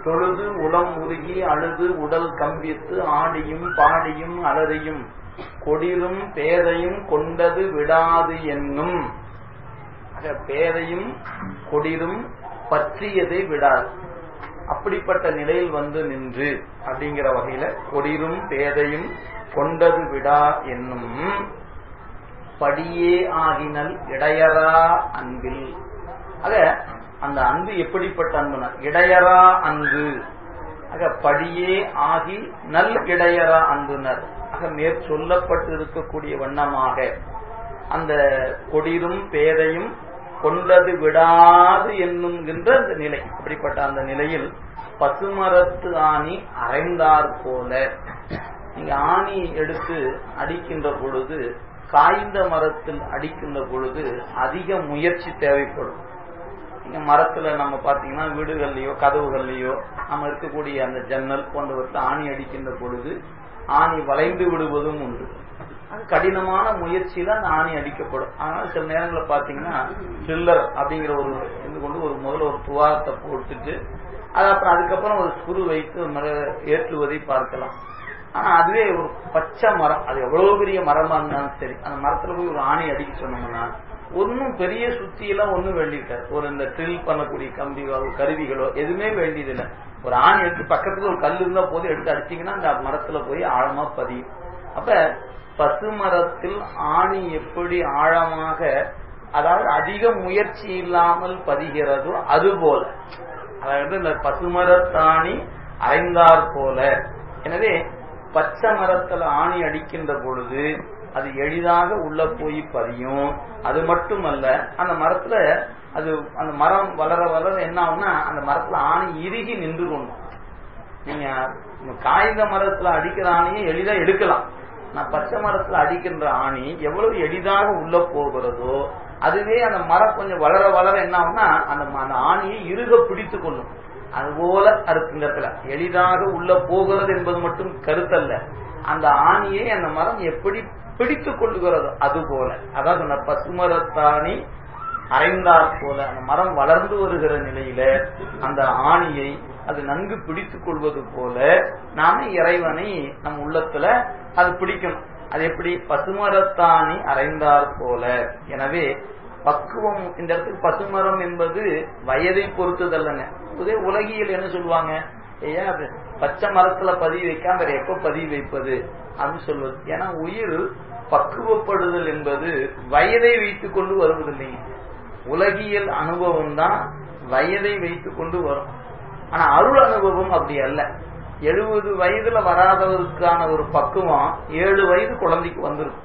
தொழுது உளம் உருகி அழுது உடல் கம்பித்து ஆடியும் பாடியும் அலறியும் கொடிரும் பேதையும் கொண்டது விடாது என்னும் ஆக பேதையும் கொடிரும் பற்றியதை விடாது அப்படிப்பட்ட நிலையில் வந்து நின்று அப்படிங்கிற வகையில கொடிரும் பேதையும் கொண்டது விடா என்னும் படியே ஆகினல் இடையரா அன்பில் ஆக அந்த அன்பு எப்படிப்பட்ட அன்புனா இடையரா அன்பு ஆக படியே ஆகி நல் இடையரா அன்புனர் ஆக மேற் சொல்லப்பட்டு இருக்கக்கூடிய வண்ணமாக அந்த கொடிரும் பேதையும் கொண்டது விடாது என்னும்கின்ற அந்த நிலை அப்படிப்பட்ட அந்த நிலையில் பசுமரத்து ஆணி அரைந்தார் போல நீங்க ஆணி எடுத்து அடிக்கின்ற பொழுது காய்ந்த மரத்தில் அடிக்கின்ற பொழுது அதிக முயற்சி தேவைப்படும் நீங்க மரத்துல நம்ம பாத்தீங்கன்னா வீடுகள்லயோ கதவுகள்லயோ நம்ம இருக்கக்கூடிய அந்த ஜன்னல் போன்றவற்றை ஆணி அடிக்கின்ற பொழுது ஆணி வளைந்து விடுவதும் உண்டு அது கடினமான முயற்சியில அந்த ஆணி அடிக்கப்படும் அதனால சில நேரங்களில் பாத்தீங்கன்னா ட்ரில்லர் அப்படிங்கிற ஒரு இது கொண்டு ஒரு முதல்ல ஒரு துவாரத்தை போட்டுட்டு அது அப்புறம் அதுக்கப்புறம் ஒரு ஸ்குரு வைத்து மர ஏற்றுவதை பார்க்கலாம் ஆனா அதுவே ஒரு பச்சை மரம் அது எவ்வளவு பெரிய மரமா இருந்தாலும் சரி அந்த மரத்துல போய் ஒரு ஆணி அடிக்க சொன்னோம்னா ஒன்னும் பெரிய சுத்தி எல்லாம் ஒன்னும் வேண்டியிருக்காது ஒரு இந்த ட்ரில் பண்ணக்கூடிய கம்பிகளோ கருவிகளோ எதுவுமே வேண்டியதில்லை ஒரு ஆணி எடுத்து பக்கத்துல ஒரு கல் இருந்தா போது எடுத்து அடிச்சீங்கன்னா அந்த மரத்துல போய் ஆழமா பதியும் அப்ப பசுமரத்தில் ஆணி எப்படி ஆழமாக அதாவது அதிக முயற்சி இல்லாமல் பதிகிறதோ அது போல அதாவது இந்த பசுமரத்தாணி அரைந்தார் போல எனவே பச்சை மரத்துல ஆணி அடிக்கின்ற பொழுது அது எளிதாக உள்ள போய் பதியும் அது மட்டுமல்ல அந்த மரத்துல அது அந்த மரம் வளர வளர என்ன ஆகும்னா அந்த மரத்துல ஆணி இறுகி நின்று கொண்டும் நீங்க காய்ந்த மரத்துல அடிக்கிற ஆணியை எளிதா எடுக்கலாம் நான் பச்சை மரத்துல அடிக்கின்ற ஆணி எவ்வளவு எளிதாக உள்ள போகிறதோ அதுவே அந்த மரம் கொஞ்சம் வளர வளர என்ன ஆகும்னா அந்த அந்த ஆணியை இறுக பிடித்து கொள்ளும் அதுபோல அறுக்கின்றத்துல எளிதாக உள்ள போகிறது என்பது மட்டும் கருத்தல்ல அந்த ஆணியை அந்த மரம் எப்படி பிடித்துக் கொள்ளுகிறதோ அது போல அதாவது அந்த பசுமரத்தாணி அரைந்தாற் போல அந்த மரம் வளர்ந்து வருகிற நிலையில அந்த ஆணியை அது நன்கு பிடித்துக் கொள்வது போல நாம இறைவனை நம் உள்ளத்துல அது பிடிக்கணும் அது எப்படி பசுமரத்தாணி அரைந்தார் போல எனவே பக்குவம் இந்த இடத்துக்கு பசுமரம் என்பது வயதை பொறுத்ததல்லங்க இதே உலகியல் என்ன சொல்லுவாங்க ஏன் அது பச்சை மரத்துல பதிவு வைக்காம வேற எப்ப பதிவு வைப்பது அப்படின்னு சொல்வது ஏன்னா உயிர் பக்குவப்படுதல் என்பது வயதை வைத்துக் கொண்டு வருவதில்லைங்க உலகியல் அனுபவம் தான் வயதை வைத்துக் கொண்டு வரும் ஆனா அருள் அனுபவம் அப்படி அல்ல எழுபது வயதுல வராதவருக்கான ஒரு பக்குவம் ஏழு வயது குழந்தைக்கு வந்திருக்கும்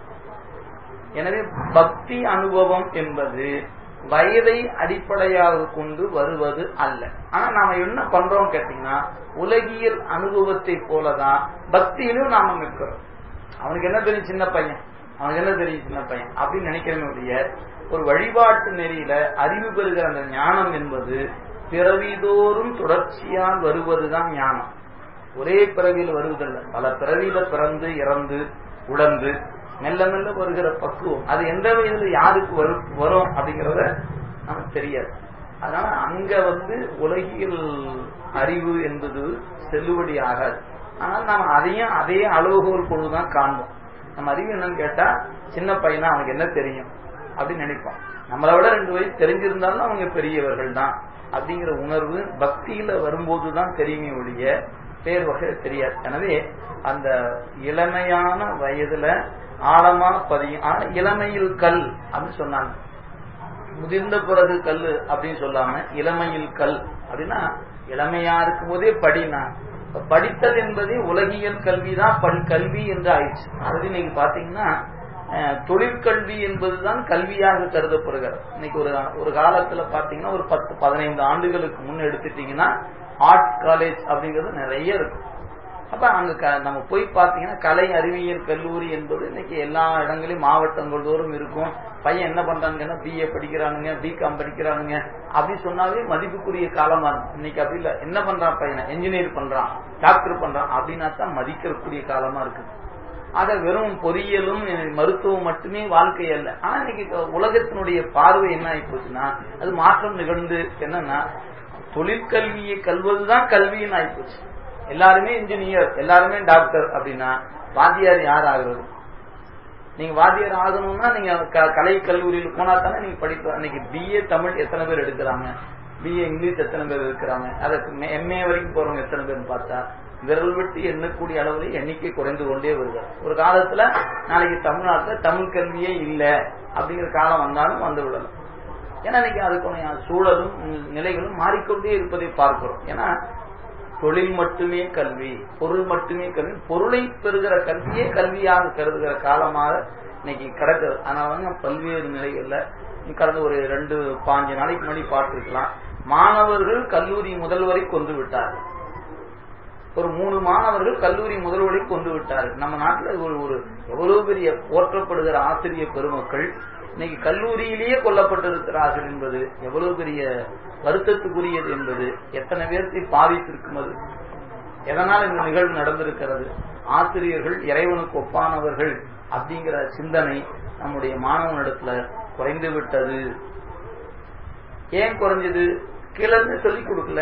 எனவே பக்தி அனுபவம் என்பது வயதை அடிப்படையாக கொண்டு வருவது அல்ல ஆனா நாம என்ன பண்றோம் கேட்டீங்கன்னா உலகியல் அனுபவத்தை போலதான் பக்தியிலும் நாம நிற்கிறோம் அவனுக்கு என்ன தெரியும் சின்ன பையன் அவனுக்கு என்ன தெரியும் சின்ன பையன் அப்படின்னு நினைக்கிறவனுடைய ஒரு வழிபாட்டு நெறியில அறிவு பெறுகிற அந்த ஞானம் என்பது பிறவிதோறும் தொடர்ச்சியால் வருவதுதான் ஞானம் ஒரே பிறவியில் வருவதில்லை பல பிறவியில பிறந்து இறந்து உடந்து மெல்ல மெல்ல வருகிற பக்குவம் அது எந்த வயதுல யாருக்கு வரும் வரும் அப்படிங்கறத நமக்கு தெரியாது அதனால அங்க வந்து உலகியல் அறிவு என்பது செல்லுபடி ஆகாது ஆனால் நாம் அதையும் அதே அளவுகோல் கொண்டுதான் காண்போம் நம்ம அறிவு என்னன்னு கேட்டா சின்ன பையனா அவனுக்கு என்ன தெரியும் அப்படின்னு நினைப்போம் நம்மளை விட ரெண்டு வயசு தெரிஞ்சிருந்தாலும் அவங்க பெரியவர்கள் தான் அப்படிங்கிற உணர்வு பக்தியில வரும்போதுதான் தெரியுமே ஒழிய பேர் வகை தெரியாது எனவே அந்த இளமையான வயதுல ஆழமா பதியும் ஆனா இளமையில் கல் அப்படின்னு சொன்னாங்க முதிர்ந்த பிறகு கல் அப்படின்னு சொல்லாம இளமையில் கல் அப்படின்னா இளமையா இருக்கும் போதே படினா படித்தல் என்பதே உலகியல் கல்விதான் பல் கல்வி என்று ஆயிடுச்சு அதாவது இன்னைக்கு பாத்தீங்கன்னா தொழிற்கல்வி என்பதுதான் கல்வியாக கருதப்படுகிறது இன்னைக்கு ஒரு ஒரு காலத்துல பாத்தீங்கன்னா ஒரு பத்து பதினைந்து ஆண்டுகளுக்கு முன் எடுத்துட்டீங்கன்னா ஆர்ட் காலேஜ் அப்படிங்கிறது நிறைய இருக்கும் அப்ப அங்க நம்ம போய் பாத்தீங்கன்னா கலை அறிவியல் கல்லூரி என்பது இன்னைக்கு எல்லா இடங்களையும் மாவட்டங்கள் தோறும் இருக்கும் பையன் என்ன பண்றாங்கன்னா பிஏ படிக்கிறானுங்க பிகாம் படிக்கிறானுங்க அப்படி சொன்னாவே மதிப்புக்குரிய காலமா இருக்கும் இன்னைக்கு அப்படி இல்ல என்ன பண்றான் பையனை என்ஜினியர் பண்றான் டாக்டர் பண்றான் அப்படின்னா தான் மதிக்கக்கூடிய காலமா இருக்கு ஆக வெறும் பொறியியலும் மருத்துவம் மட்டுமே வாழ்க்கை அல்ல ஆனா இன்னைக்கு உலகத்தினுடைய பார்வை என்ன ஆகி போச்சுன்னா அது மாற்றம் நிகழ்ந்து என்னன்னா தொழிற்கல்வியை கல்வதுதான் கல்வின்னு ஆயிப்போச்சு எல்லாருமே இன்ஜினியர் எல்லாருமே டாக்டர் அப்படின்னா வாத்தியார் யார் ஆகுறது நீங்க வாத்தியார் ஆகணும்னா நீங்க க- கலை கல்லூரியில் போனா தானே நீங்க படிக்கலாம் இன்னைக்கு பிஏ தமிழ் எத்தனை பேர் எடுக்கிறாங்க பிஏ இங்கிலீஷ் எத்தனை பேர் இருக்கிறாங்க அதுக்கு எம்ஏ வரைக்கும் போறவங்க எத்தனை பேர்னு பார்த்தா விரல் விட்டு எண்ணக்கூடிய அளவில் எண்ணிக்கை குறைந்து கொண்டே வருகிறது ஒரு காலத்துல நாளைக்கு தமிழ்நாட்டுல தமிழ் கல்வியே இல்லை அப்படிங்கிற காலம் வந்தாலும் வந்து விடலாம் ஏன்னா இன்னைக்கு அதுக்குடைய சூழலும் ம், நிலைகளும் மாறிக்கொண்டே இருப்பதை பார்க்கிறோம் ஏன்னா தொழில் மட்டுமே கல்வி பொருள் மட்டுமே கல்வி பொருளை பெறுகிற கல்வியே கல்வியாக கருதுகிற காலமாக இன்னைக்கு கிடக்குது அதனால வந்து பல்வேறு நிலைகள்ல கடந்த ஒரு ரெண்டு பாஞ்சு நாளைக்கு முன்னாடி பார்த்திருக்கலாம் மாணவர்கள் கல்லூரி முதல்வரை கொண்டு விட்டார்கள் ஒரு மூணு மாணவர்கள் கல்லூரி முதல்வரை கொண்டு விட்டார்கள் நம்ம நாட்டில் ஒரு ஒரு எவ்வளவு பெரிய போற்றப்படுகிற ஆசிரியர் பெருமக்கள் இன்னைக்கு கல்லூரியிலேயே கொல்லப்பட்டிருக்கிறார்கள் என்பது எவ்வளவு பெரிய வருத்தத்துக்குரியது என்பது எத்தனை பேர்த்தை பாதித்திருக்கும் அது எதனால் இந்த நிகழ்வு நடந்திருக்கிறது ஆசிரியர்கள் இறைவனுக்கு ஒப்பானவர்கள் அப்படிங்கிற சிந்தனை நம்முடைய மாணவனிடத்துல குறைந்து விட்டது ஏன் குறைஞ்சது கீழே இருந்து சொல்லிக் கொடுக்கல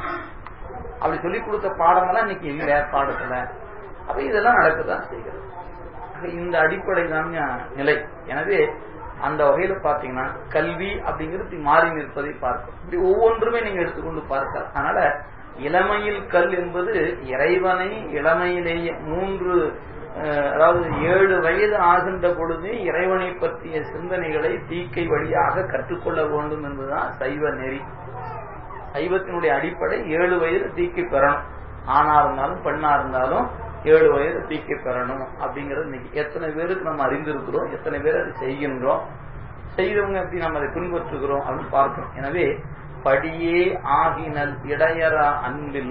அப்படி சொல்லிக் கொடுத்த பாடமெல்லாம் இன்னைக்கு இல்ல பாடத்துல அப்ப இதெல்லாம் நடக்கதான் செய்கிறது ஆக இந்த அடிப்படை தான் நிலை எனவே அந்த வகையில பாத்தீங்கன்னா கல்வி அப்படிங்கிறது மாறி நிற்பதை பார்க்கும் இப்படி ஒவ்வொன்றுமே நீங்க எடுத்துக்கொண்டு பார்க்கலாம் அதனால இளமையில் கல் என்பது இறைவனை இளமையிலேயே மூன்று அஹ், அதாவது ஏழு வயது ஆகின்ற பொழுது இறைவனை பற்றிய சிந்தனைகளை தீக்கை வழியாக கற்றுக்கொள்ள வேண்டும் என்பதுதான் சைவ நெறி சைவத்தினுடைய அடிப்படை ஏழு வயது தீக்கை பெறணும் ஆணா இருந்தாலும் பெண்ணா இருந்தாலும் ஏழு வயது தீக்கை பெறணும் அப்படிங்கறது இன்னைக்கு எத்தனை பேருக்கு நம்ம அறிந்திருக்கிறோம் எத்தனை பேர் அதை செய்கின்றோம் செய்தவங்க எப்படி நம்ம அதை பின்பற்றுகிறோம் அப்படின்னு பார்க்கணும் எனவே படியே ஆகினல் இடையரா அன்பில்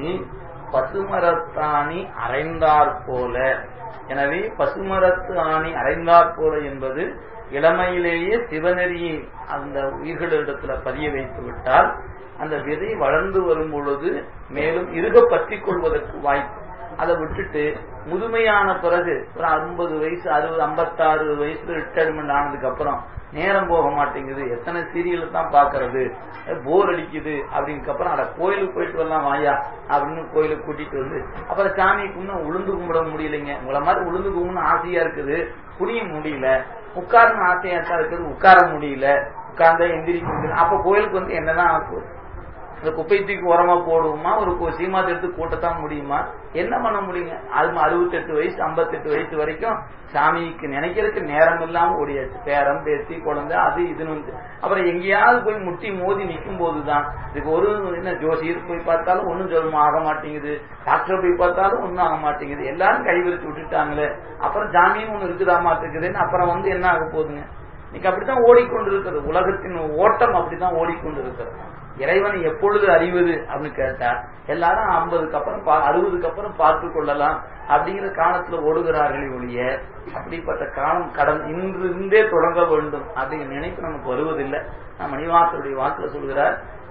பசுமரத்தாணி அரைந்தாற் போல எனவே பசுமரத்து ஆணி அரைந்தாற் போல என்பது இளமையிலேயே சிவநெறியை அந்த உயிர்களிடத்துல பதிய வைத்து விட்டால் அந்த விதை வளர்ந்து வரும் பொழுது மேலும் இருக பற்றிக் கொள்வதற்கு வாய்ப்பு அதை விட்டுட்டு முதுமையான பிறகு ஒரு ஐம்பது வயசு அறுபது ஐம்பத்தாறு வயசுல ரிட்டையர்மெண்ட் ஆனதுக்கு அப்புறம் நேரம் போக மாட்டேங்குது எத்தனை சீரியல் தான் பாக்குறது போர் அடிக்குது அப்படிங்க அப்புறம் அட கோயிலுக்கு போயிட்டு வரலாம் வாயா அப்படின்னு கோயிலுக்கு கூட்டிட்டு வந்து அப்புறம் சாமி கும்பிட உளுந்து கும்பிட முடியலைங்க உங்களை மாதிரி உளுந்து கும்பிடணும் ஆசையா இருக்குது குடிய முடியல உட்காரணும் ஆசையா தான் இருக்குது உட்கார முடியல உட்கார்ந்தா எந்திரிக்க முடியல அப்ப கோயிலுக்கு வந்து என்னதான் ஆகும் இந்த குப்பை தூக்கி உரமா போடுவோமா ஒரு கு- சீமாத்தை எடுத்து கூட்டத்தான் முடியுமா என்ன பண்ண முடியுங்க அது அறுபத்தெட்டு வயசு ஐம்பத்தெட்டு வயசு வரைக்கும் சாமிக்கு நினைக்கிறதுக்கு நேரம் இல்லாம ஓடியாச்சு பேரம் பேத்தி குழந்தை அது இதுன்னு வந்து அப்புறம் எங்கேயாவது போய் முட்டி மோதி நிற்கும் போதுதான் இதுக்கு ஒரு என்ன ஜோசியர் போய் பார்த்தாலும் ஒன்னும் சொல்லுமா ஆக மாட்டேங்குது டாக்டர் போய் பார்த்தாலும் ஒன்னும் ஆக மாட்டேங்குது எல்லாரும் கைவிரிச்சு விட்டுட்டாங்களே அப்புறம் ஜாமியும் ஒண்ணு இருக்குதா மாட்டேங்குதுன்னு அப்புறம் வந்து என்ன ஆக போகுதுங்க இன்னைக்கு அப்படித்தான் ஓடிக்கொண்டிருக்கிறது உலகத்தின் ஓட்டம் அப்படித்தான் ஓடிக்கொண்டிருக்கிறது இறைவனை எப்பொழுது அறிவது அப்படின்னு கேட்டா எல்லாரும் ஐம்பதுக்கு அப்புறம் பா- அறுபதுக்கு அப்புறம் பார்த்து கொள்ளலாம் அப்படிங்கிற காலத்துல ஓடுகிறார்களே ஒழிய அப்படிப்பட்ட காலம் கடன் இன்று இருந்தே தொடங்க வேண்டும் அப்படிங்கிற நினைப்பு நமக்கு வருவதில்லை நான் மணிவாசருடைய வாக்குல சொல்கிறார்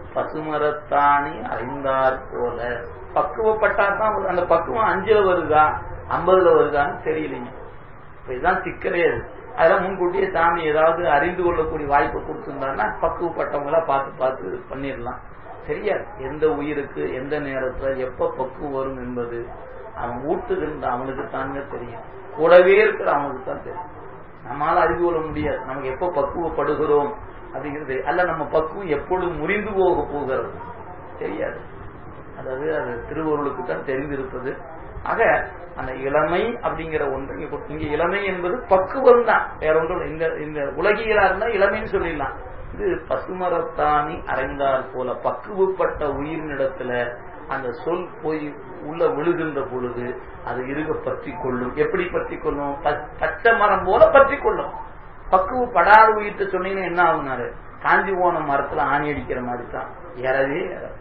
பசுமரத்தாணி அறிந்தார் போல பக்குவப்பட்டார் தான் அந்த பக்குவம் அஞ்சுல வருதா ஐம்பதுல வருதான்னு தெரியலைங்க இப்ப இதுதான் சிக்கலே அது அதெல்லாம் முன்கூட்டியே சாமி ஏதாவது அறிந்து கொள்ளக்கூடிய வாய்ப்பு கொடுத்திருந்தாருன்னா பக்குவப்பட்டவங்களா பார்த்து பார்த்து பண்ணிடலாம் தெரியாது எந்த உயிருக்கு எந்த நேரத்துல எப்ப பக்குவம் வரும் என்பது அவன் ஊட்டுகின்ற அவனுக்கு தாங்க தெரியும் கூடவே இருக்கிற அவனுக்கு தான் தெரியும் நம்மால அறிந்து கொள்ள முடியாது நமக்கு எப்ப பக்குவப்படுகிறோம் அப்படிங்கிறது அல்ல நம்ம பக்குவம் எப்பொழுது முறிந்து போக போகிறது தெரியாது அதாவது அது திருவருளுக்கு தான் தெரிந்திருப்பது ஆக அந்த இளமை அப்படிங்கிற ஒன்று இங்க கொடு- இங்க இளமை என்பது பக்குவம் தான் வேற ஒன்றும் இல்லை. இந்த இந்த உலகியலா இருந்தா இளமைன்னு சொல்லிடலாம் இது பசுமரத்தாணி அறைந்தார் போல பக்குவப்பட்ட உயிரினிடத்துல அந்த சொல் போய் உள்ள விழுகின்ற பொழுது அது இருக பற்றி கொள்ளும் எப்படி பற்றி கொள்ளும் ப- பச்சை மரம் போல பற்றி கொள்ளும் பக்குவப்படாத உயிர்த்த சொன்னீங்கன்னா என்ன ஆகுனாரு காஞ்சி போன மரத்துல ஆணி அடிக்கிற மாதிரி தான் ஏறவே ஏறாது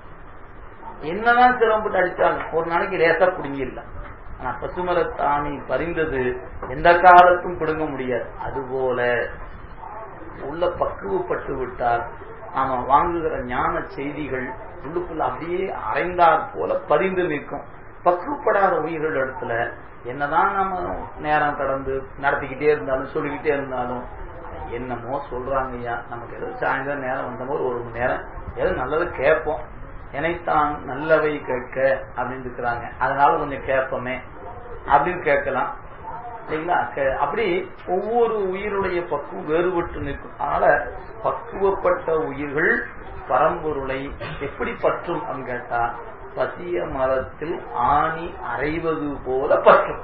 என்னதான் சிரமப்பட்டு அடிச்சாலும் ஒரு நாளைக்கு லேசா பிடுங்கிடலாம் ஆனா பசுமரத்தாணி பறிந்தது எந்த காலத்தும் பிடுங்க முடியாது அதுபோல உள்ள பக்குவப்பட்டு விட்டால் நாம வாங்குகிற ஞான செய்திகள் உள்ளுக்குள்ள அப்படியே அரைந்தாற் போல பறிந்து நிற்கும் பக்குவப்படாத உயிர்கள் இடத்துல என்னதான் நம்ம நேரம் கடந்து நடத்திக்கிட்டே இருந்தாலும் சொல்லிக்கிட்டே இருந்தாலும் என்னமோ சொல்றாங்க ஐயா நமக்கு ஏதோ சாயந்தரம் நேரம் வந்த போது ஒரு மணி நேரம் ஏதோ நல்லது கேட்போம் எனைத்தான் நல்லவை கேட்க அப்படின்னு இருக்கிறாங்க அதனால கொஞ்சம் கேட்போமே அப்படின்னு கேட்கலாம் சரிங்களா கே- அப்படி ஒவ்வொரு உயிருடைய பக்குவம் வேறுபட்டு நிற்கும் அதனால பக்குவப்பட்ட உயிர்கள் பரம்பொருளை எப்படி பற்றும் அப்படின்னு கேட்டா பசிய மரத்தில் ஆணி அறைவது போல பற்றும்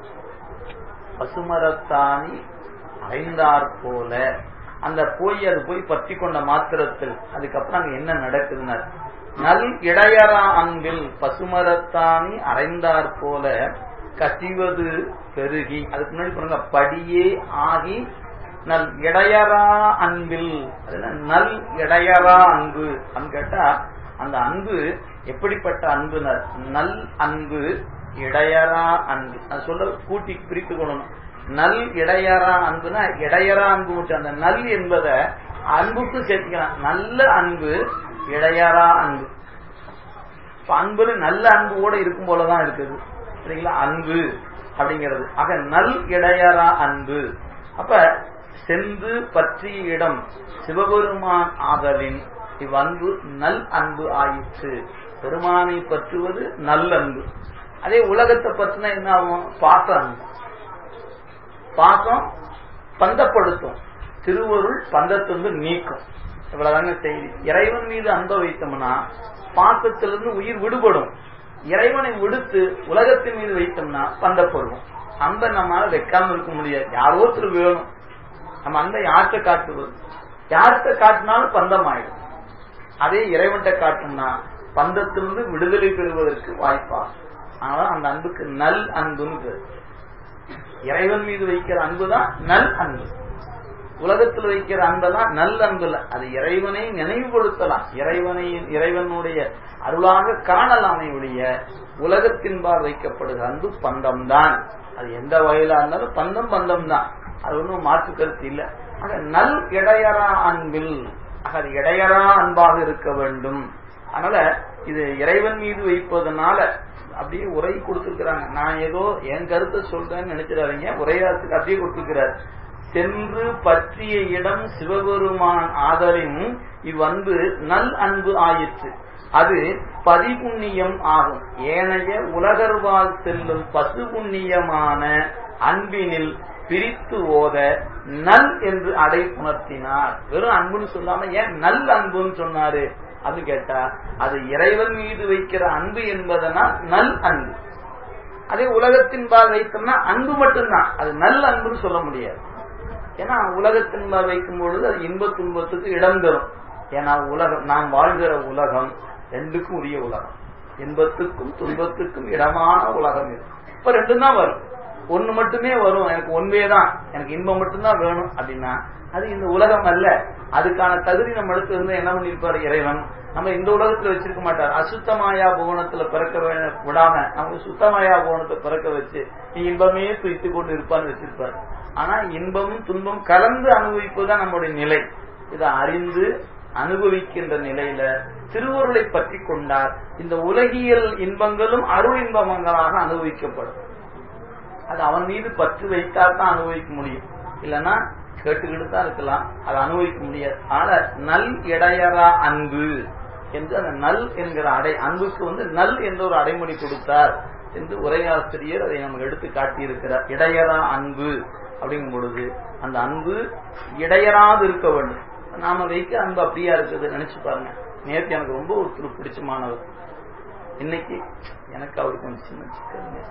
பசுமரத்தாணி அறைந்தாற் போல அந்த போய் அது போய் பற்றி கொண்ட மாத்திரத்தில் அதுக்கப்புறம் அங்க என்ன நடக்குதுன்னா நல் இடையறா அன்பில் பசுமரத்தாணி அறைந்தாற் போல கசிவது பெருகி அதுக்கு முன்னாடி பாருங்க படியே ஆகி நல் இடையறா அன்பில் அது என்ன? நல் இடையறா அன்பு அப்படின்னு கேட்டா அந்த அன்பு எப்படிப்பட்ட அன்புனர் நல் அன்பு இடையறா அன்பு அது சொல்ல கூட்டி பிரித்து கொள்ளணும் நல் இடையறா அன்புனா இடையறா அன்பு மட்டும் அந்த நல் என்பதை அன்புக்கு சேர்த்துக்கலாம் நல்ல அன்பு இடையறா அன்பு இப்ப அன்புல நல்ல அன்பு கூட இருக்கும் போலதான் இருக்குது சரிங்களா அன்பு அப்படிங்கிறது ஆக நல் இடையறா அன்பு அப்ப சென்று பற்றிய இடம் சிவபெருமான் ஆதலின் இவ்வன்பு நல் அன்பு ஆயிற்று பெருமானை பற்றுவது நல்லன்பு அதே உலகத்தை பற்றினா என்ன ஆகும் பாச அன்பு பாசம் பந்தப்படுத்தும் திருவருள் பந்தத்திலிருந்து நீக்கும் இவ்வளவுதாங்க செய்தி இறைவன் மீது அன்பை வைத்தோம்னா பாசத்திலிருந்து உயிர் விடுபடும் இறைவனை விடுத்து உலகத்தின் மீது வைத்தோம்னா பந்தப்படுவோம் அன்பை நம்மளால வைக்காம இருக்க முடியாது யாரோ ஒருத்தர் வேணும் நம்ம அன்பை யார்கிட்ட காட்டுவது யார்கிட்ட காட்டினாலும் பந்தம் ஆயிடும் அதே இறைவன்கிட்ட காட்டணும்னா பந்தத்திலிருந்து விடுதலை பெறுவதற்கு வாய்ப்பாகும் அதனால அந்த அன்புக்கு நல் அன்புன்னு பேரு. இறைவன் மீது வைக்கிற அன்புதான் நல் அன்பு உலகத்தில் வைக்கிற அன்புதான் நல் அன்பு இல்ல அது இறைவனை நினைவுபடுத்தலாம் இறைவனை இறைவனுடைய அருளாக காணலாமே ஒழிய உலகத்தின்பால் வைக்கப்படுகிற அன்பு பந்தம் தான் அது எந்த வகையிலா இருந்தாலும் பந்தம் பந்தம் தான் அது ஒன்றும் மாற்று கருத்து இல்லை ஆக நல் இடையறா அன்பில் ஆக அது இடையறா அன்பாக இருக்க வேண்டும் அதனால இது இறைவன் மீது வைப்பதனால அப்படியே உரை கொடுத்திருக்கிறாங்க நான் ஏதோ என் கருத்தை சொல்றேன்னு நினைச்சிடாதீங்க உரையாற்றுக்கு அப்படியே கொடுத்திருக்கிறார் சென்று பற்றிய இடம் சிவபெருமான் ஆதலின் இவ்வன்பு நல் அன்பு ஆயிற்று அது பதிபுண்ணியம் ஆகும் ஏனைய உலகர்வால் செல்லும் பசு புண்ணியமான அன்பினில் பிரித்து ஓத நல் என்று அடை உணர்த்தினார் வெறும் அன்புன்னு சொல்லாம ஏன் நல் அன்புன்னு சொன்னாரு அது கேட்டா அது இறைவன் மீது வைக்கிற அன்பு என்பதனால் நல் அன்பு அதே உலகத்தின் பால் வைத்தோம்னா அன்பு மட்டும்தான் அது நல் அன்புன்னு சொல்ல முடியாது ஏன்னா உலகத்தின் பால் வைக்கும் பொழுது அது இன்ப துன்பத்துக்கு இடம் தரும் ஏன்னா உலகம் நாம் வாழ்கிற உலகம் ரெண்டுக்கும் உரிய உலகம் இன்பத்துக்கும் துன்பத்துக்கும் இடமான உலகம் இது இப்ப ரெண்டும் தான் வரும் ஒண்ணு மட்டுமே வரும் எனக்கு ஒன்றே தான் எனக்கு இன்பம் மட்டும்தான் வேணும் அப்படின்னா அது இந்த உலகம் அல்ல அதுக்கான தகுதி நம்ம எடுத்து இருந்து என்ன பண்ணிருப்பாரு இறைவன் நம்ம இந்த உலகத்துல வச்சிருக்க மாட்டார் அசுத்தமாயா புவனத்துல பிறக்க வே- விடாம நமக்கு சுத்தமாயா புவனத்தை பிறக்க வச்சு நீ இன்பமே துய்த்து கொண்டு இருப்பான்னு வச்சிருப்பார் ஆனா இன்பமும் துன்பம் கலந்து அனுபவிப்பதுதான் நம்முடைய நிலை இதை அறிந்து அனுபவிக்கின்ற நிலையில திருவருளை பற்றி கொண்டால் இந்த உலகியல் இன்பங்களும் அருள் இன்பங்களாக அனுபவிக்கப்படும் அது அவன் மீது பற்று வைத்தால் தான் அனுபவிக்க முடியும் இல்லைன்னா கேட்டுக்கிட்டு தான் இருக்கலாம் அதை அனுபவிக்க முடியாது ஆனா நல் இடையறா அன்பு என்று அந்த நல் என்கிற அடை அன்புக்கு வந்து நல் என்ற ஒரு அடைமொழி கொடுத்தார் என்று உரையாசிரியர் அதை நமக்கு எடுத்து காட்டியிருக்கிறார் இடையறா அன்பு அப்படிங்கும் பொழுது அந்த அன்பு இடையறாது இருக்க வேண்டும் நாம வைக்க அன்பு அப்படியா இருக்குது நினைச்சு பாருங்க நேற்று எனக்கு ரொம்ப ஒருத்தர் பிடிச்சமானவர் இன்னைக்கு எனக்கு அவருக்கு கொஞ்சம் சின்ன சிக்கல்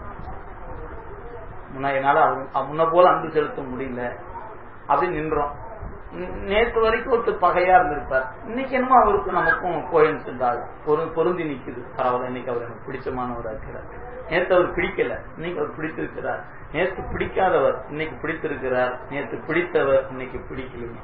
முன்ன என்னால அவர் முன்ன போல அன்பு செலுத்த முடியல அப்படி நின்றோம் நே- நேத்து வரைக்கும் ஒருத்தர் பகையா இருந்திருப்பார் இன்னைக்கு என்னமோ அவருக்கு நமக்கும் கோயின்சிடன்ட் பொரு பொருந்தி நிக்குது பரவாயில்ல இன்னைக்கு அவர் எனக்கு பிடிச்சமானவரா இருக்கிறார் நேத்து அவர் பிடிக்கல இன்னைக்கு அவர் பிடித்திருக்கிறார் நேத்து பிடிக்காதவர் இன்னைக்கு பிடித்திருக்கிறார் நேத்து பிடித்தவர் இன்னைக்கு பிடிக்கலைங்க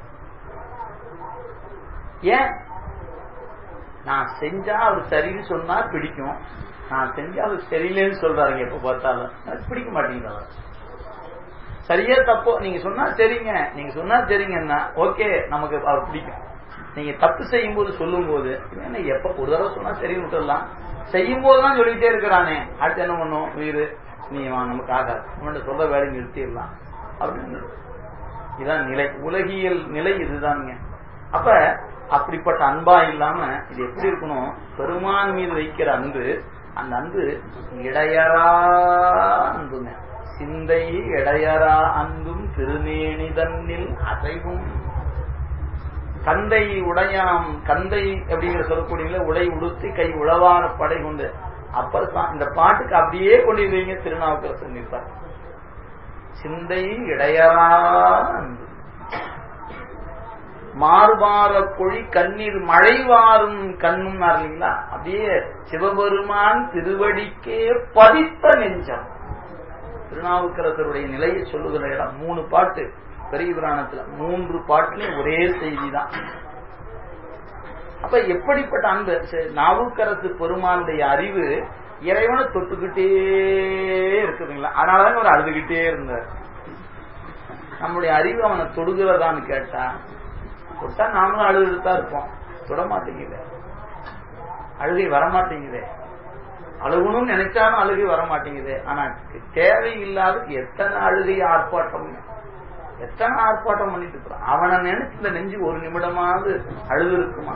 ஏன் நான் செஞ்சா அவர் சரின்னு சொன்னா பிடிக்கும் நான் செஞ்சா அவர் சரியில்லைன்னு சொல்றாருங்க எப்ப பார்த்தாலும் எனக்கு பிடிக்க மாட்டேங்குது அவர் சரியா தப்போ நீங்க சொன்னா சரிங்க நீங்க சொன்னா சரிங்கன்னா ஓகே நமக்கு அவர் பிடிக்கும் நீங்க தப்பு செய்யும் போது சொல்லும் போது இவன் என்ன எப்ப ஒரு தடவை சொன்னா சரின்னு விட்டுடலாம் செய்யும் போதுதான் சொல்லிட்டே இருக்கிறானே அடுத்து என்ன பண்ணும் உயிர் நீ வா, நமக்கு ஆகாது உன்கிட்ட சொல்ற வேலையை நிறுத்திடலாம் அப்படின்னு இதான் நிலை உலகியல் நிலை இதுதானுங்க அப்ப அப்படிப்பட்ட அன்பா இல்லாம இது எப்படி இருக்கணும் பெருமான் மீது வைக்கிற அன்பு அந்த அன்பு இடையறா அன்புங்க சிந்தை இடையறா அன்பும் திருமேனி தன்னில் அசைவும் கந்தை உடையாம் கந்தை அப்படிங்கிற சொல்லக்கூடிய உடை உடுத்தி கை உழவார படை கொண்டு அப்பர் சா- இந்த பாட்டுக்கு அப்படியே கொண்டு வைங்க திருநாவுக்கரசர் நிற்பார் சிந்தை இடையறா அன்பு மாறுபார பொழி கண்ணீர் மழை வாரும் கண்ணும் இல்லைங்களா அப்படியே சிவபெருமான் திருவடிக்கே பதித்த நெஞ்சம் திருநாவுக்கரசருடைய நிலையை சொல்லுகிற இடம் மூணு பாட்டு பெரிய புராணத்துல மூன்று பாட்டுலயும் ஒரே செய்தி தான் அப்ப எப்படிப்பட்ட அன்பு சரி, நாவுக்கரசு பெருமானுடைய அறிவு இறைவனை தொட்டுக்கிட்டே இருக்குதுங்களா அதனாலதான் அவர் அழுதுகிட்டே இருந்தார் நம்முடைய அறிவு அவனை தொடுகிறதான்னு கேட்டா தொட்டா நாமளும் அழுதுட்டு தான் இருப்போம் தொட மாட்டேங்குது அழுகை வரமாட்டேங்குதே அழுகணும்னு நினைச்சாலும் அழுகை வர மாட்டேங்குது ஆனா தேவையில்லாத எத்தனை அழுகை ஆர்ப்பாட்டம் எத்தனை ஆர்ப்பாட்டம் பண்ணிட்டு இருக்கிறான் அவனை நினைச்சு இந்த நெஞ்சு ஒரு நிமிடமாவது அழுது இருக்குமா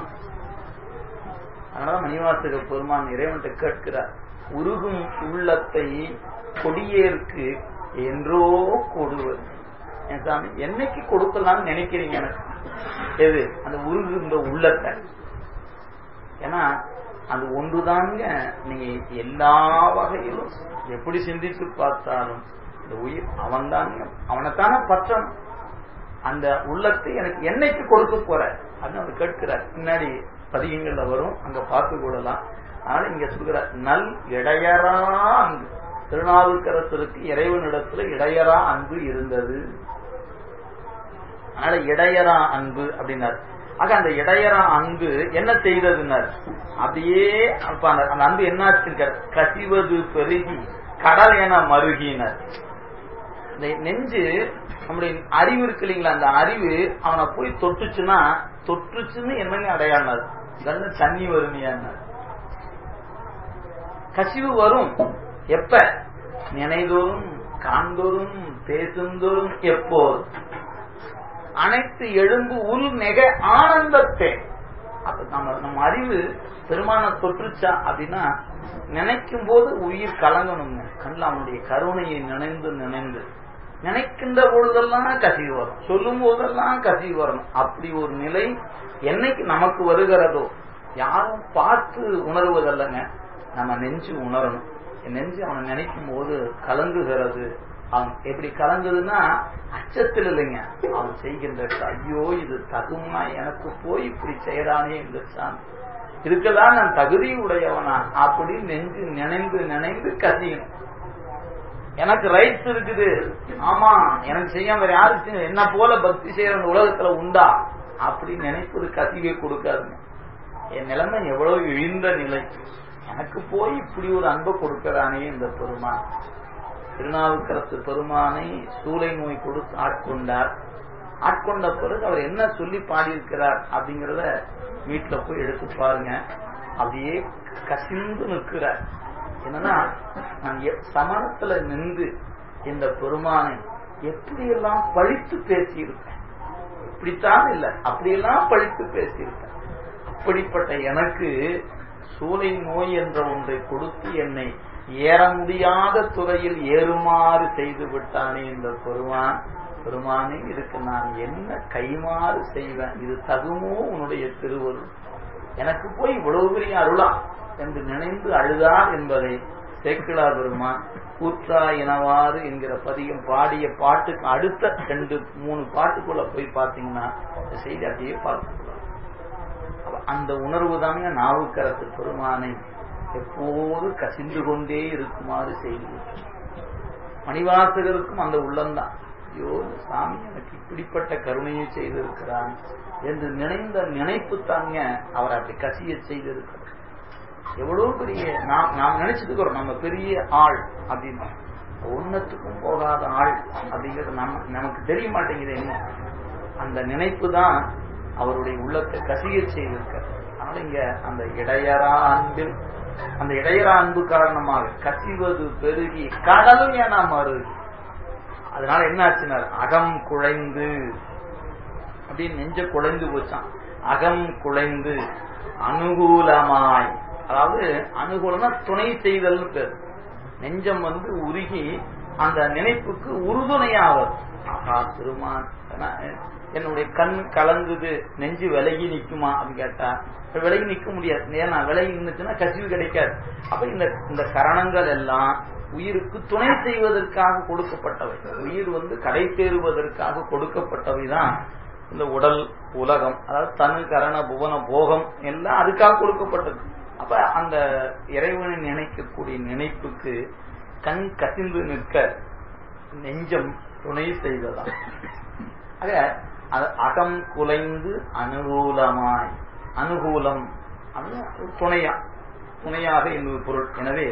அதனால மணிவாசக பெருமான் இறைவன்கிட்ட கேட்கிறார் உருகும் உள்ளத்தை கொடியேற்கு என்றோ கொடுவது என் சாமி என்னைக்கு கொடுக்கலாம்னு நினைக்கிறீங்க எனக்கு எது அந்த உருகுகின்ற உள்ளத்தை ஏன்னா அது ஒன்றுதாங்க நீங்க எல்லா வகையிலும் எப்படி சிந்தித்து பார்த்தாலும் இந்த உயிர் அவன் தாங்க அவனைத்தானே பற்றணும் அந்த உள்ளத்தை எனக்கு என்னைக்கு கொடுக்க போற அப்படின்னு அவர் கேட்கிறார் பின்னாடி பதிகங்கள்ல வரும் அங்க பார்த்து கொள்ளலாம் அதனால இங்க சொல்கிறார் நல் இடையறா அன்பு திருநாவுக்கரசருக்கு இறைவனிடத்துல இடையறா அன்பு இருந்தது அதனால இடையறா அன்பு அப்படின்னார் ஆக அந்த இடையறா அன்பு என்ன செய்ததுன்னார் அப்படியே அப்ப அந்த அந்த அன்பு என்னாச்சுங்க கசிவது பெருகி கடல் என மருகினார் இந்த நெஞ்சு நம்முடைய அறிவு இருக்கு இல்லைங்களா அந்த அறிவு அவனை போய் தொட்டுச்சுன்னா தொட்டுச்சுன்னு என்னங்க அடையாளம் கண்ணு தண்ணி வருமையானார் கசிவு வரும் எப்ப நினைதோறும் காண்தோறும் பேசுந்தோறும் எப்போது அனைத்து எழும்பு உள் நெக ஆனந்தத்தை அப்ப நம்ம நம்ம அறிவு பெருமான தொற்றுச்சா அப்படின்னா நினைக்கும் போது உயிர் கலங்கணுங்க கண்ணில் அவனுடைய கருணையை நினைந்து நினைந்து நினைக்கின்ற பொழுதெல்லாம் கசிவு வரும் சொல்லும் போதெல்லாம் கசிவு வரணும் அப்படி ஒரு நிலை என்னைக்கு நமக்கு வருகிறதோ யாரும் பார்த்து உணர்வதல்லங்க நம்ம நெஞ்சு உணரணும் என் நெஞ்சு அவனை நினைக்கும் போது கலங்குகிறது அவன் எப்படி கலங்குதுன்னா அச்சத்தில் இல்லைங்க அவன் செய்கின்ற ஐயோ இது தகுமா எனக்கு போய் இப்படி செய்யறானே என்று சாமி இதுக்கெல்லாம் நான் தகுதி உடையவனா அப்படி நெஞ்சு நினைந்து நினைந்து கசியணும் எனக்கு ரைட்ஸ் இருக்குது ஆமா எனக்கு செய்யாம வேற யாருக்கு என்ன போல பக்தி செய்யற உலகத்துல உண்டா அப்படி நினைப்பது கசிவை கொடுக்காதுங்க என் நிலைமை எவ்வளவு இழிந்த நிலை எனக்கு போய் இப்படி ஒரு அன்பை கொடுக்கறானே இந்த பெருமான் திருநாவுக்கரசு பெருமானை சூளை நோய் கொடுத்து ஆட்கொண்டார் ஆட்கொண்ட பிறகு அவர் என்ன சொல்லி பாடியிருக்கிறார் அப்படிங்கறத வீட்டுல போய் எடுத்து பாருங்க அப்படியே கசிந்து நிற்கிறார் என்னன்னா நான் எப்- சமணத்துல நின்று இந்த பெருமானை எப்படியெல்லாம் பழித்து பேசியிருப்பேன் இப்படித்தான் இல்ல அப்படியெல்லாம் பழித்து பேசியிருப்பேன் அப்படிப்பட்ட எனக்கு சூளை நோய் என்ற ஒன்றை கொடுத்து என்னை ஏற முடியாத துறையில் ஏறுமாறு செய்து விட்டானே இந்த பெருமான் பெருமானே இதுக்கு நான் என்ன கைமாறு செய்வேன் இது தகுமோ உன்னுடைய திருவருள் எனக்கு போய் இவ்வளவு பெரிய அருளா என்று நினைந்து அழுதார் என்பதை சேக்கிழா பெருமான் கூற்றா இனவாறு என்கிற பதிகம் பாடிய பாட்டுக்கு அடுத்த ரெண்டு மூணு பாட்டுக்குள்ள போய் பார்த்தீங்கன்னா இந்த செய்தி அப்படியே பார்த்துக்கலாம் அப்ப அந்த உணர்வு தாங்க நாவுக்கரசு பெருமானை எப்போது கசிந்து கொண்டே இருக்குமாறு செய்து மணிவாசகருக்கும் அந்த உள்ளம்தான் ஐயோ இந்த சாமி எனக்கு இப்படிப்பட்ட கருணையை செய்திருக்கிறான் என்று நினைந்த நினைப்பு தாங்க அவர் அப்படி கசிய செய்திருக்கிறார் எவ்வளவு பெரிய நாம் நாம் நினைச்சிட்டு இருக்கிறோம் நம்ம பெரிய ஆள் அப்படின்னு ஒன்னத்துக்கும் போகாத ஆள் அப்படிங்கிறது நம்ம நமக்கு தெரிய மாட்டேங்குது என்ன அந்த நினைப்பு தான் அவருடைய உள்ளத்தை கசிய செய்திருக்கார் அதனால இங்க அந்த இடையறா அன்பில் அந்த இடையறா அன்பு காரணமாக கசிவது பெருகி கடல் என மருகி அதனால என்ன ஆச்சுன்னா அகம் குழைந்து அப்படின்னு நெஞ்ச குழைந்து போச்சான் அகம் குலைந்து அனுகூலமாய் அதாவது அனுகூலம்னா துணை செய்தல் பேர் நெஞ்சம் வந்து உருகி அந்த நினைப்புக்கு உறுதுணையாவது ஆஹா திருமான் என்னுடைய கண் கலங்குது நெஞ்சு விலகி நிக்குமா அப்படின்னு கேட்டா விலகி நிக்க முடியாது ஏன்னா விலகி நின்றுச்சுன்னா கசிவு கிடைக்காது அப்ப இந்த இந்த கரணங்கள் எல்லாம் உயிருக்கு துணை செய்வதற்காக கொடுக்கப்பட்டவை உயிர் வந்து கடை தேறுவதற்காக கொடுக்கப்பட்டவை தான் இந்த உடல் உலகம் அதாவது தனு கரண புவன போகம் எல்லாம் அதுக்காக கொடுக்கப்பட்டது அப்ப அந்த இறைவனை நினைக்கக்கூடிய நினைப்புக்கு கண் கசிந்து நிற்க நெஞ்சம் துணை செய்வதா ஆக அகம் குலைந்து அனுகூலமாய் அனுகூலம் துணையா துணையாக என்பது பொருள் எனவே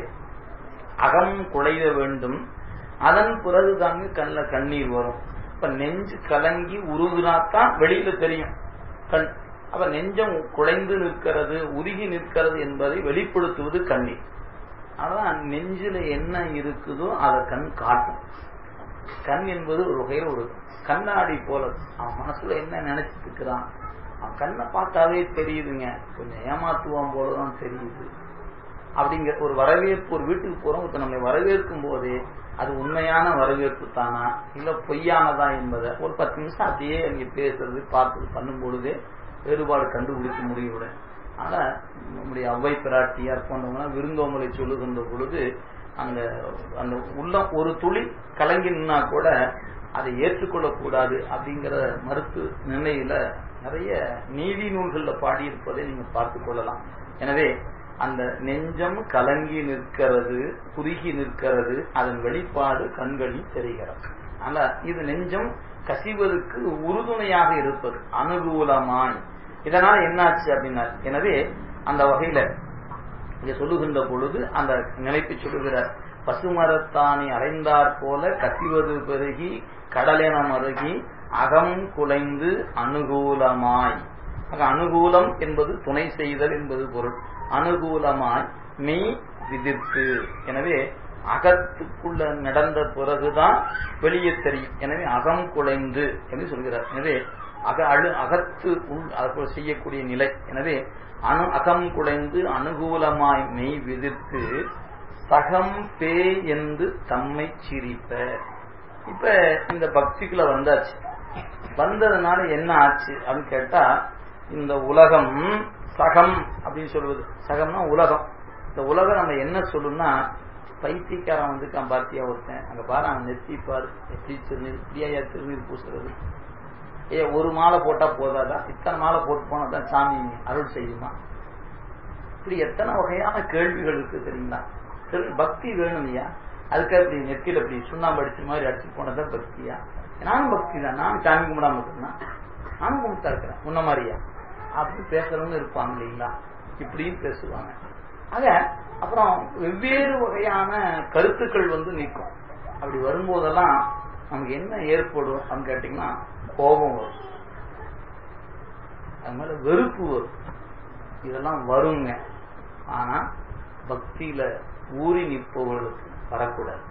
அகம் குலைய வேண்டும் அதன் பிறகு தாங்க கண்ணில் கண்ணீர் வரும் இப்ப நெஞ்சு கலங்கி உருகுனாத்தான் வெளியில தெரியும் கண் அப்ப நெஞ்சம் குலைந்து நிற்கிறது உருகி நிற்கிறது என்பதை வெளிப்படுத்துவது கண்ணீர் அதான் நெஞ்சில என்ன இருக்குதோ அதை கண் காட்டும் கண் என்பது ஒரு வகையில் ஒரு கண்ணாடி போல அவன் மனசுல என்ன நினைச்சிட்டு இருக்கிறான் அவன் கண்ணை பார்த்தாவே தெரியுதுங்க கொஞ்சம் ஏமாத்துவான் போலதான் தெரியுது அப்படிங்கிற ஒரு வரவேற்பு ஒரு வீட்டுக்கு போறோம் ஒருத்தர் நம்மளை வரவேற்கும் போதே அது உண்மையான வரவேற்பு தானா இல்ல பொய்யானதா என்பதை ஒரு பத்து நிமிஷம் அப்படியே அங்கே பேசுறது பார்த்து பண்ணும் பொழுதே வேறுபாடு கண்டுபிடிக்க முடியும் ஆனா நம்முடைய அவ்வை பிராட்டியார் போன்றவங்க விருந்தோமலை சொல்லுகின்ற பொழுது அந்த அந்த உள்ளம் ஒரு துளி கலங்கி நின்னா கூட அதை ஏற்றுக்கொள்ளக்கூடாது அப்படிங்கிற மறுத்து நிலையில நிறைய நீதி நூல்கள்ல பாடியிருப்பதை நீங்க பார்த்து கொள்ளலாம் எனவே அந்த நெஞ்சம் கலங்கி நிற்கிறது குறுகி நிற்கிறது அதன் வெளிப்பாடு கண்களில் தெரிகிறது ஆனா இது நெஞ்சம் கசிவதற்கு உறுதுணையாக இருப்பது அனுகூலமாய் இதனால என்னாச்சு அப்படின்னா எனவே அந்த வகையில இங்க சொல்லுகின்ற பொழுது அந்த நிலைப்பு சொல்லுகிறார் பசுமரத்தானி அறைந்தாற் போல கசிவது பெருகி கடலென மருகி அகம் குலைந்து அனுகூலமாய் அனுகூலம் என்பது துணை செய்தல் என்பது பொருள் அனுகூலமாய் மெய் விதிர்த்து எனவே அகத்துக்குள்ள நடந்த பிறகுதான் வெளியே தெரியும் எனவே அகம் குலைந்து என்று சொல்கிறார் எனவே அக அழு அகத்து உள் செய்யக்கூடிய நிலை எனவே அணு அகம் குலைந்து அனுகூலமாய் மெய் விதிர்த்து சகம் பே என்று தம்மை சிரிப்ப இப்ப இந்த பக்திக்குள்ள வந்தாச்சு வந்ததுனால என்ன ஆச்சு அப்படின்னு கேட்டா இந்த உலகம் சகம் அப்படின்னு சொல்வது சகம்னா உலகம் இந்த உலகம் நம்ம என்ன சொல்லணும்னா பைத்தியக்காரன் வந்துட்டான் பார்த்தியா ஒருத்தன் அங்க பாரு அவன் நெத்திப்பாரு எப்படி திருநீர் இப்படியா திருநீர் பூசுறது ஏ ஒரு மாலை போட்டா போதாதா இத்தனை மாலை போட்டு போனாதான் சாமி அருள் செய்யுமா இப்படி எத்தனை வகையான கேள்விகள் இருக்கு தெரியுங்களா பக்தி வேணும் ஐயா அதுக்காக இப்படி நெத்தியில இப்படி சுண்ணாம்பு அடிச்ச மாதிரி அடிச்சு போனதான் பக்தியா நானும் பக்தி தான் நானும் சாமி கும்பிடாம இருக்கேன் நானும் கும்பிட்டா இருக்கிறேன் முன்ன மாதிரியா அப்படி பேசுறவங்க இருப்பாங்க இல்லைங்களா இப்படியும் பேசுவாங்க ஆக அப்புறம் வெவ்வேறு வகையான கருத்துக்கள் வந்து நிற்கும் அப்படி வரும்போதெல்லாம் நமக்கு என்ன ஏற்படும் அப்படின்னு கேட்டீங்கன்னா கோபம் வரும் அது மேல வெறுப்பு வரும் இதெல்லாம் வருங்க ஆனா பக்தியில ஊறி நிற்பவர்களுக்கு வரக்கூடாது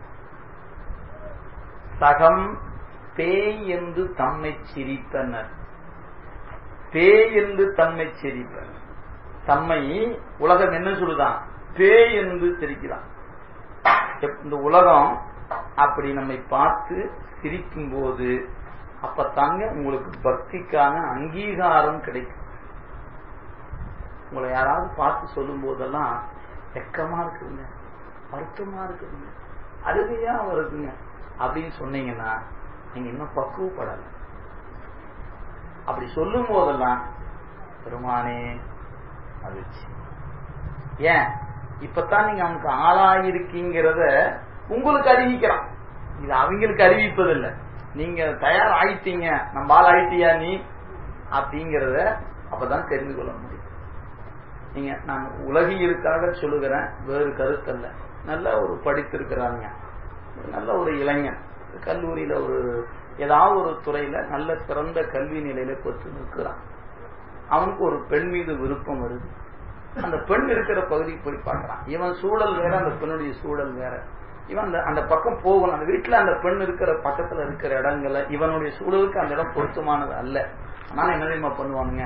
சகம் பேய் என்று தம்மை சிரித்தனர் பேய் என்று தம்மை சிரிப்பர் தம்மை உலகம் என்ன சொல்லுதான் பேய் என்று சிரிக்கிறான் இந்த உலகம் அப்படி நம்மை பார்த்து சிரிக்கும் போது அப்பத்தாங்க உங்களுக்கு பக்திக்கான அங்கீகாரம் கிடைக்கும் உங்களை யாராவது பார்த்து சொல்லும் போதெல்லாம் வெக்கமா இருக்குங்க வருத்தமா இருக்குங்க அழுகையா வருதுங்க அப்படின்னு சொன்னீங்கன்னா நீங்க இன்னும் பக்குவப்படலை அப்படி சொல்லும் போதெல்லாம் பெருமானே மகிழ்ச்சி ஏன் இப்பதான் நீங்க அவனுக்கு ஆளாயிருக்கீங்கிறத உங்களுக்கு அறிவிக்கிறான் இது அவங்களுக்கு அறிவிப்பதில்லை நீங்க தயார் ஆயிட்டீங்க நம்ம ஆள் ஆயிட்டியா நீ அப்படிங்கிறத அப்பதான் தெரிந்து கொள்ள முடியும் நீங்க நான் உலகியலுக்காக சொல்லுகிறேன் வேறு கருத்தல்ல நல்ல ஒரு படித்திருக்கிறாங்க நல்ல ஒரு இளைஞன் கல்லூரியில ஒரு ஏதாவது ஒரு துறையில நல்ல சிறந்த கல்வி நிலையில பெற்று நிற்கிறான் அவனுக்கு ஒரு பெண் மீது விருப்பம் வருது அந்த பெண் இருக்கிற பகுதிக்கு போய் பார்க்கறான் இவன் சூழல் வேற அந்த பெண்ணுடைய சூழல் வேற இவன் அந்த அந்த பக்கம் போகணும் அந்த வீட்டுல அந்த பெண் இருக்கிற பக்கத்துல இருக்கிற இடங்கள்ல இவனுடைய சூழலுக்கு அந்த இடம் பொருத்தமானது அல்ல அதனால என்ன தெரியுமா பண்ணுவானுங்க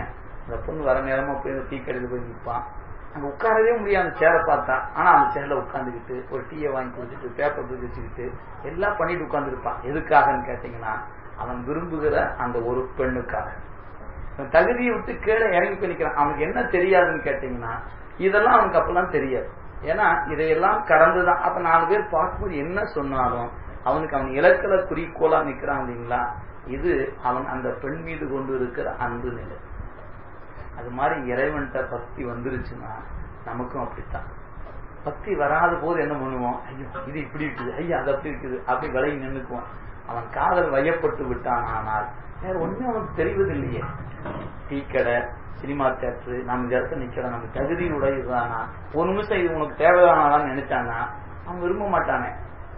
அந்த பொண்ணு வர நேரமா போய் இந்த டீ கடையில் போய் நிற்பான் அங்க உட்காரவே முடியாது அந்த சேரை பார்த்தா ஆனா அந்த சேர்ல உட்காந்துக்கிட்டு ஒரு டீயை வாங்கி குடிச்சிட்டு பேப்பர் தூக்கி வச்சுக்கிட்டு எல்லாம் பண்ணிட்டு உட்காந்துருப்பான் எதுக்காகன்னு கேட்டீங்கன்னா அவன் விரும்புகிற அந்த ஒரு பெண்ணுக்காக அவன் தகுதியை விட்டு கீழே இறங்கி போய் நிக்கிறான் அவனுக்கு என்ன தெரியாதுன்னு கேட்டீங்கன்னா இதெல்லாம் அவனுக்கு அப்பெல்லாம் தெரியாது ஏன்னா இதையெல்லாம் கடந்துதான் அப்ப நாலு பேர் பார்க்கும்போது என்ன சொன்னாலும் அவனுக்கு அவன் இலக்கல குறிக்கோளா நிக்கிறான் இல்லைங்களா இது அவன் அந்த பெண் மீது கொண்டு இருக்கிற அன்பு நிலை அது மாதிரி இறைவன்கிட்ட பக்தி வந்துருச்சுன்னா நமக்கும் அப்படித்தான் பக்தி வராத போது என்ன பண்ணுவோம் ஐயோ இது இப்படி இருக்குது ஐயா அது அப்படி இருக்குது அப்படி விலகி நின்றுக்குவோம் அவன் காதல் வயப்பட்டு விட்டான் ஆனால் வேற ஒண்ணும் அவனுக்கு தெரிவதில்லையே டீ கடை சினிமா தேட்டரு நம்ம இந்த இடத்துல நிக்கிறோம் நம்ம தகுதி உடையதுதானா ஒரு நிமிஷம் இது உனக்கு தேவைதானான்னு நினைச்சானா அவன் விரும்ப மாட்டானே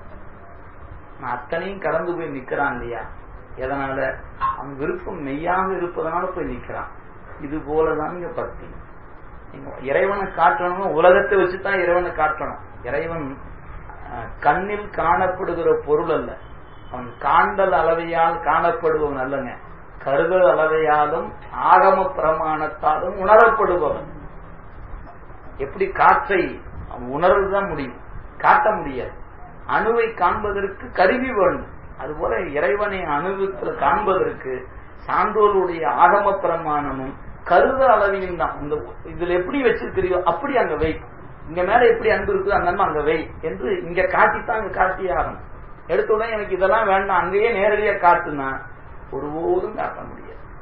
நான் அத்தனையும் கடந்து போய் நிக்கிறான் இல்லையா எதனால அவன் விருப்பம் மெய்யாக இருப்பதனால போய் நிக்கிறான் இது போலதான் இங்க பக்தி இறைவனை காட்டணும் உலகத்தை வச்சுதான் இறைவனை காட்டணும் இறைவன் கண்ணில் காணப்படுகிற பொருள் அல்ல அவன் காண்டல் அளவையால் காணப்படுபவன் அல்லங்க கருதல் அளவையாலும் ஆகம பிரமாணத்தாலும் உணரப்படுபவன் எப்படி காற்றை அவன் உணர்வுதான் முடியும் காட்ட முடியாது அணுவை காண்பதற்கு கருவி வேண்டும் அதுபோல இறைவனை அணுவத்தில் காண்பதற்கு சான்றோருடைய ஆகம பிரமாணமும் கருத அளவியும் தான் இந்த இதுல எப்படி வச்சிருக்கிறியோ அப்படி அங்க வை இங்க மேல எப்படி அன்பு இருக்குது அந்த அங்க வை என்று இங்க காட்டித்தான் அங்க காட்டியே ஆகணும் எடுத்த உடனே எனக்கு இதெல்லாம் வேண்டாம் அங்கேயே நேரடியா காட்டுனா ஒருபோதும் காட்ட முடியாது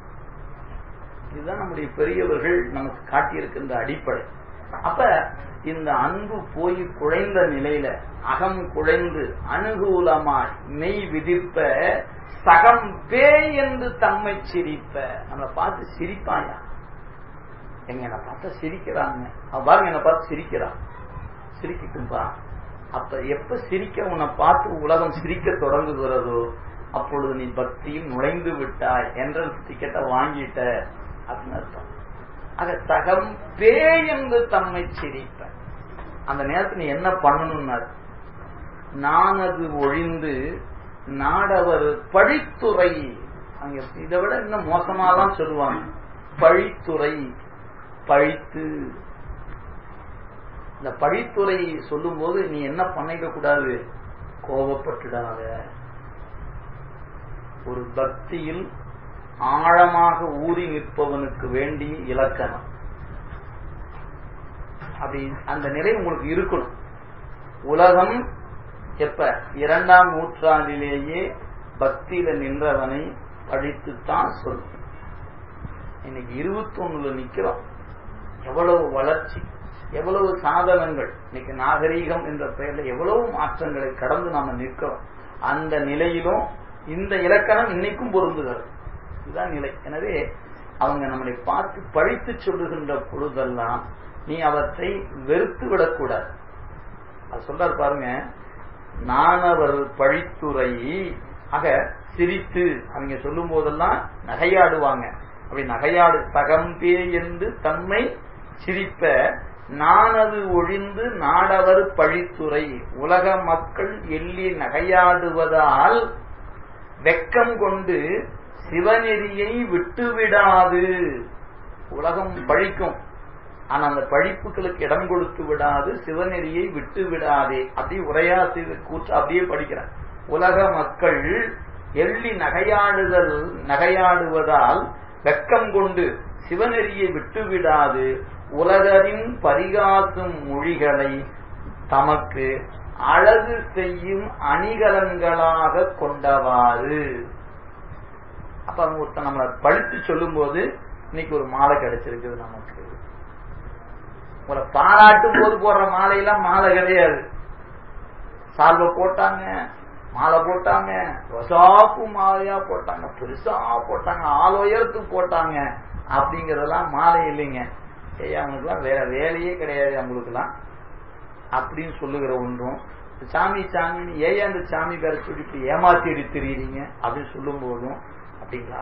இதுதான் நம்முடைய பெரியவர்கள் நமக்கு காட்டியிருக்கின்ற அடிப்படை அப்ப இந்த அன்பு போய் குழைந்த நிலையில அகம் குழைந்து அனுகூலமாய் மெய் விதிப்ப சகம் பேய் என்று தம்மை சிரிப்ப நம்மளை பார்த்து சிரிப்பாயா எங்க என்ன பார்த்தா சிரிக்கிறாங்க பாருங்க என்ன பார்த்து சிரிக்கிறான் சிரிக்கட்டும்பா அப்ப எப்ப சிரிக்க உன்னை பார்த்து உலகம் சிரிக்க தொடங்குகிறதோ அப்பொழுது நீ பக்தியில் நுழைந்து விட்டாய் என்ட்ரன்ஸ் டிக்கெட்டை வாங்கிட்ட அப்படின்னு அர்த்தம் ஆக சகம் பேய் என்று தம்மை சிரிப்ப அந்த நேரத்தில் நீ என்ன பண்ணணும்னாரு நான் அது ஒழிந்து நாடவர் பழித்துறை அங்க இதை விட இன்னும் மோசமாதான் சொல்லுவாங்க பழித்துறை பழித்து இந்த பழித்துறை சொல்லும் போது நீ என்ன பண்ணிக்க கூடாது கோபப்பட்டுடாத ஒரு பக்தியில் ஆழமாக ஊறி நிற்பவனுக்கு வேண்டிய இலக்கணம் அப்படி அந்த நிலை உங்களுக்கு இருக்கணும் உலகம் எப்ப இரண்டாம் நூற்றாண்டிலேயே பக்தியில நின்றவனை படித்துத்தான் சொல்லும் இன்னைக்கு இருபத்தி ஒண்ணுல நிக்கிறோம் எவ்வளவு வளர்ச்சி எவ்வளவு சாதனங்கள் இன்னைக்கு நாகரீகம் என்ற பெயர்ல எவ்வளவு மாற்றங்களை கடந்து நாம நிற்கிறோம் அந்த நிலையிலும் இந்த இலக்கணம் இன்னைக்கும் பொருந்துகிறது இதுதான் நிலை எனவே அவங்க நம்மளை பார்த்து பழித்து சொல்லுகின்ற பொழுதெல்லாம் நீ அவற்றை வெறுத்து விடக்கூடாது அது சொல்றாரு பாருங்க நான் அவர் பழித்துறை ஆக சிரித்து அவங்க சொல்லும் போதெல்லாம் நகையாடுவாங்க அப்படி நகையாடு தகம்பே என்று தம்மை சிரிப்ப நானது ஒழிந்து நாடவர் பழித்துறை உலக மக்கள் எள்ளி நகையாடுவதால் வெக்கம் கொண்டு சிவநெறியை விட்டுவிடாது உலகம் பழிக்கும் ஆனா அந்த பழிப்புகளுக்கு இடம் கொடுத்து விடாது சிவநெறியை விட்டு விடாதே அப்படி உரையாசிரியர் கூற்று அப்படியே படிக்கிறேன் உலக மக்கள் எள்ளி நகையாடுதல் நகையாடுவதால் வெக்கம் கொண்டு சிவநெறியை விட்டுவிடாது உலகரின் பரிகாசும் மொழிகளை தமக்கு அழகு செய்யும் அணிகலன்களாக கொண்டவாறு அப்ப அவங்க ஒருத்தன் நம்மளை பழித்து சொல்லும் போது இன்னைக்கு ஒரு மாலை கிடைச்சிருக்குது நமக்கு உங்களை பாராட்டும் போது போடுற மாலையெல்லாம் மாலை கிடையாது சால்வை போட்டாங்க மாலை போட்டாங்க ரொசாப்பு மாலையா போட்டாங்க பெருசா போட்டாங்க ஆள் உயரத்துக்கு போட்டாங்க அப்படிங்கறதெல்லாம் மாலை இல்லைங்க ஐயா அவங்களுக்குலாம் வேற வேலையே கிடையாது அவங்களுக்குலாம் அப்படின்னு சொல்லுகிற ஒன்றும் சாமி சாமின்னு ஏன் அந்த சாமி பேரை சொல்லிட்டு ஏமாத்தி தெரியுறீங்க அப்படின்னு சொல்லும் போதும் அப்படிங்களா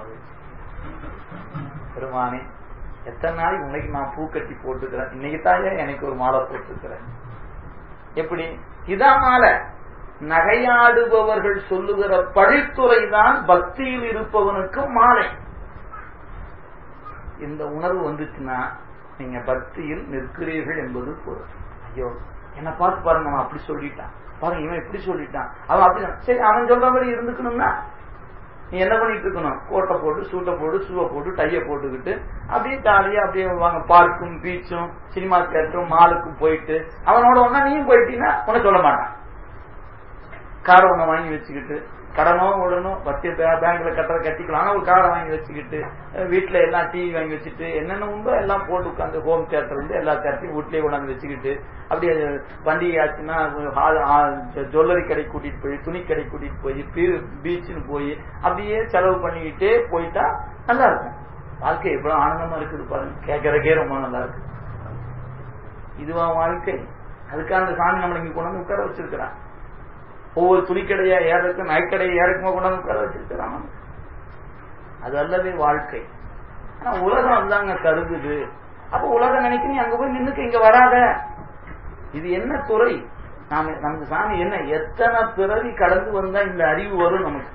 பெருமானே எத்தனை நாளைக்கு உனக்கு நான் பூ கட்டி போட்டுக்கிறேன் இன்னைக்கு தாயா எனக்கு ஒரு மாலை போட்டுக்கிறேன் எப்படி இதான் மாலை நகையாடுபவர்கள் சொல்லுகிற பழித்துறை தான் பக்தியில் இருப்பவனுக்கு மாலை இந்த உணர்வு வந்துச்சுன்னா நீங்க பக்தியில் நிற்கிறீர்கள் என்பது பொருள் ஐயோ என்ன பார்த்து பாருங்க அவன் அப்படி சொல்லிட்டான் பாருங்க இவன் இப்படி சொல்லிட்டான் அவன் அப்படி சரி அவன் சொல்ற மாதிரி இருந்துக்கணும்னா நீ என்ன பண்ணிட்டு இருக்கணும் கோட்டை போட்டு சூட்டை போட்டு ஷூவை போட்டு டைய போட்டுக்கிட்டு அப்படியே ஜாலியா அப்படியே வாங்க பார்க்கும் பீச்சும் சினிமா தேட்டரும் மாலுக்கும் போயிட்டு அவனோட ஒன்னா நீயும் போயிட்டீங்கன்னா உன்னை சொல்ல மாட்டான் காரை ஒண்ணு வாங்கி வச்சுக்கிட்டு கடனோ உடனோ வட்டி பேங்க்ல கட்டுற கட்டிக்கலாம் ஆனா ஒரு காரை வாங்கி வச்சுக்கிட்டு வீட்டுல எல்லாம் டிவி வாங்கி வச்சுட்டு என்னென்ன உண்டோ எல்லாம் போட்டு உட்காந்து ஹோம் தியேட்டர் வந்து எல்லா தியேட்டரையும் வீட்லயே கொண்டாந்து வச்சுக்கிட்டு அப்படியே பண்டிகை ஆச்சுன்னா ஜுவல்லரி கடை கூட்டிட்டு போய் துணி கடை கூட்டிட்டு போய் பீச்சுன்னு போய் அப்படியே செலவு பண்ணிக்கிட்டே போயிட்டா நல்லா இருக்கும் வாழ்க்கை எவ்வளவு ஆனந்தமா இருக்குது பாருங்க கேட்கறக்கே ரொம்ப நல்லா இருக்கு இதுவா வாழ்க்கை அதுக்காக அந்த சாமி நம்மளை இங்க கொண்டு வந்து உட்கார வச்சிருக்கிறான் ஒவ்வொரு துணிக்கடையா ஏறக்கும் நகைக்கடையை ஏறக்குமா கொண்டாந்து உட்கார வச்சிருக்கிறான் அது அல்லவே வாழ்க்கை ஆனா உலகம் அதுதாங்க கருதுது அப்ப உலகம் நினைக்க நீ அங்க போய் நின்னுக்கு இங்க வராத இது என்ன துறை நாம நமக்கு சாமி என்ன எத்தனை பிறவி கடந்து வந்தா இந்த அறிவு வரும் நமக்கு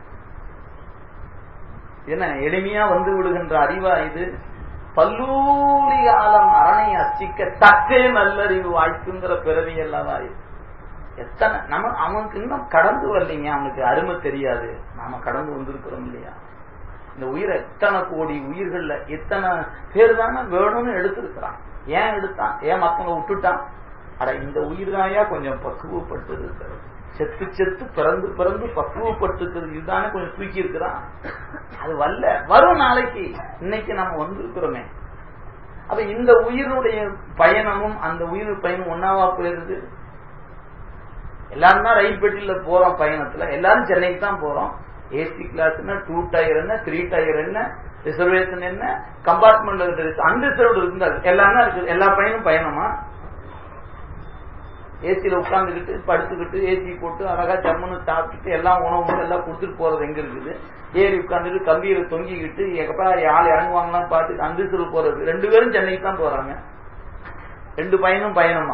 என்ன எளிமையா வந்து விடுகின்ற அறிவா இது பல்லூலி காலம் அரணை அச்சிக்க தக்கே நல்லறிவு வாய்ப்புங்கிற பிறவி அல்லவா இது எத்தனை நம்ம அவனுக்கு இன்னும் கடந்து வரலைங்க அவனுக்கு அருமை தெரியாது நாம கடந்து வந்திருக்கிறோம் இல்லையா இந்த உயிரை எத்தனை கோடி உயிர்கள்ல எத்தனை பேர் தானே வேணும்னு எடுத்திருக்கிறான் ஏன் எடுத்தான் ஏன் மத்தவங்க விட்டுட்டான் அட இந்த உயிர் தாயா கொஞ்சம் பக்குவப்பட்டு இருக்கிறது செத்து செத்து பிறந்து பிறந்து பக்குவப்பட்டு இருக்கிறது இதுதானே கொஞ்சம் தூக்கி இருக்கிறான் அது வரல வரும் நாளைக்கு இன்னைக்கு நம்ம வந்திருக்கிறோமே அப்ப இந்த உயிருடைய பயணமும் அந்த உயிர் பயணம் ஒன்னாவா போயிருது எல்லாரும் தான் ரயில் பெட்டியில போறோம் பயணத்துல எல்லாரும் சென்னைக்கு தான் போறோம் ஏசி கிளாஸ்னா டூ டயர் என்ன த்ரீ டயர் என்ன ரிசர்வேஷன் என்ன கம்பார்ட்மெண்ட் அன்ரிசர்வ்டு இருந்தாரு எல்லாம் தான் இருக்குது எல்லா பயனும் பயணமா ஏசியில உட்காந்துக்கிட்டு படுத்துக்கிட்டு ஏசி போட்டு அழகா ஜம்முன்னு சாப்பிட்டுட்டு எல்லாம் உணவு எல்லாம் கொடுத்துட்டு போறது எங்க இருக்குது ஏறி உட்காந்துட்டு கம்பியில தொங்கிக்கிட்டு எப்பா யாழ் இறங்குவாங்களான்னு பார்த்துட்டு அன்ரிசர்வ் போறது ரெண்டு பேரும் சென்னைக்கு தான் போறாங்க ரெண்டு பயனும் பயணமா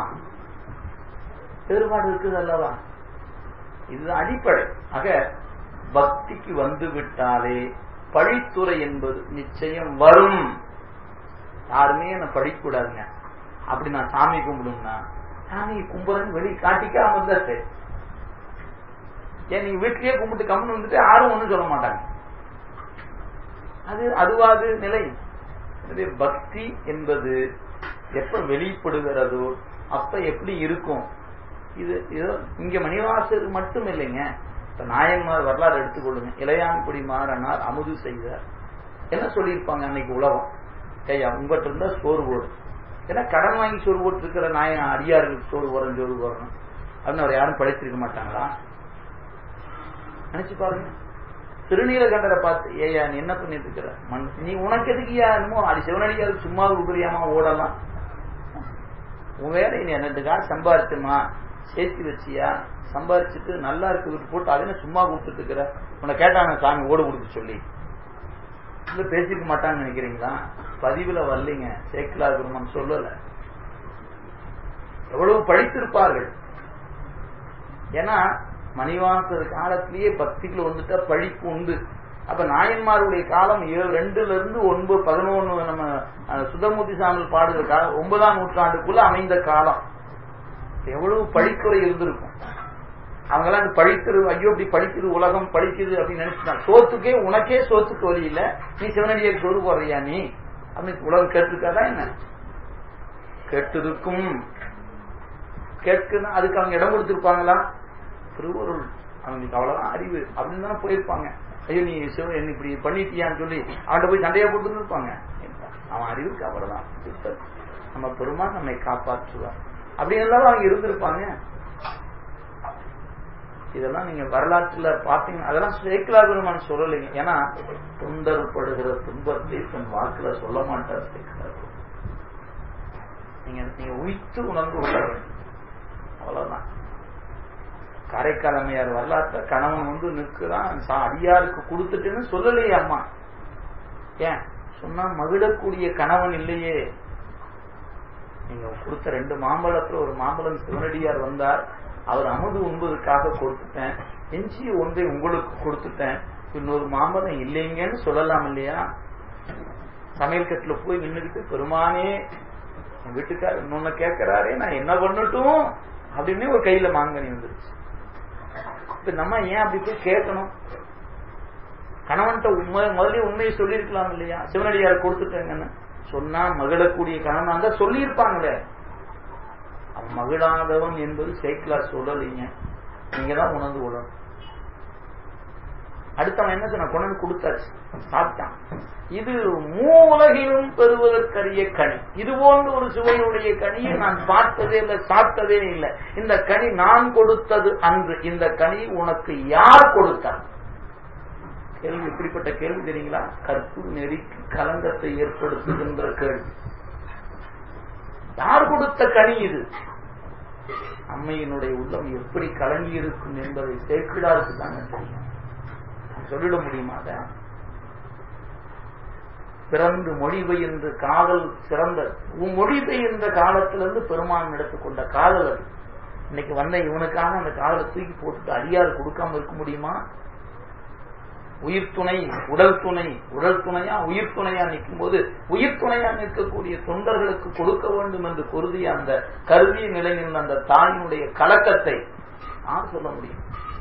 வேறுபாடு இருக்குது அல்லவா இது அடிப்படை ஆக பக்திக்கு வந்து விட்டாலே பழித்துறை என்பது நிச்சயம் வரும் யாருமே என்ன படிக்கூடாதுங்க அப்படி நான் சாமி கும்பிடுங்கன்னா சாமி கும்பிடுறேன்னு வெளியே காட்டிக்காம இருந்தா சரி ஏன் நீங்க வீட்லயே கும்பிட்டு கம்முன்னு வந்துட்டு யாரும் ஒண்ணும் சொல்ல மாட்டாங்க அது அதுவாது நிலை எனவே பக்தி என்பது எப்ப வெளிப்படுகிறதோ அப்ப எப்படி இருக்கும் இது இதோ இங்க மணிவாசர் மட்டும் இல்லைங்க இப்ப நாயன்மார் வரலாறு எடுத்துக்கொள்ளுங்க இளையான்குடி மாறனார் அமுது செய்தார் என்ன சொல்லியிருப்பாங்க அன்னைக்கு உலகம் ஐயா உங்ககிட்ட இருந்தா சோறு போடும் ஏன்னா கடன் வாங்கி சோறு போட்டு இருக்கிற நாயன் அடியார்களுக்கு சோறு போறோம் சோறு போறணும் அப்படின்னு அவர் யாரும் படைச்சிருக்க மாட்டாங்களா நினைச்சு பாருங்க திருநீலகண்டரை பார்த்து ஏயா நீ என்ன பண்ணிட்டு இருக்கிற மண் நீ உனக்கு எதுக்குயா என்னமோ அது சிவனடியார் சும்மா உபரியாமா ஓடலாம் உன் வேலை நீ ரெண்டு காசு சம்பாரிச்சுமா சேர்த்து வச்சியா சம்பாரிச்சுட்டு நல்லா இருக்கு விட்டு போட்டு அதை சும்மா கொடுத்துட்டு இருக்கிற உன்னை கேட்டாங்க சாமி ஓடு கொடுக்க சொல்லி இல்ல பேசிக்க மாட்டான்னு நினைக்கிறீங்களா பதிவுல வரலைங்க சேக்கலா குருமன் சொல்லல எவ்வளவு படித்திருப்பார்கள் ஏன்னா மணிவாசர் காலத்திலேயே பக்திக்குள்ள வந்துட்டா படிப்பு உண்டு அப்ப நாயன்மாருடைய காலம் ரெண்டுல இருந்து ஒன்பது பதினொன்னு நம்ம சுதமூர்த்தி சாமியில் பாடுகிற காலம் ஒன்பதாம் நூற்றாண்டுக்குள்ள அமைந்த காலம் எவ்வளவு படித்துறை இருந்திருக்கும் அவங்கெல்லாம் படிக்கிறது ஐயோ இப்படி படிக்குது உலகம் படிக்குது அப்படின்னு நினைச்சுட்டாங்க சோத்துக்கே உனக்கே சோத்துக்கு வழி இல்ல நீ சிவனடியார் சோறு போடுறியா நீ அப்படின்னு உலகம் கேட்டிருக்காதா என்ன கேட்டிருக்கும் கேட்குன்னா அதுக்கு அவங்க இடம் கொடுத்திருப்பாங்களா திருவருள் அவங்களுக்கு அவ்வளவுதான் அறிவு அப்படின்னு தானே போயிருப்பாங்க ஐயோ நீ சிவ என்ன இப்படி பண்ணிட்டியான்னு சொல்லி அவன்கிட்ட போய் சண்டையா போட்டு இருப்பாங்க அவன் அறிவுக்கு அவ்வளவுதான் நம்ம பெருமான் நம்மை காப்பாற்றுவார் அப்படி எல்லாம் அவங்க இருந்திருப்பாங்க இதெல்லாம் நீங்க வரலாற்றுல பாத்தீங்க அதெல்லாம் சேக்கலா பெருமான் சொல்லலைங்க ஏன்னா தொண்டர் படுகிற துன்பத்தை தன் வாக்குல சொல்ல மாட்டார் சேக்கலா நீங்க நீங்க உயித்து உணர்ந்து கொள்ள வேண்டும் அவ்வளவுதான் காரைக்கால் அம்மையார் வரலாற்ற கணவன் வந்து நிற்கிறான் அடியாருக்கு கொடுத்துட்டுன்னு சொல்லலையே அம்மா ஏன் சொன்னா மகிழக்கூடிய கணவன் இல்லையே நீங்க கொடுத்த ரெண்டு மாம்பழத்துல ஒரு மாம்பழம் சிவனடியார் வந்தார் அவர் அமுது உண்பதற்காக கொடுத்துட்டேன் எஞ்சிய ஒன்றை உங்களுக்கு கொடுத்துட்டேன் இன்னொரு மாம்பழம் இல்லைங்கன்னு சொல்லலாம் இல்லையா சமையல் கட்டுல போய் நின்றுக்கிட்டு பெருமானே என் வீட்டுக்காரர் இன்னொன்னு கேட்கிறாரே நான் என்ன பண்ணட்டும் அப்படின்னு ஒரு கையில மாங்கனி வந்துருச்சு இப்ப நம்ம ஏன் அப்படி போய் கேட்கணும் கணவன்கிட்ட உண்மை முதல்ல உண்மையை சொல்லியிருக்கலாம் இல்லையா சிவனடியார கொடுத்துட்டேங்கன்னு சொன்னா மகிழக்கூடிய கணவன் இருந்தா சொல்லியிருப்பாங்களே அவன் மகிழாதவன் என்பது சேக்கிலா சொல்லலைங்க நீங்க தான் உணர்ந்து விடணும் அடுத்தவன் என்ன சொன்ன கொண்டு கொடுத்தாச்சு சாப்பிட்டான் இது மூ உலகிலும் பெறுவதற்கரிய கனி இது போன்ற ஒரு சுவையுடைய கனியை நான் பார்த்ததே இல்லை சாப்பிட்டதே இல்லை இந்த கனி நான் கொடுத்தது அன்று இந்த கனி உனக்கு யார் கொடுத்தார் கேள்வி எப்படிப்பட்ட கேள்வி தெரியுங்களா கற்பு நெறிக்கு கலங்கத்தை ஏற்படுத்துகின்ற கேள்வி யார் கொடுத்த கனி இது அம்மையினுடைய உள்ளம் எப்படி கலங்கி இருக்கும் என்பதை சேர்க்கிறாருக்கு தானே தெரியும் சொல்லிட முடியுமா அத பிறந்து மொழிபெயர்ந்து காதல் சிறந்த மொழிபெயர்ந்த காலத்திலிருந்து பெருமான் எடுத்துக்கொண்ட காதல் அது இன்னைக்கு வந்த இவனுக்காக அந்த காதலை தூக்கி போட்டுட்டு அடியாறு கொடுக்காம இருக்க முடியுமா உயிர் துணை உடல் துணை உடல் துணையா உயிர் துணையா நிற்கும் போது உயிர் துணையா நிற்கக்கூடிய தொண்டர்களுக்கு கொடுக்க வேண்டும் என்று கருதிய அந்த கருதிய நிலையில் அந்த தாயினுடைய கலக்கத்தை யார் சொல்ல முடியும்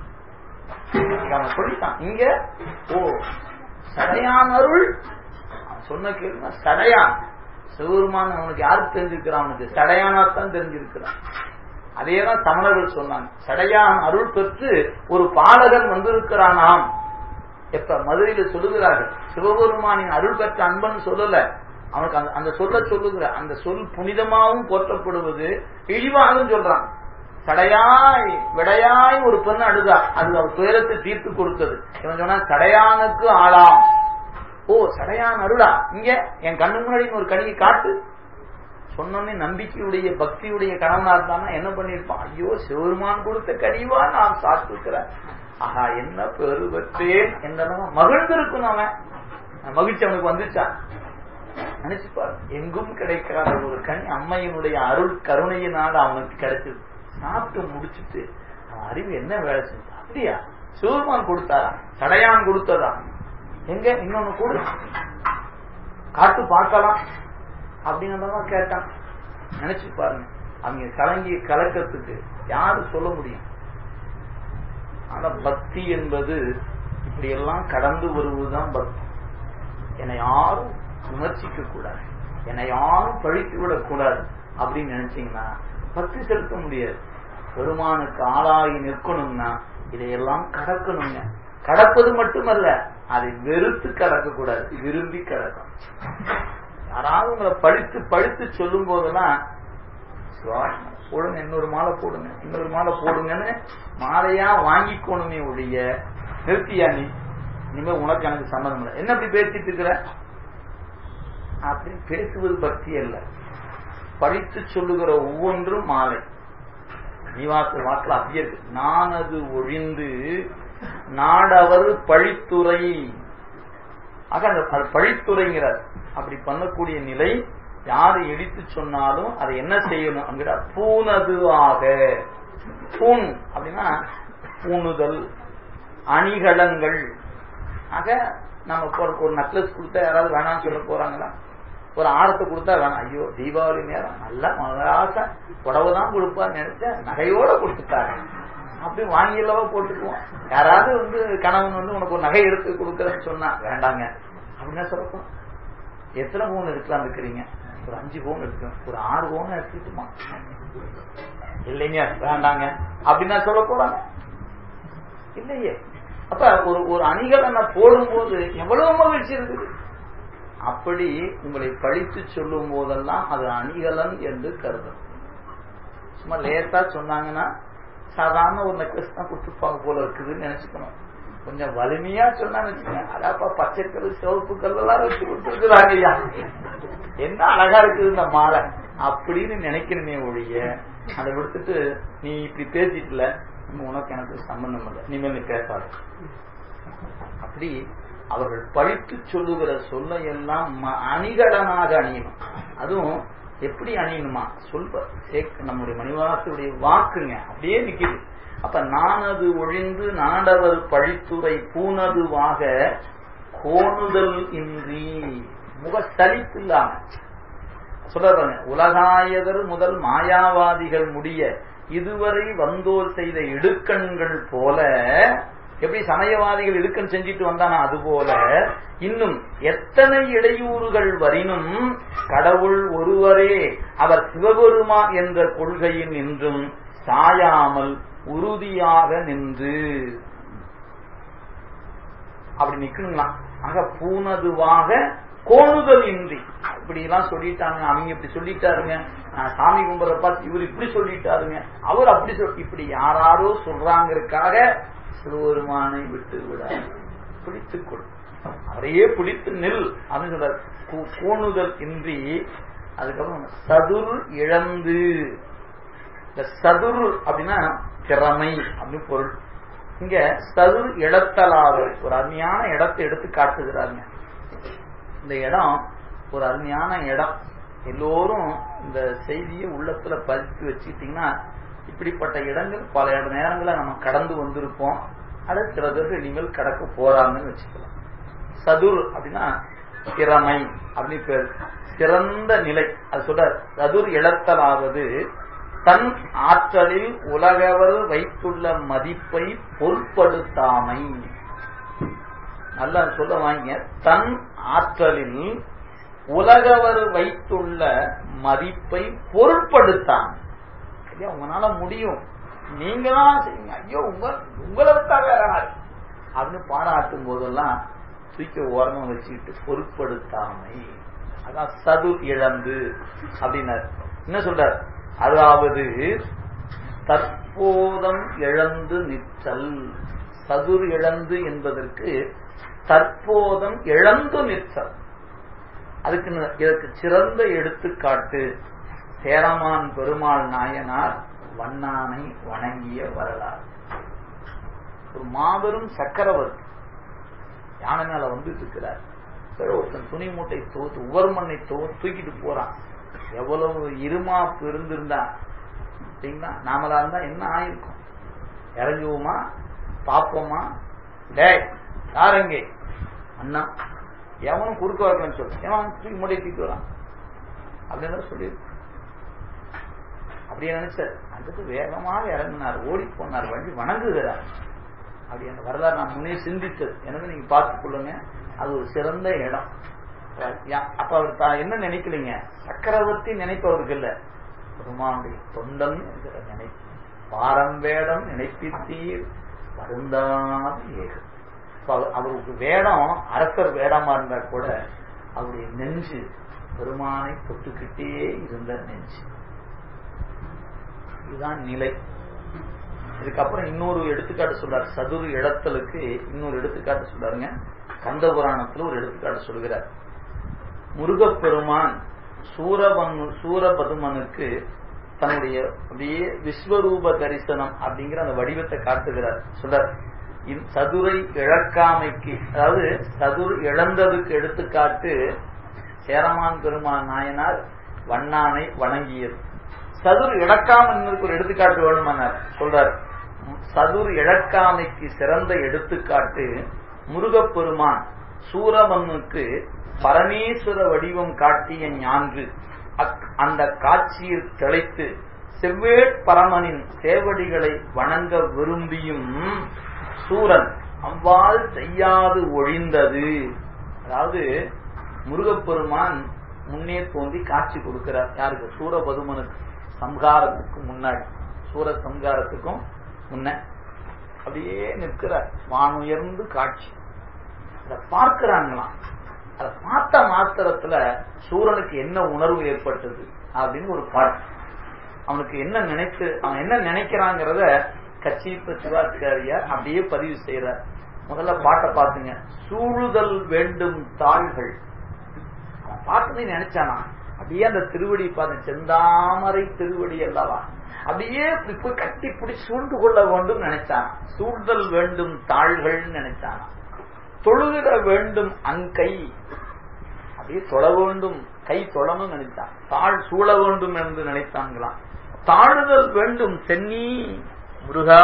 அவன் சொல்லிட்டான் இங்க ஓ சடையான் அருள் சொன்ன கேள்வி சடையான் சிவருமான அவனுக்கு யாருக்கு தெரிஞ்சிருக்கிறான் அவனுக்கு சடையானாத்தான் தெரிஞ்சிருக்கிறான் அதேதான் தமிழர்கள் சொன்னாங்க சடையான் அருள் பெற்று ஒரு பாலகன் வந்திருக்கிறானாம் எப்ப மதுரையில சொல்லுகிறார்கள் சிவபெருமானின் அருள் பெற்ற அன்பன் சொல்லல அவனுக்கு அந்த அந்த சொல்ல சொல்லுகிற அந்த சொல் புனிதமாகவும் போற்றப்படுவது இழிவாகவும் சொல்றான் சடையாய் விடையாய் ஒரு பெண் அழுதா அது அவர் துயரத்தை தீர்த்து கொடுத்தது இவன் சொன்னா சடையானுக்கு ஆளாம் ஓ சடையான் அருளா இங்க என் கண்ணு முன்னாடி ஒரு கனியை காட்டு சொன்னோன்னே நம்பிக்கையுடைய பக்தியுடைய கணவனா இருந்தானா என்ன பண்ணிருப்பான் ஐயோ சிவருமான் கொடுத்த கனிவா நான் சாப்பிட்டுக்கிறேன் ஆஹா என்ன பெரு பெற்றேன் என்றெல்லாம் மகிழ்ந்திருக்கும் அவன் மகிழ்ச்சி அவனுக்கு வந்துச்சான் நினைச்சுப்பார் எங்கும் கிடைக்காத ஒரு கனி அம்மையினுடைய அருள் கருணையினால் அவனுக்கு கிடைச்சது சாப்பிட்டு முடிச்சுட்டு அவன் அறிவு என்ன வேலை செஞ்சா அப்படியா சிவருமான் கொடுத்தாரா சடையான் கொடுத்ததா எங்க இன்னொன்னு கொடு காட்டு பார்க்கலாம் அப்படின்னு கேட்டான் நினைச்சு பாருங்க அவங்க கலங்கிய கலக்கத்துக்கு யாரு சொல்ல முடியும் ஆனா பக்தி என்பது இப்படி எல்லாம் கடந்து வருவதுதான் பக்தி என்னை யாரும் விமர்சிக்க கூடாது என்னை யாரும் பழித்து விடக் கூடாது அப்படின்னு நினைச்சீங்கன்னா பக்தி செலுத்த முடியாது பெருமானுக்கு ஆளாகி நிற்கணும்னா இதையெல்லாம் கடக்கணுங்க கடப்பது மட்டுமல்ல அதை வெறுத்து கடக்க கூடாது விரும்பி கடக்கும் யாராவது உங்களை பழித்து பழித்து சொல்லும் போதெல்லாம் போடுங்க இன்னொரு மாலை போடுங்க இன்னொரு மாலை போடுங்கன்னு மாலையா வாங்கிக்கணுமே ஒழிய நிறுத்தியா நீ இனிமே உனக்கு எனக்கு சம்மதம் இல்லை என்ன அப்படி பேசிட்டு இருக்கிற அப்படின்னு பேசுவது பக்தி அல்ல படித்து சொல்லுகிற ஒவ்வொன்றும் மாலை நிவாச வாக்கில் அப்படியே இருக்கு நான் அது ஒழிந்து நாடவர் பழித்துறை ஆக அந்த பழித்துறைங்கிறார் அப்படி பண்ணக்கூடிய நிலை யாரு இடித்து சொன்னாலும் அதை என்ன செய்யணும் அங்கிட்ட பூனது ஆக பூன் அப்படின்னா பூணுதல் அணிகலங்கள் ஆக நம்ம ஒரு நக்லஸ் கொடுத்தா யாராவது வேணாம்னு சொல்ல போறாங்களா ஒரு ஆரத்தை கொடுத்தா வேணாம் ஐயோ தீபாவளி நேரம் நல்லா மகாசை புடவை தான் கொடுப்பான்னு நினைச்சேன் நகையோட கொடுத்துட்டாங்க அப்படி வாங்கியல்லவா போட்டுக்குவோம் யாராவது வந்து கணவன் வந்து உனக்கு ஒரு நகை எடுத்து கொடுக்கறன்னு சொன்னா வேண்டாங்க அப்படின்னா சொல்லப்போம் எத்தனை பவுன் எடுக்கலாம் இருக்கிறீங்க ஒரு அஞ்சு பவுன் எடுக்கணும் ஒரு ஆறு பவுன் எடுத்துட்டுமா இல்லைங்க வேண்டாங்க அப்படின்னா சொல்ல போறாங்க இல்லையே அப்ப ஒரு ஒரு அணிகலனை போடும்போது எவ்வளவு மகிழ்ச்சி இருக்குது அப்படி உங்களை பழித்து சொல்லும் போதெல்லாம் அது அணிகலன் என்று கருதும் சும்மா லேட்டா சொன்னாங்கன்னா சாதாரண ஒரு நெக்லஸ் தான் கொடுத்துருப்பாங்க போல இருக்குதுன்னு நினைச்சுக்கணும் கொஞ்சம் வலிமையா சொன்னா வச்சுக்கோங்க அதாப்பா பச்சை கல் சிவப்பு கல்லெல்லாம் வச்சு கொடுத்துருக்குறாங்க ஐயா என்ன அழகா இருக்குது இந்த மாலை அப்படின்னு நினைக்கணுமே ஒழிய அதை விடுத்துட்டு நீ இப்படி பேசிட்டுல உனக்கு எனக்கு சம்பந்தம் இல்லை இனிமேல் நீ பேசாத அப்படி அவர்கள் பழித்து சொல்லுகிற சொல்ல எல்லாம் அணிகலனாக அணியணும் அதுவும் எப்படி அணியணுமா சொல்ப நம்முடைய மணிவாசனுடைய வாக்குங்க அப்படியே நிக்குது அப்ப நானது ஒழிந்து நாடவர் பழித்துறை பூனதுவாக கோணுதல் இன்றி முகத்தளிப்பு இல்லாம சொல்றாங்க உலகாயதர் முதல் மாயாவாதிகள் முடிய இதுவரை வந்தோர் செய்த இடுக்கண்கள் போல எப்படி சமயவாதிகள் இடுக்கண் செஞ்சிட்டு வந்தானா அது போல இன்னும் எத்தனை இடையூறுகள் வரினும் கடவுள் ஒருவரே அவர் சிவபெருமா என்ற கொள்கையில் நின்றும் சாயாமல் உறுதியாக நின்று அப்படி நிக்கணுங்களா ஆக பூனதுவாக கோணுதல் இன்றி இப்படி எல்லாம் சொல்லிட்டாங்க அவங்க இப்படி சொல்லிட்டாருங்க சாமி கும்பிட பார்த்து இவர் இப்படி சொல்லிட்டாருங்க அவர் அப்படி சொல் இப்படி யாராரோ சொல்றாங்கிறதுக்காக சிவபெருமானை விட்டு விட பிடித்துக் கொள் அவரையே பிடித்து நில் அப்படின்னு சொல்றாரு கோணுதல் இன்றி அதுக்கப்புறம் சதுர் இழந்து இந்த சதுர் அப்படின்னா திறமை அப்படின்னு பொருள் இங்க சதுர் இடத்தலாக ஒரு அருமையான இடத்தை எடுத்து காட்டுகிறாருங்க இந்த இடம் ஒரு அருமையான இடம் எல்லோரும் இந்த செய்தியை உள்ளத்துல பதித்து வச்சுக்கிட்டீங்கன்னா இப்படிப்பட்ட இடங்கள் பல நேரங்களை நம்ம கடந்து வந்திருப்போம் அது சில பேருக்கு இனிமேல் கடக்க போறாங்கன்னு வச்சுக்கலாம் சதுர் அப்படின்னா திறமை அப்படின்னு பேர் சிறந்த நிலை அது சொல்ற சதுர் இழத்தலாவது தன் ஆற்றலில் உலகவர் வைத்துள்ள மதிப்பை பொருட்படுத்தாமை நல்லா சொல்ல வாங்க தன் ஆற்றலில் உலகவர் வைத்துள்ள மதிப்பை பொருட்படுத்தாம ஐயா உங்களால முடியும் நீங்க தான் செய்யுங்க ஐயோ உங்க உங்களை விட்டா வேற யாரு அப்படின்னு பாராட்டும் போதெல்லாம் தூக்கி ஓரமா வச்சுக்கிட்டு பொருட்படுத்தாமை அதான் சது இழந்து அப்படின்னாரு என்ன சொல்றார் அதாவது தற்போதம் இழந்து நிற்றல் சதுர் இழந்து என்பதற்கு தற்போதம் இழந்து நிற்றல் அதுக்கு இதற்கு சிறந்த எடுத்துக்காட்டு சேரமான் பெருமாள் நாயனார் வண்ணானை வணங்கிய வரலாறு ஒரு மாபெரும் சக்கரவர்த்தி யானை மேல வந்துட்டு இருக்கிறார் ஒருத்தன் துணி மூட்டை தோத்து உவர் மண்ணை தோ தூக்கிட்டு போறான் எவ்வளவு இருமாப்பு இருந்திருந்தா சரிங்களா நாமளா இருந்தா என்ன ஆயிருக்கும் இறங்குவோமா பாப்போமா டே யாருங்க அண்ணா எவனும் குறுக்க வரலன்னு சொல்லு எவன் தூக்கி மூட்டை தூக்கி வரான் அப்படின்னு சொல்லி அப்படியே நினைச்சார் அடுத்து வேகமாக இறங்கினார் ஓடி போனார் வண்டி வணங்குகிறார் அப்படி அந்த வரலாறு நான் முன்னே சிந்தித்தது எனவே நீங்க பார்த்துக் கொள்ளுங்க அது ஒரு சிறந்த இடம் அப்ப அவர் தான் என்ன நினைக்கலீங்க சக்கரவர்த்தி நினைப்பவருக்கு இல்ல பெருமானுடைய தொண்டன் என்கிற நினைப்பு பாரம் வேடம் நினைப்பித்தீர் வருந்தாத ஏகு அவருக்கு வேடம் அரசர் வேடமா இருந்தா கூட அவருடைய நெஞ்சு பெருமானை தொட்டுக்கிட்டே இருந்த நெஞ்சு இதுதான் நிலை இதுக்கப்புறம் இன்னொரு எடுத்துக்காட்டு சொல்றாரு சதுரு இடத்தலுக்கு இன்னொரு எடுத்துக்காட்டு சொல்றாருங்க கந்த புராணத்துல ஒரு எடுத்துக்காட்டு சொல்கிறார் முருகப்பெருமான் சூரபன் சூரபதுமனுக்கு தன்னுடைய அப்படியே விஸ்வரூப தரிசனம் அப்படிங்கிற அந்த வடிவத்தை காட்டுகிறார் சொல்றார் சதுரை இழக்காமைக்கு அதாவது சதுர் இழந்ததுக்கு எடுத்துக்காட்டு சேரமான் பெருமான் நாயனார் வண்ணானை வணங்கியது சதுர் இழக்காமல் ஒரு எடுத்துக்காட்டு வேணுமானார் சொல்றார் சதுர் இழக்காமைக்கு சிறந்த எடுத்துக்காட்டு முருகப்பெருமான் சூரமன்னுக்கு பரமேஸ்வர வடிவம் காட்டிய ஞான்று அந்த காட்சியில் திளைத்து செவ்வேட் பரமனின் சேவடிகளை வணங்க விரும்பியும் சூரன் அவ்வாறு செய்யாது ஒழிந்தது அதாவது முருகப்பெருமான் முன்னே தோன்றி காட்சி கொடுக்கிறார் யாருக்கு சூரபதுமனுக்கு சம்ஹாரத்துக்கு முன்னாடி சூர சம்ஹாரத்துக்கும் முன்ன அப்படியே நிற்கிறார் வானுயர்ந்து காட்சி அதை பார்க்கிறாங்களாம் அதை பார்த்த மாத்திரத்துல சூரனுக்கு என்ன உணர்வு ஏற்பட்டது அப்படின்னு ஒரு பாட்டு அவனுக்கு என்ன நினைத்து அவன் என்ன நினைக்கிறாங்கிறத கச்சிப்ப சிவாச்சாரியார் அப்படியே பதிவு செய்யறார் முதல்ல பாட்டை பாத்துங்க சூழுதல் வேண்டும் தாள்கள் அவன் பார்த்து நினைச்சானா அப்படியே அந்த திருவடி பார்த்து செந்தாமரை திருவடி அல்லவா அப்படியே போய் கட்டி பிடிச்சி சூழ்ந்து கொள்ள வேண்டும் நினைச்சான் சூழ்தல் வேண்டும் தாள்கள் நினைச்சானா தொழுகிட வேண்டும் அங்கை அப்படியே தொழ வேண்டும் கை தொழணும் நினைத்தான் தாழ் சூழ வேண்டும் என்று நினைத்தாங்களாம் தாழுதல் வேண்டும் சென்னி முருகா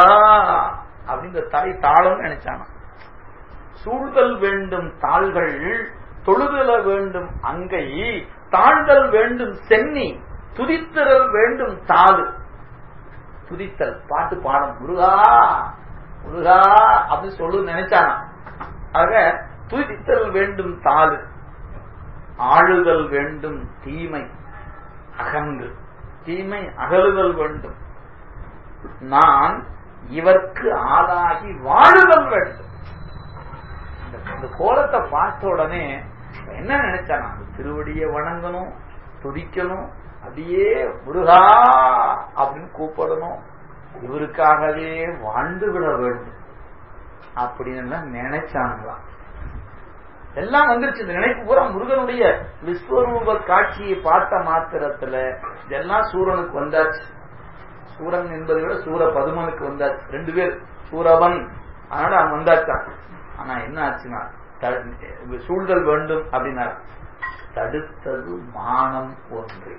அப்படிங்கிற தலை தாளம் நினைச்சானா சூழ்தல் வேண்டும் தாள்கள் தொழுதல வேண்டும் அங்கை தாழ்தல் வேண்டும் சென்னி துதித்திரல் வேண்டும் தாது துதித்தல் பாட்டு பாடம் முருகா முருகா அப்படின்னு சொல்லு நினைச்சானா ஆக துதித்தல் வேண்டும் தாது ஆளுதல் வேண்டும் தீமை அகன்று தீமை அகலுதல் வேண்டும் நான் இவர்க்கு ஆளாகி வாழுதல் வேண்டும் இந்த கோலத்தை பார்த்த உடனே என்ன நினைச்சான் அந்த திருவடியை வணங்கணும் துதிக்கணும் அப்படியே முருகா அப்படின்னு கூப்பிடணும் இவருக்காகவே வாழ்ந்து விட வேண்டும் அப்படின்னு நினைச்சானுங்களாம் எல்லாம் வந்துருச்சு இந்த நினைப்பு பூரா முருகனுடைய விஸ்வரூப காட்சியை பார்த்த மாத்திரத்துல இதெல்லாம் சூரனுக்கு வந்தாச்சு சூரன் என்பதை விட சூர பதுமனுக்கு வந்தாச்சு ரெண்டு பேர் சூரவன் அதனால அவன் வந்தாச்சான் ஆனா என்ன ஆச்சுன்னா சூழ்தல் வேண்டும் அப்படின்னா தடுத்தது மானம் ஒன்று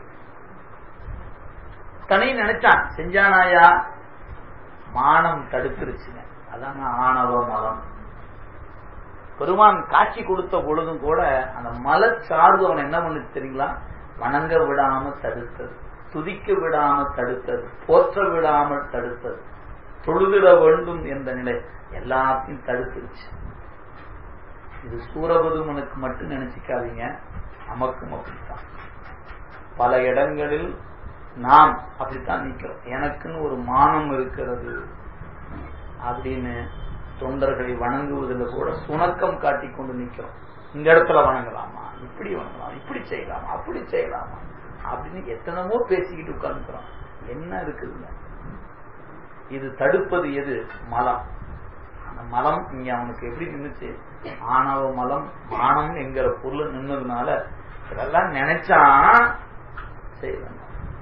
தனி நினைச்சான் செஞ்சானாயா மானம் தடுத்துருச்சுங்க அதாங்க ஆணவ மலம் பெருமான் காட்சி கொடுத்த பொழுதும் கூட அந்த மலச்சார்பு அவன் என்ன பண்ணுச்சு தெரியுங்களா வணங்க விடாம தடுத்தது துதிக்க விடாம தடுத்தது போற்ற விடாமல் தடுத்தது தொழுதிட வேண்டும் என்ற நிலை எல்லாத்தையும் தடுத்துருச்சு இது சூரபதுமனுக்கு மட்டும் நினைச்சுக்காதீங்க நமக்கும் அப்படித்தான் பல இடங்களில் நாம் அப்படித்தான் நிக்கிறோம் எனக்குன்னு ஒரு மானம் இருக்கிறது அப்படின்னு தொண்டர்களை வணங்குவதில் கூட சுணக்கம் காட்டி கொண்டு நிற்கிறோம் இந்த இடத்துல வணங்கலாமா இப்படி வணங்கலாம் இப்படி செய்யலாமா அப்படி செய்யலாமா அப்படின்னு எத்தனமோ பேசிக்கிட்டு உட்கார்ந்துக்கிறோம் என்ன இருக்குதுங்க இது தடுப்பது எது மலம் அந்த மலம் இங்க அவனுக்கு எப்படி நின்றுச்சு ஆணவ மலம் மானம் என்கிற பொருள் நின்னதுனால இதெல்லாம் நினைச்சான் செய்யலாம்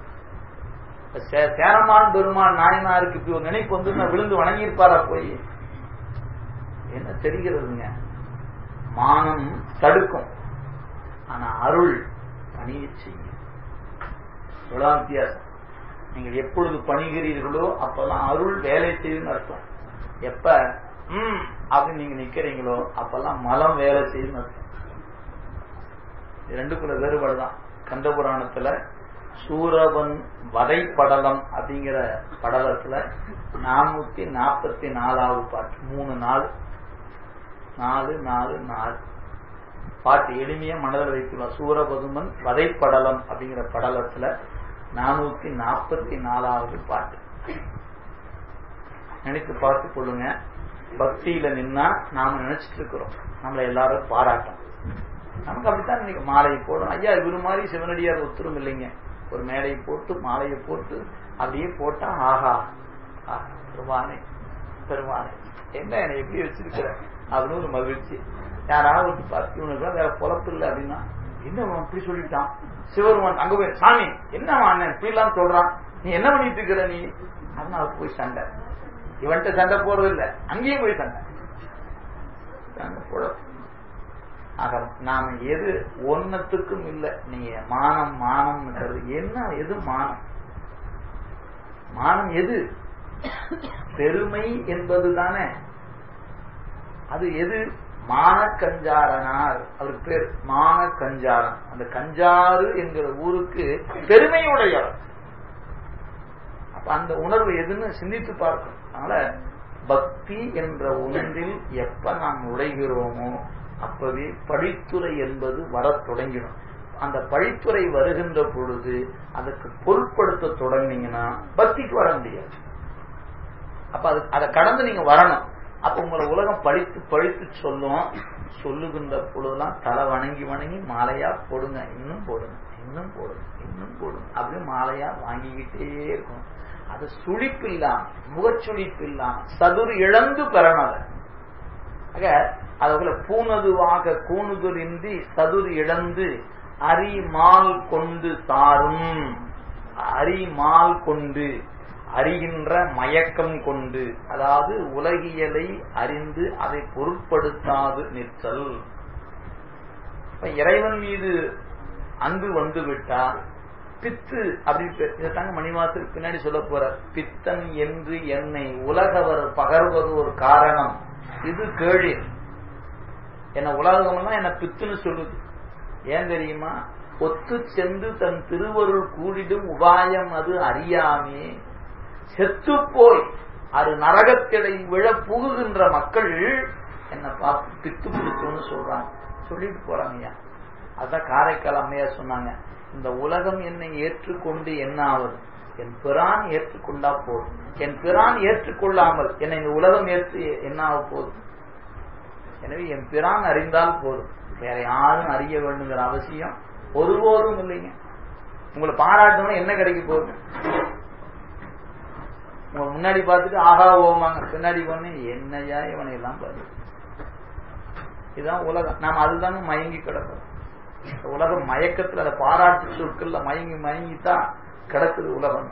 சேரமான் பெருமான் நாயனாருக்கு இப்படி ஒரு நினைப்பு வந்து நான் விழுந்து வணங்கியிருப்பாரா போய் என்ன தெரிகிறதுங்க மானம் தடுக்கும் ஆனா அருள் பணிய செய்யும் எவ்வளவு வித்தியாசம் நீங்கள் எப்பொழுது பணிகிறீர்களோ அப்பெல்லாம் அருள் வேலை செய்யுன்னு அர்த்தம் எப்ப ம் அப்படின்னு நீங்க நிக்கிறீங்களோ அப்பெல்லாம் மலம் வேலை செய்யுன்னு அர்த்தம் ரெண்டுக்குள்ள வேறுபாடு தான் கந்த புராணத்துல சூரவன் வதைப்படலம் அப்படிங்கிற படலத்துல நானூத்தி நாற்பத்தி நாலாவது பாட்டு மூணு நாள் நாலு நாலு நாலு பாட்டு எளிமையா மனதில் வைக்கலாம் சூரபதுமன் வதைப்படலம் அப்படிங்கிற படலத்துல நானூத்தி நாற்பத்தி நாலாவது பாட்டு நினைத்து பார்த்து கொள்ளுங்க பக்தியில நின்னா நாம நினைச்சிட்டு இருக்கிறோம் நம்மளை எல்லாரும் பாராட்டும் நமக்கு அப்படித்தான் இன்னைக்கு மாலையை போடணும் ஐயா இவரு மாதிரி சிவனடியார் ஒத்துரும் இல்லைங்க ஒரு மேடையை போட்டு மாலையை போட்டு அப்படியே போட்டா ஆஹா பெருமானே பெருமானே என்ன என்னை எப்படி வச்சிருக்கிற அப்படின்னு ஒரு மகிழ்ச்சி யாராவது ஒரு பார்த்து இவனுக்கு வேற பொழப்பு இல்லை அப்படின்னா என்ன இப்படி சொல்லிட்டான் சிவருமான் அங்க போய் சாமி என்னவா அண்ணன் இப்படி எல்லாம் சொல்றான் நீ என்ன பண்ணிட்டு இருக்கிற நீ அதனால போய் சண்டை இவன்கிட்ட சண்டை போறது இல்ல அங்கேயும் போய் சண்டை சண்டை போட ஆக நாம எது ஒன்னத்துக்கும் இல்ல நீங்க மானம் மானம் என்ன எது மானம் மானம் எது பெருமை என்பது தானே அது எது மான கஞ்சாரனார் அவருக்கு பேர் மான கஞ்சாரன் அந்த கஞ்சாறு என்கிற ஊருக்கு பெருமையுடையவர் அப்ப அந்த உணர்வு எதுன்னு சிந்தித்து பார்க்கணும் அதனால பக்தி என்ற ஒன்றில் எப்ப நாம் நுழைகிறோமோ அப்பவே படித்துறை என்பது வரத் தொடங்கிடும் அந்த பழித்துறை வருகின்ற பொழுது அதுக்கு பொருட்படுத்த தொடங்கினீங்கன்னா பக்திக்கு வர முடியாது அப்ப அது அதை கடந்து நீங்க வரணும் அப்ப உங்களை உலகம் படித்து பழித்து சொல்லும் சொல்லுகின்ற பொழுதெல்லாம் தலை வணங்கி வணங்கி மாலையா போடுங்க இன்னும் போடுங்க இன்னும் போடுங்க இன்னும் போடுங்க அப்படின்னு மாலையா வாங்கிக்கிட்டே இருக்கணும் அது சுழிப்பு இல்லாம முகச்சுழிப்பு இல்லாம சதுர் இழந்து பெறணும் ஆக அதுபோல பூனதுவாக கூணுதல் இன்றி சதுர் இழந்து அரிமால் கொண்டு சாரும் அரிமால் கொண்டு அறிகின்ற மயக்கம் கொண்டு அதாவது உலகியலை அறிந்து அதை பொருட்படுத்தாது நிற்றல் இப்ப இறைவன் மீது அன்பு வந்து விட்டால் பித்து அப்படின்னு இதைத்தாங்க மணிவாசல் பின்னாடி சொல்ல போற பித்தன் என்று என்னை உலகவர் பகர்வது ஒரு காரணம் இது கேழி என்ன உலகம்லாம் என்ன பித்துன்னு சொல்லுது ஏன் தெரியுமா ஒத்து சென்று தன் திருவருள் கூடிடும் உபாயம் அது அறியாமே செத்து போய் அது நரகத்திடை விழ புகுகின்ற மக்கள் என்ன பார்த்து பித்து பிடிச்சோன்னு சொல்றாங்க சொல்லிட்டு போறாங்க அதான் காரைக்கால் அம்மையார் சொன்னாங்க இந்த உலகம் என்னை ஏற்றுக்கொண்டு என்ன ஆவது என் பிரான் ஏற்றுக்கொண்டா போதும் என் பிரான் ஏற்றுக்கொள்ளாமல் என்னை இந்த உலகம் ஏற்று என்ன ஆக போதும் எனவே என் பிரான் அறிந்தால் போதும் வேற யாரும் அறிய வேண்டுங்கிற அவசியம் ஒருபோதும் இல்லைங்க உங்களை பாராட்டணும் என்ன கிடைக்க போகுது உங்க முன்னாடி பார்த்துட்டு ஆஹா ஓமாங்க பின்னாடி போன என்னையா இவனை எல்லாம் பாரு இதுதான் உலகம் நாம் அதுதாங்க மயங்கி கிடக்கிறோம் உலகம் மயக்கத்துல அந்த பாராட்டு சொற்கள்ல மயங்கி மயங்கித்தான் கிடக்குது உலகம்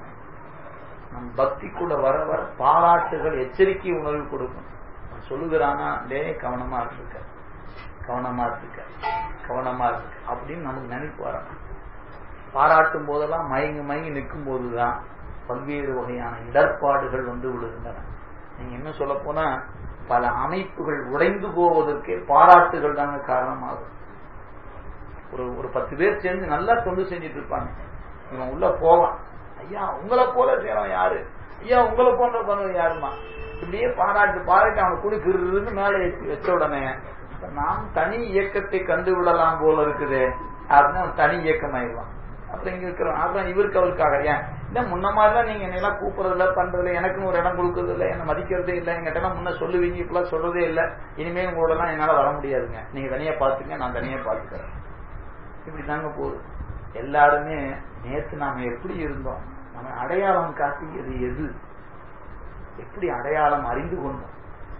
நம் பக்திக்குள்ள வர வர பாராட்டுகள் எச்சரிக்கை உணர்வு கொடுக்கும் சொல்லுகிறானா டே கவனமா இருக்க கவனமா இருக்க கவனமா இருக்கு அப்படின்னு நமக்கு நினைப்பு வரணும் பாராட்டும் போதெல்லாம் மயங்கி மயங்கி நிற்கும் போதுதான் பல்வேறு வகையான இடர்பாடுகள் வந்து விடுகின்றன நீங்க என்ன சொல்ல போனா பல அமைப்புகள் உடைந்து போவதற்கே பாராட்டுகள் தாங்க காரணமாகும் ஒரு ஒரு பத்து பேர் சேர்ந்து நல்லா தொண்டு செஞ்சுட்டு இருப்பாங்க இவன் உள்ள போவான் ஐயா உங்களை போல செய்யறவன் யாரு ஐயா உங்களை போன்ற பண்ணது யாருமா இப்படியே பாராட்டு பாராட்டு அவனை கூட கிருன்னு மேல ஏற்றி வச்ச உடனே நாம் தனி இயக்கத்தை கண்டு விடலாம் போல இருக்குது அப்படின்னு அவன் தனி இயக்கம் ஆயிடுவான் அப்புறம் இங்க இருக்கிறோம் அப்புறம் இவருக்கு அவருக்காக ஏன் இந்த முன்ன மாதிரிலாம் நீங்க என்னெல்லாம் கூப்பிடுறது இல்ல பண்றது இல்லை எனக்குன்னு ஒரு இடம் கொடுக்கறது இல்லை என்ன மதிக்கிறதே இல்லை எங்கிட்ட எல்லாம் முன்ன சொல்லுவீங்க இப்பெல்லாம் சொல்றதே இல்லை இனிமே உங்களோட எல்லாம் என்னால வர முடியாதுங்க நீங்க தனியா பாத்துங்க நான் தனியா பாத்துக்கிறேன் இப்படி தாங்க போகுது எல்லாருமே நேற்று நாம எப்படி இருந்தோம் நம்ம அடையாளம் காட்டியது எது எப்படி அடையாளம் அறிந்து கொண்டோம்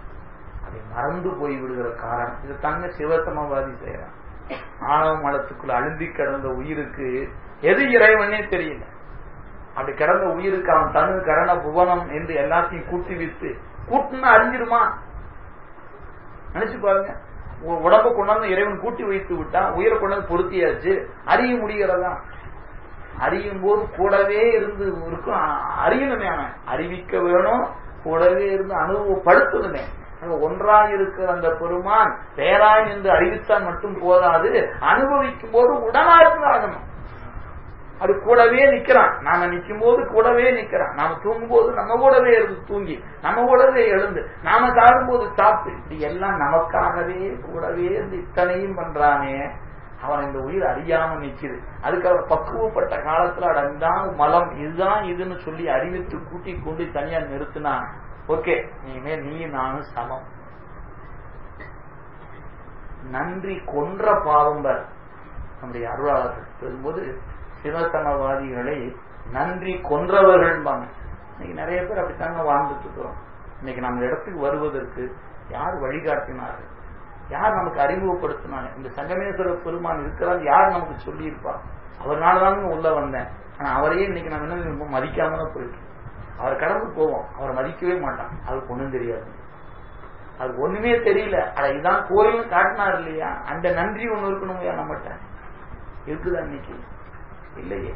அதை மறந்து போய் விடுகிற காரணம் இது தாங்க சிவசமவாதி செய்யறான் ஆணவ மலத்துக்குள்ள அழுந்தி கிடந்த உயிருக்கு எது இறைவனே தெரியல அப்படி கிடந்த உயிருக்கு அவன் தனு கரண புவனம் என்று எல்லாத்தையும் கூட்டி வித்து கூட்டுன்னு அறிஞ்சிருமா நினைச்சு பாருங்க உடம்ப கொண்டாந்து இறைவன் கூட்டி வைத்து விட்டா உயிரை கொண்டாந்து பொருத்தியாச்சு அறிய முடிகிறதா அறியும் போது கூடவே இருந்து இருக்கும் அறியணுமே அவன் அறிவிக்க வேணும் கூடவே இருந்து அனுபவப்படுத்தணுமே ஒன்றாய் இருக்கிற அந்த பெருமான் பேராய் என்று அறிவித்தால் மட்டும் போதாது அனுபவிக்கும் போது உடனார்ந்து ஆகணும் அது கூடவே நிக்கிறான் நாம நிக்கும் போது கூடவே நிக்கிறான் நாம தூங்கும் போது நம்ம கூடவே இருந்து தூங்கி நம்ம கூடவே எழுந்து நாம சாடும் போது சாப்பிட்டு இப்படி எல்லாம் நமக்காகவே கூடவே இருந்து இத்தனையும் பண்றானே அவன் இந்த உயிர் அறியாம நிக்குது அதுக்கு அவர் பக்குவப்பட்ட காலத்துல அடந்தான் மலம் இதுதான் இதுன்னு சொல்லி அறிவித்து கூட்டி கொண்டு தனியா நிறுத்தினான் ஓகே இனிமே நீ நானும் சமம் நன்றி கொன்ற பாவம்பர் நம்முடைய அருளாளர்கள் சொல்லும்போது சிவசமவாதிகளை நன்றி கொன்றவர்கள் இன்னைக்கு நிறைய பேர் அப்படித்தாங்க வாழ்ந்துட்டு இருக்கிறோம் இன்னைக்கு நம்ம இடத்துக்கு வருவதற்கு யார் வழிகாட்டினார்கள் யார் நமக்கு அறிமுகப்படுத்தினாங்க இந்த சங்கமேஸ்வர பெருமான் இருக்கிறார் யார் நமக்கு சொல்லி இருப்பார் அவர்னாலதான் உள்ள வந்தேன் ஆனா அவரையே இன்னைக்கு நம்ம என்ன மதிக்காம தான் போயிட்டு அவர் கடந்து போவோம் அவரை மதிக்கவே மாட்டான் அதுக்கு ஒண்ணும் தெரியாது அதுக்கு ஒண்ணுமே தெரியல அட இதான் கோயில்னு காட்டினார் இல்லையா அந்த நன்றி ஒண்ணு இருக்கணும் நம்மகிட்ட இருக்குதா இன்னைக்கு இல்லையே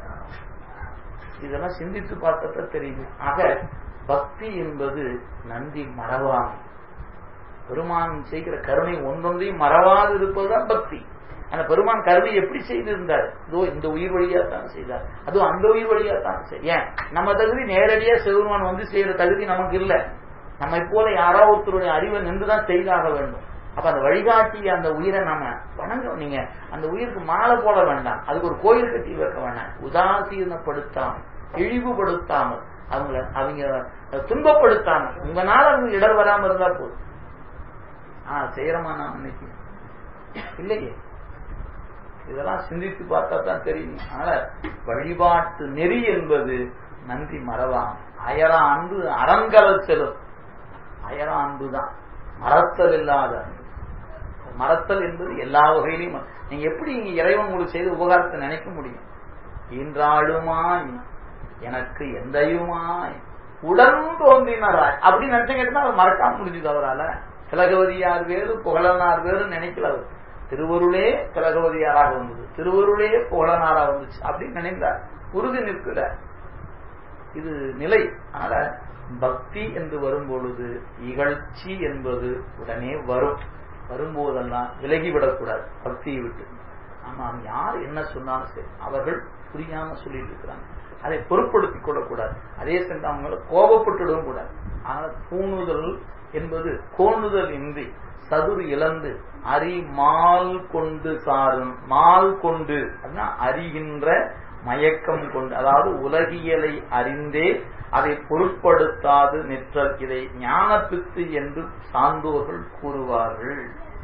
இதெல்லாம் சிந்தித்து பார்த்தா தெரியுது ஆக பக்தி என்பது நன்றி மறவாமை பெருமான் செய்கிற கருணை ஒன்றொன்றையும் மறவாது இருப்பதுதான் பக்தி அந்த பெருமான் கருணை எப்படி செய்திருந்தார் இதோ இந்த உயிர் வழியா தான் செய்தார் அதுவும் அந்த உயிர் வழியா தான் ஏன் நம்ம தகுதி நேரடியா சிவருமான் வந்து செய்யற தகுதி நமக்கு இல்ல நம்மை போல யாரோ ஒருத்தருடைய அறிவை நின்றுதான் செய்தாக வேண்டும் அப்ப அந்த வழிகாட்டி அந்த உயிரை நம்ம வணங்க நீங்க அந்த உயிருக்கு மாலை போட வேண்டாம் அதுக்கு ஒரு கோயில் கட்டி வைக்க வேண்டாம் உதாசீனப்படுத்தாமல் இழிவுபடுத்தாமல் அவங்கள அவங்க துன்பப்படுத்தாமல் உங்களால அவங்க இடர் வராம இருந்தா போதும் ஆஹ் செய்யறமா நான் இன்னைக்கு இல்லையே இதெல்லாம் சிந்தித்து பார்த்தா தான் தெரியும் அதனால வழிபாட்டு நெறி என்பது நன்றி மறவாம் அயரா அன்பு அறங்கல செலும் அயரா அன்பு தான் மறத்தல் இல்லாத மறத்தல் என்பது எல்லா வகையிலையும் நீங்க எப்படி இங்க இறைவன் உங்களுக்கு செய்த உபகாரத்தை நினைக்க முடியும் இன்றாளுமாய் எனக்கு எந்தையுமாய் உடன் தோன்றினராய் அப்படின்னு நினைச்சு கேட்டா அவர் மறக்காம முடிஞ்சது அவரால திலகவதியார் வேறு புகழனார் வேறு நினைக்கல அவர் திருவருளே திலகவதியாராக வந்தது திருவருளே புகழனாரா வந்துச்சு அப்படின்னு நினைந்தார் உறுதி நிற்கிறார் இது நிலை ஆனா பக்தி என்று வரும் பொழுது இகழ்ச்சி என்பது உடனே வரும் வரும்போதெல்லாம் விலகிவிடக்கூடாது பக்தியை விட்டு ஆமா அவன் யார் என்ன சொன்னாலும் சரி அவர்கள் புரியாம சொல்லிட்டு இருக்கிறாங்க அதை பொருட்படுத்திக் கொள்ளக்கூடாது அதே சமயம் அவங்கள கோபப்பட்டுடவும் கூடாது ஆனால் பூணுதல் என்பது கோணுதல் இன்றி சதுர் இழந்து அறி மால் கொண்டு சாரும் மால் கொண்டு அப்படின்னா அறிகின்ற மயக்கம் கொண்டு அதாவது உலகியலை அறிந்தே அதை பொருட்படுத்தாது நிற்றல் இதை ஞானப்பித்து என்று சான்றோர்கள் கூறுவார்கள்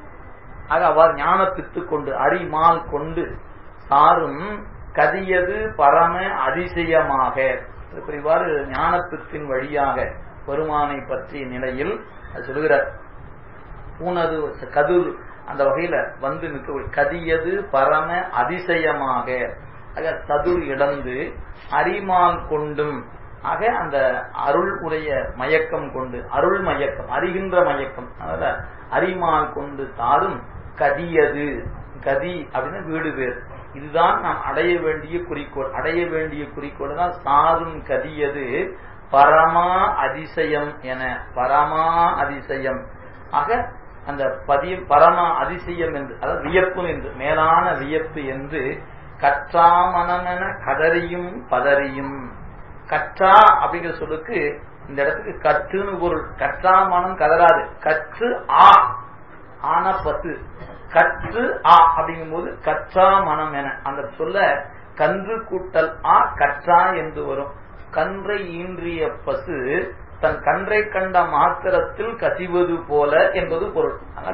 ஆக அவ்வாறு ஞானப்பித்து கொண்டு அறிமால் கொண்டு சாரும் கதியது பரம அதிசயமாக இவ்வாறு ஞானப்பித்தின் வழியாக பெருமானை பற்றிய நிலையில் சொல்கிறார் பூனது கதிர் அந்த வகையில வந்து நிற்க கதியது பரம அதிசயமாக ஆக சதுர் இழந்து அரிமால் கொண்டும் ஆக அந்த அருள் உடைய மயக்கம் கொண்டு அருள் மயக்கம் அறிகின்ற மயக்கம் அதனால அரிமால் கொண்டு தாரும் கதியது கதி அப்படின்னு வீடு பேர் இதுதான் நாம் அடைய வேண்டிய குறிக்கோள் அடைய வேண்டிய குறிக்கோள் தான் சாரும் கதியது பரமா அதிசயம் என பரமா அதிசயம் ஆக அந்த பதியம் பரமா அதிசயம் என்று அதாவது வியப்பு என்று மேலான வியப்பு என்று கற்றாமனமென கதறியும் பதறியும் கற்றா அப்படிங்கிற சொல்லுக்கு இந்த இடத்துக்கு கற்றுன்னு பொருள் கற்றா மனம் கதறாது கற்று ஆ ஆன பத்து கற்று ஆ அப்படிங்கும் போது கற்றா மனம் என அந்த சொல்ல கன்று கூட்டல் ஆ கற்றா என்று வரும் கன்றை ஈன்றிய பசு தன் கன்றை கண்ட மாத்திரத்தில் கசிவது போல என்பது பொருள்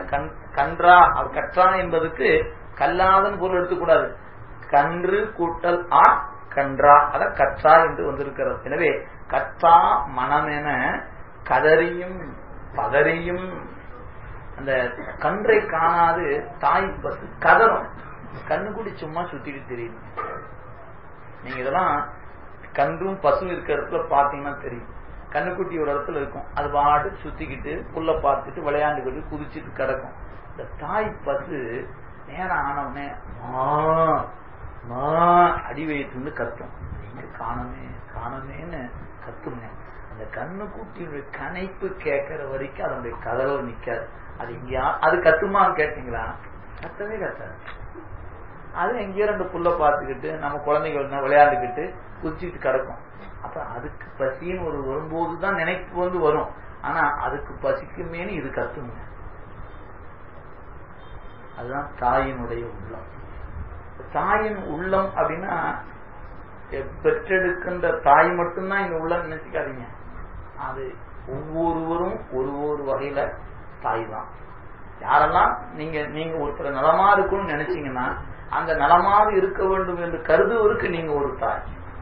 கன்றா கற்றா என்பதுக்கு கல்லாதன் பொருள் எடுத்துக்கூடாது கன்று கூட்டல் ஆ கன்றா அத கற்றா என்று வந்திருக்கிறது எனவே கற்றா மனமென கதறியும் பதறியும் அந்த கன்றை காணாது தாய் பசு கதறும் கண்ணுக்குடி சும்மா சுத்திட்டு தெரியும் நீங்க இதெல்லாம் கன்றும் பசும் இருக்கிற இடத்துல பாத்தீங்கன்னா தெரியும் கண்ணுக்குட்டி ஒரு இடத்துல இருக்கும் அது பாட்டு சுத்திக்கிட்டு புல்ல பார்த்துட்டு விளையாண்டுக்கிட்டு குதிச்சுட்டு கிடக்கும் இந்த தாய் பசு நேரம் ஆனவுடனே மா மா அடி வயிற்று கத்தும் எங்க காணமே காணமேன்னு கத்துங்க அந்த கண்ணுக்குட்டியுடைய கனைப்பு கேட்கிற வரைக்கும் அதனுடைய கதறல் நிக்காது அது எங்கேயா அது கத்துமான்னு கேட்டீங்களா கத்தவே கத்தாது அது எங்கேயோ ரெண்டு புல்ல பார்த்துக்கிட்டு நம்ம குழந்தைகள் விளையாண்டுக்கிட்டு குதிச்சுட்டு கிடக்கும் அப்ப அதுக்கு பசின்னு ஒரு வரும்போது தான் நினைப்பு வந்து வரும் ஆனா அதுக்கு பசிக்குமேனு இது கத்துங்க அதுதான் தாயினுடைய உள்ளம் தாயின் உள்ளம் அப்படின்னா பெற்றெடுக்கின்ற தாய் மட்டும்தான் இந்த உள்ளம் நினைச்சுக்காதீங்க அது ஒவ்வொருவரும் ஒரு ஒரு வகையில தாய் தான் யாரெல்லாம் நீங்க நீங்க ஒருத்தர் நலமா இருக்கும்னு நினைச்சீங்கன்னா அந்த நலமாக இருக்க வேண்டும் என்று கருதுவதற்கு நீங்க ஒரு தாய்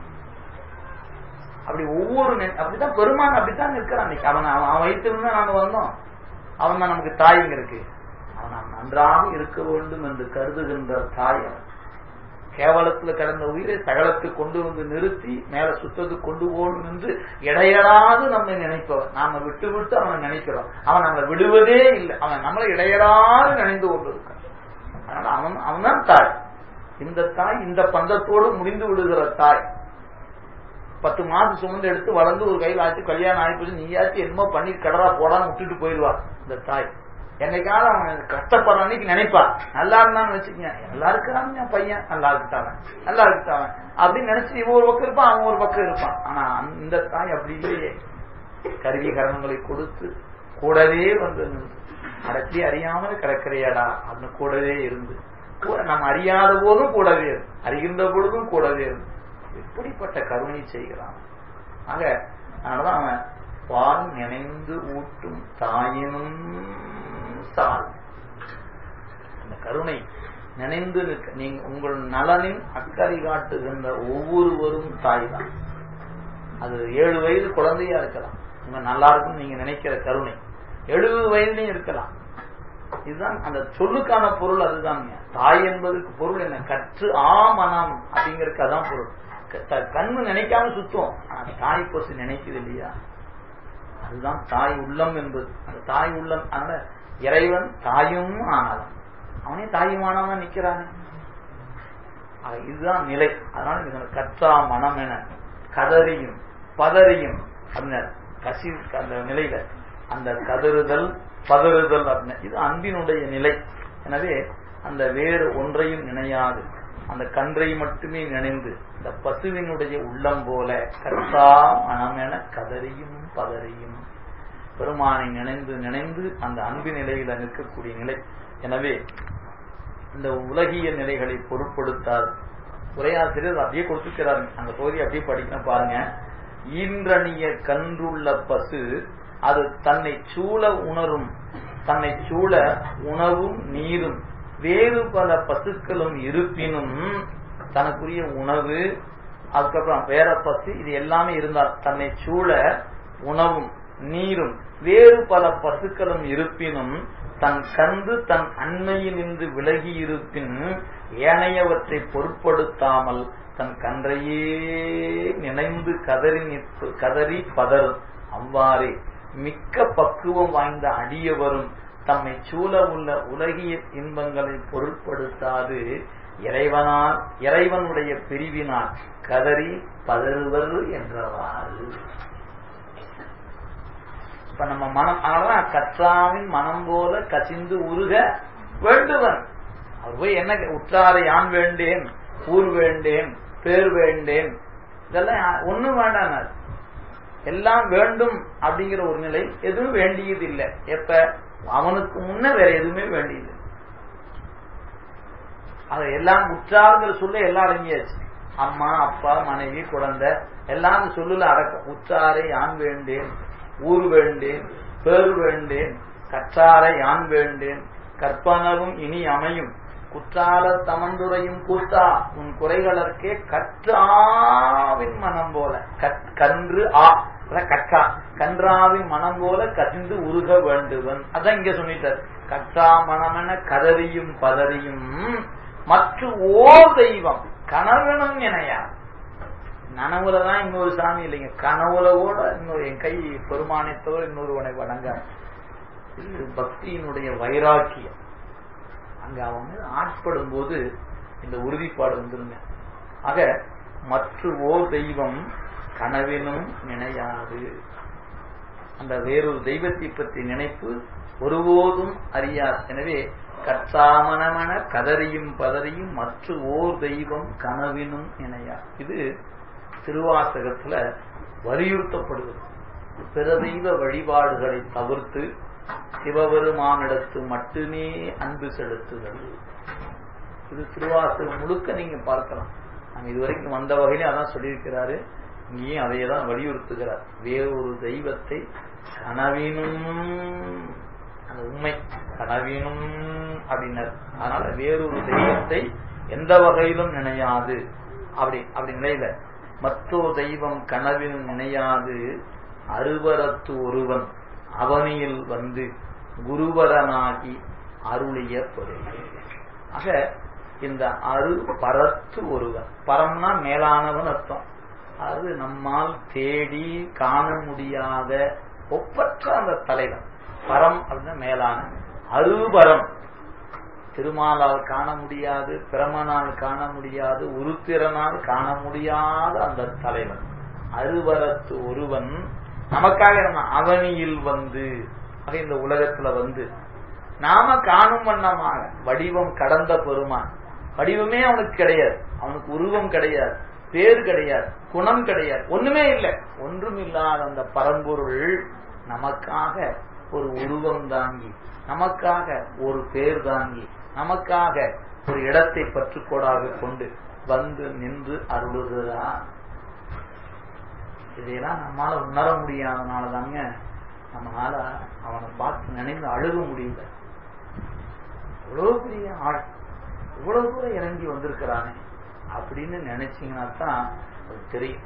அப்படி ஒவ்வொரு அப்படித்தான் பெருமான் அப்படித்தான் இருக்கிறான் அவன் அவன் வைத்திருந்தா நாங்க வந்தோம் அவன் தான் நமக்கு தாய்ங்க இருக்கு அவன் நன்றாக இருக்க வேண்டும் என்று கருதுகின்ற தாய் அவன் கேவலத்துல கிடந்த உயிரை சகலத்துக்கு கொண்டு வந்து நிறுத்தி மேல சுத்தத்துக்கு கொண்டு போகணும் என்று இடையறாது நம்ம நினைப்பவன் நாம விட்டு விட்டு அவனை நினைக்கிறோம் அவன் நம்மளை விடுவதே இல்லை அவன் நம்மளை இடையறாது நினைந்து கொண்டு இருக்கான் அதனால அவன் அவன்தான் தாய் இந்த தாய் இந்த பந்தத்தோடு முடிந்து விடுகிற தாய் பத்து மாசம் சுமந்து எடுத்து வளர்ந்து ஒரு கையில் ஆச்சு கல்யாணம் ஆகி போச்சு நீயாச்சும் என்னமோ பண்ணி கடரா போடான்னு விட்டுட்டு போயிடுவா இந்த தாய் என்னைக்காவது அவன் கஷ்டப்படுற அன்னைக்கு நினைப்பா நல்லா இருந்தான்னு வச்சுக்கங்க நல்லா இருக்கிறான் என் பையன் நல்லா இருக்குட்டாவன் நல்லா இருக்குட்டாவன் அப்படின்னு நினைச்சு இவன் ஒரு பக்கம் இருப்பான் அவன் ஒரு பக்கம் இருப்பான் ஆனா இந்த தாய் அப்படி இல்லையே கருவி கரணங்களை கொடுத்து கூடவே வந்து அடச்சி அறியாமல் கிடக்கிறையாடா அப்படின்னு கூடவே இருந்து கூட நம்ம அறியாத போதும் கூடவே இருந்து அறிகின்ற பொழுதும் கூடவே இருந்து எப்படிப்பட்ட கருணை செய்கிறான் ஆக அதனாலதான் அவன் பால் நினைந்து ஊட்டும் தாயினும் சால் அந்த கருணை நினைந்து நிற்க நீங்க உங்கள் நலனின் அக்கறை காட்டுகின்ற ஒவ்வொருவரும் தாய் தான் அது ஏழு வயது குழந்தையா இருக்கலாம் உங்க நல்லா இருக்கும்னு நீங்க நினைக்கிற கருணை எழுபது வயதுலயும் இருக்கலாம் இதுதான் அந்த சொல்லுக்கான பொருள் அதுதான் தாய் என்பதற்கு பொருள் என்ன கற்று ஆமனம் அப்படிங்கறதுக்கு அதான் பொருள் கண்ணு நினைக்காம சுத்தம் ஆனா தாய் பசு நினைக்குது இல்லையா அதுதான் தாய் உள்ளம் என்பது அந்த தாய் உள்ளம் அதனால இறைவன் தாயும் ஆனாலும் அவனே தாயுமானவன் நிக்கிறானே இதுதான் நிலை அதனால கற்றா மனம் என கதறியும் பதறியும் அப்படின்னா கசி அந்த நிலையில அந்த கதறுதல் பதறுதல் அப்படின்னு இது அன்பினுடைய நிலை எனவே அந்த வேறு ஒன்றையும் நினையாது அந்த கன்றை மட்டுமே நினைந்து இந்த பசுவினுடைய உள்ளம் போல கற்றா மனமென கதறியும் பதறியும் பெருமானை நினைந்து நினைந்து அந்த அன்பு நிலையில நிற்கக்கூடிய நிலை எனவே இந்த உலகிய நிலைகளை பொருட்படுத்தாது உரையாசிரியர் அப்படியே கொடுத்துக்கிறாரு அந்த பகுதி அப்படியே படிக்கணும் பாருங்க ஈன்றணிய கன்றுள்ள பசு அது தன்னை சூழ உணரும் தன்னை சூழ உணவும் நீரும் வேறு பல பசுக்களும் இருப்பினும் தனக்குரிய உணவு அதுக்கப்புறம் வேற பசு இது எல்லாமே இருந்தால் தன்னை சூழ உணவும் நீரும் வேறு பல பசுக்களும் இருப்பினும் தன் கந்து தன் அண்மையினின்று விலகி இருப்பின் ஏனையவற்றை பொருட்படுத்தாமல் தன் கன்றையே நினைந்து கதறி நிற்பு கதறி பதறும் அவ்வாறே மிக்க பக்குவம் வாய்ந்த அடியவரும் தம்மை சூழ உள்ள உலகிய இன்பங்களை பொருட்படுத்தாது இறைவனால் இறைவனுடைய பிரிவினால் கதறி பதறுவர் என்றவாறு இப்ப நம்ம மனம் அதனாலதான் கற்றாவின் மனம் போல கசிந்து உருக வேண்டுவன் அவர் போய் என்ன உற்றாரை யான் வேண்டேன் ஊர் வேண்டேன் பேர் வேண்டேன் இதெல்லாம் ஒண்ணும் வேண்டாம் எல்லாம் வேண்டும் அப்படிங்கிற ஒரு நிலை எதுவும் வேண்டியது இல்லை எப்ப அவனுக்கு முன்ன வேற எதுவுமே வேண்டியது அதை எல்லாம் உற்றாருங்கிற சொல்ல எல்லாம் அடங்கியாச்சு அம்மா அப்பா மனைவி குழந்தை எல்லாம் சொல்லுல அடக்கம் உற்றாரை யான் வேண்டேன் ஊர் வேண்டேன் பேர் வேண்டேன் கற்றாரை யான் வேண்டேன் கற்பனவும் இனி அமையும் குற்றால தமந்துரையும் கூத்தா உன் குறைகளற்கே கற்றாவின் மனம் போல கன்று ஆ கற்றா கன்றாவின் மனம் போல கசிந்து உருக வேண்டுவன் அதான் இங்க சொல்லிட்டார் கற்றா மனமென கதறியும் பதறியும் மற்ற ஓ தெய்வம் கனவனும் இணையா நனவுலதான் இன்னொரு சாமி இல்லைங்க கனவுல கூட இன்னொரு என் கை பெருமானை தவிர இன்னொருவனை வணங்க இது பக்தியினுடைய வைராக்கியம் அங்க அவன் மீது ஆட்படும் போது இந்த உறுதிப்பாடு வந்துருங்க ஆக மற்ற ஓர் தெய்வம் கனவினும் நினையாது அந்த வேறொரு தெய்வத்தை பற்றி நினைப்பு ஒருபோதும் அறியாது எனவே கற்றாமனமன கதறியும் பதறியும் மற்ற ஓர் தெய்வம் கனவினும் நினையா இது திருவாசகத்துல வலியுறுத்தப்படுவது பிற தெய்வ வழிபாடுகளை தவிர்த்து சிவபெருமானிடத்து மட்டுமே அன்பு செலுத்துதல் இது திருவாசகம் முழுக்க நீங்க பார்க்கலாம் நம்ம இதுவரைக்கும் வந்த வகையிலே அதான் சொல்லியிருக்கிறாரு இங்கேயும் அதையே தான் வலியுறுத்துகிறார் வேறொரு தெய்வத்தை கனவினும் அந்த உண்மை கனவினும் அப்படின்னார் அதனால வேறொரு தெய்வத்தை எந்த வகையிலும் நினையாது அப்படி அப்படி நிலையில மற்றோ தெய்வம் கனவினும் நினையாது அருவரத்து ஒருவன் அவனியில் வந்து குருவரனாகி அருளிய பொருள் ஆக இந்த அரு பரத்து ஒருவன் பரம்னா மேலானவன் அர்த்தம் அது நம்மால் தேடி காண முடியாத ஒப்பற்ற அந்த தலைவன் பரம் அப்படின்னா மேலான அருபரம் திருமாலால் காண முடியாது பிரமனால் காண முடியாது உருத்திரனால் காண முடியாத அந்த தலைவன் அருவரத்து ஒருவன் நமக்காக நம்ம அவனியில் வந்து ஆக இந்த உலகத்துல வந்து நாம காணும் வண்ணமாக வடிவம் கடந்த பெருமான் வடிவமே அவனுக்கு கிடையாது அவனுக்கு உருவம் கிடையாது பேர் கிடையாது குணம் கிடையாது ஒண்ணுமே இல்லை ஒன்றும் இல்லாத அந்த பரம்பொருள் நமக்காக ஒரு உருவம் தாங்கி நமக்காக ஒரு பேர் தாங்கி நமக்காக ஒரு இடத்தை பற்றுக்கோடாக கொண்டு வந்து நின்று அருளுகிறார் இதையெல்லாம் நம்மால உணர முடியாதனால தாங்க நம்மளால அவனை பார்த்து நினைந்து அழுக முடியல இவ்வளவு பெரிய ஆள் இவ்வளவு தூரம் இறங்கி வந்திருக்கிறானே அப்படின்னு நினைச்சீங்கன்னா தான் அது தெரியும்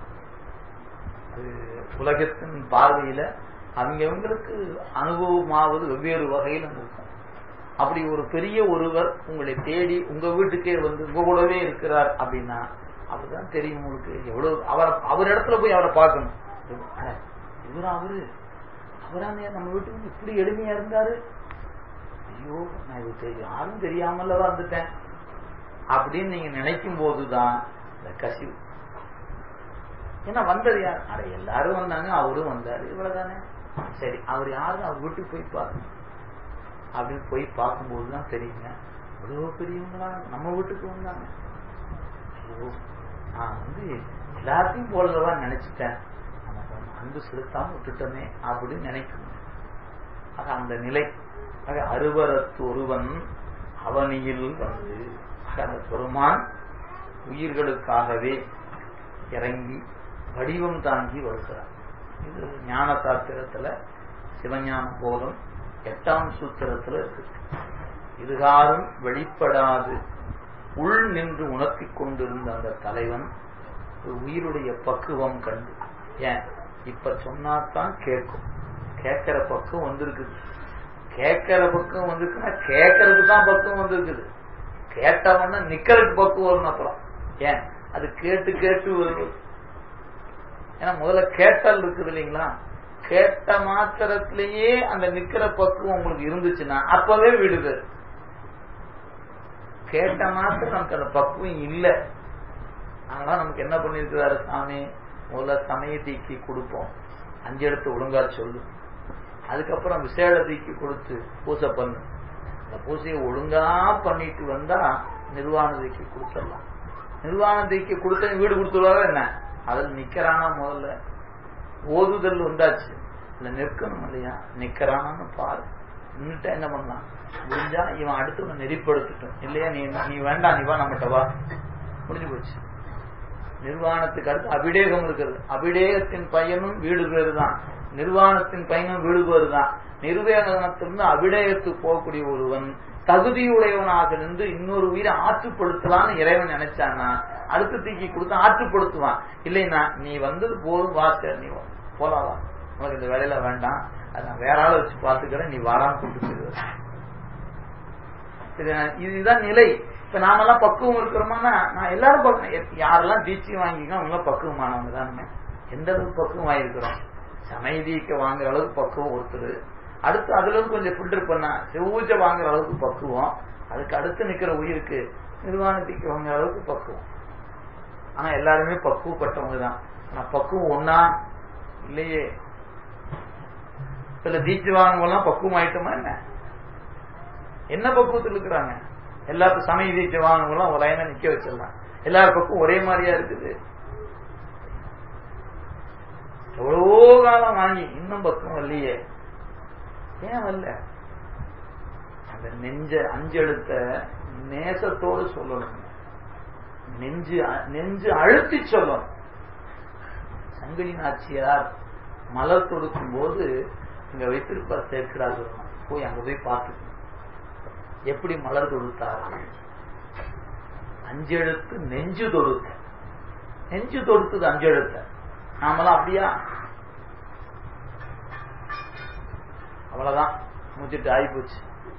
அது உலகத்தின் பார்வையில அவங்கவங்களுக்கு அனுபவமாவது வெவ்வேறு வகையில் இருக்கும் அப்படி ஒரு பெரிய ஒருவர் உங்களை தேடி உங்க வீட்டுக்கே வந்து உங்க கூடவே இருக்கிறார் அப்படின்னா அப்பதான் தெரியும் உங்களுக்கு எவ்வளவு அவர் அவர் இடத்துல போய் அவரை பார்க்கணும் இவரா அவரு அவரானே நம்ம வீட்டுக்கு இப்படி எளிமையா இருந்தாரு ஐயோ நான் இது தெரியும் யாரும் தெரியாமல வந்துட்டேன் அப்படின்னு நீங்க நினைக்கும் போதுதான் இந்த கசிவு ஏன்னா வந்தது யார் அட எல்லாரும் வந்தாங்க அவரும் வந்தாரு இவ்வளவுதானே சரி அவர் யாரும் அவர் வீட்டுக்கு போய் பாருங்க அப்படின்னு போய் பார்க்கும்போது தான் தெரியுங்க இவ்வளோ பெரியவங்களா நம்ம வீட்டுக்கு வந்தாங்க ஐயோ நான் வந்து எல்லாத்தையும் போலவா நினைச்சிட்டேன் நம்ம அன்பு செலுத்தாம விட்டுட்டோமே அப்படின்னு நினைக்கணும் அது அந்த நிலை ஆக அருவரத்து ஒருவன் அவனியில் வந்து அந்த பெருமான் உயிர்களுக்காகவே இறங்கி வடிவம் தாங்கி வருகிறார் இது ஞான சாத்திரத்துல சிவஞான போதம் எட்டாம் சூத்திரத்துல இருக்கு இதுகாரும் வெளிப்படாது உள் நின்று உணர்த்திக் கொண்டிருந்த அந்த தலைவன் ஒரு உயிருடைய பக்குவம் கண்டு ஏன் இப்ப சொன்னாதான் கேட்கும் கேட்கிற பக்கம் வந்திருக்குது கேட்கிற பக்கம் வந்திருக்குன்னா கேட்கறதுக்கு தான் பக்கம் வந்திருக்குது கேட்டவன நிக்கிறதுக்கு பக்கம் வரும் அப்புறம் ஏன் அது கேட்டு கேட்டு வருவது ஏன்னா முதல்ல கேட்டல் இருக்குது இல்லைங்களா கேட்ட மாத்திரத்திலேயே அந்த நிக்கிற பக்குவம் உங்களுக்கு இருந்துச்சுன்னா அப்பவே விடுது கேட்ட மாத்திரம் நமக்கு அந்த பக்குவம் இல்லை அதனால நமக்கு என்ன பண்ணிருக்கிறாரு சாமி முதல்ல சமய தீக்கி கொடுப்போம் அஞ்சு எடுத்து ஒழுங்கா சொல்லு அதுக்கப்புறம் விசேட தீக்கி கொடுத்து பூசை பண்ணு அந்த பூசையை ஒழுங்கா பண்ணிட்டு வந்தா நிர்வாண தீக்கி கொடுத்துடலாம் நிர்வாண தீக்கி கொடுத்த வீடு கொடுத்துருவாரா என்ன அதில் நிக்கிறானா முதல்ல ஓதுதல் வந்தாச்சு இல்ல நிற்கணும் இல்லையா நிக்கிறானான்னு பாரு நின்றுட்டா என்ன பண்ணலாம் முடிஞ்சா இவன் அடுத்து நெறிப்படுத்திட்டோம் இல்லையா நீ நீ வேண்டாம் நீ வா நம்மகிட்ட வா முடிஞ்சு போச்சு நிர்வாணத்துக்கு அடுத்து அபிடேகம் இருக்கிறது அபிடேகத்தின் பயனும் வீடு பேரு தான் நிர்வாணத்தின் பயனும் வீடு பேரு தான் நிர்வேகனத்திலிருந்து அபிடேகத்துக்கு போகக்கூடிய ஒருவன் தகுதியுடையவனாக நின்று இன்னொரு உயிரை ஆற்றுப்படுத்தலாம்னு இறைவன் நினைச்சானா அடுத்து தூக்கி கொடுத்து ஆற்றுப்படுத்துவான் இல்லைன்னா நீ வந்தது போதும் வாச நீ போலாம் வா உனக்கு இந்த வேலையில வேண்டாம் அதை நான் வேற ஆளை வச்சு பாத்துக்கிறேன் நீ வாராம கொண்டு போயிடுவ இதுதான் நிலை இப்ப நாமெல்லாம் பக்குவம் இருக்கிறோமானா நான் எல்லாரும் பக்கம் யாரெல்லாம் தீட்சி வாங்கிக்கோ அவங்க பக்குவமானவங்க தானுங்க எந்த அளவுக்கு பக்குவம் ஆயிருக்கிறோம் சமய தீக்க வாங்குற அளவுக்கு பக்குவம் ஒருத்தர் அடுத்து அதுல இருந்து கொஞ்சம் ஃபில்டர் பண்ணா செவ்வூஜ வாங்குற அளவுக்கு பக்குவம் அதுக்கு அடுத்து நிக்கிற உயிருக்கு நிர்வாண தீக்க வாங்குற அளவுக்கு பக்குவம் ஆனா எல்லாருமே பக்குவப்பட்டவங்க தான் ஆனா பக்குவம் ஒன்னா இல்லையே சில தீட்சி வாங்குவோம்லாம் பக்குவம் ஆயிட்டோமா என்ன என்ன பக்குவத்தில் இருக்கிறாங்க எல்லாருக்கும் சமய தீட்சி வாங்குவோம்லாம் ஒரு லைனா நிக்க வச்சிடலாம் எல்லாரும் பக்குவம் ஒரே மாதிரியா இருக்குது எவ்வளவோ காலம் வாங்கி இன்னும் பக்குவம் இல்லையே ஏன் வரல அந்த நெஞ்ச அஞ்செழுத்த நேசத்தோடு சொல்லணும் நெஞ்சு நெஞ்சு அழுத்தி சொல்லணும் சங்கிலி நாச்சியார் மலர் தொடுக்கும் போது இங்க வைத்திருப்பார் சேர்க்கிறா சொல்லணும் போய் அங்க போய் பார்த்து எப்படி மலர் தொடுத்தார்கள் அஞ்செழுத்து நெஞ்சு தொடுத்த நெஞ்சு தொடுத்தது அஞ்செழுத்த நாமெல்லாம் அப்படியா அவ்வளவுதான் முடிச்சுட்டு ஆகி போச்சு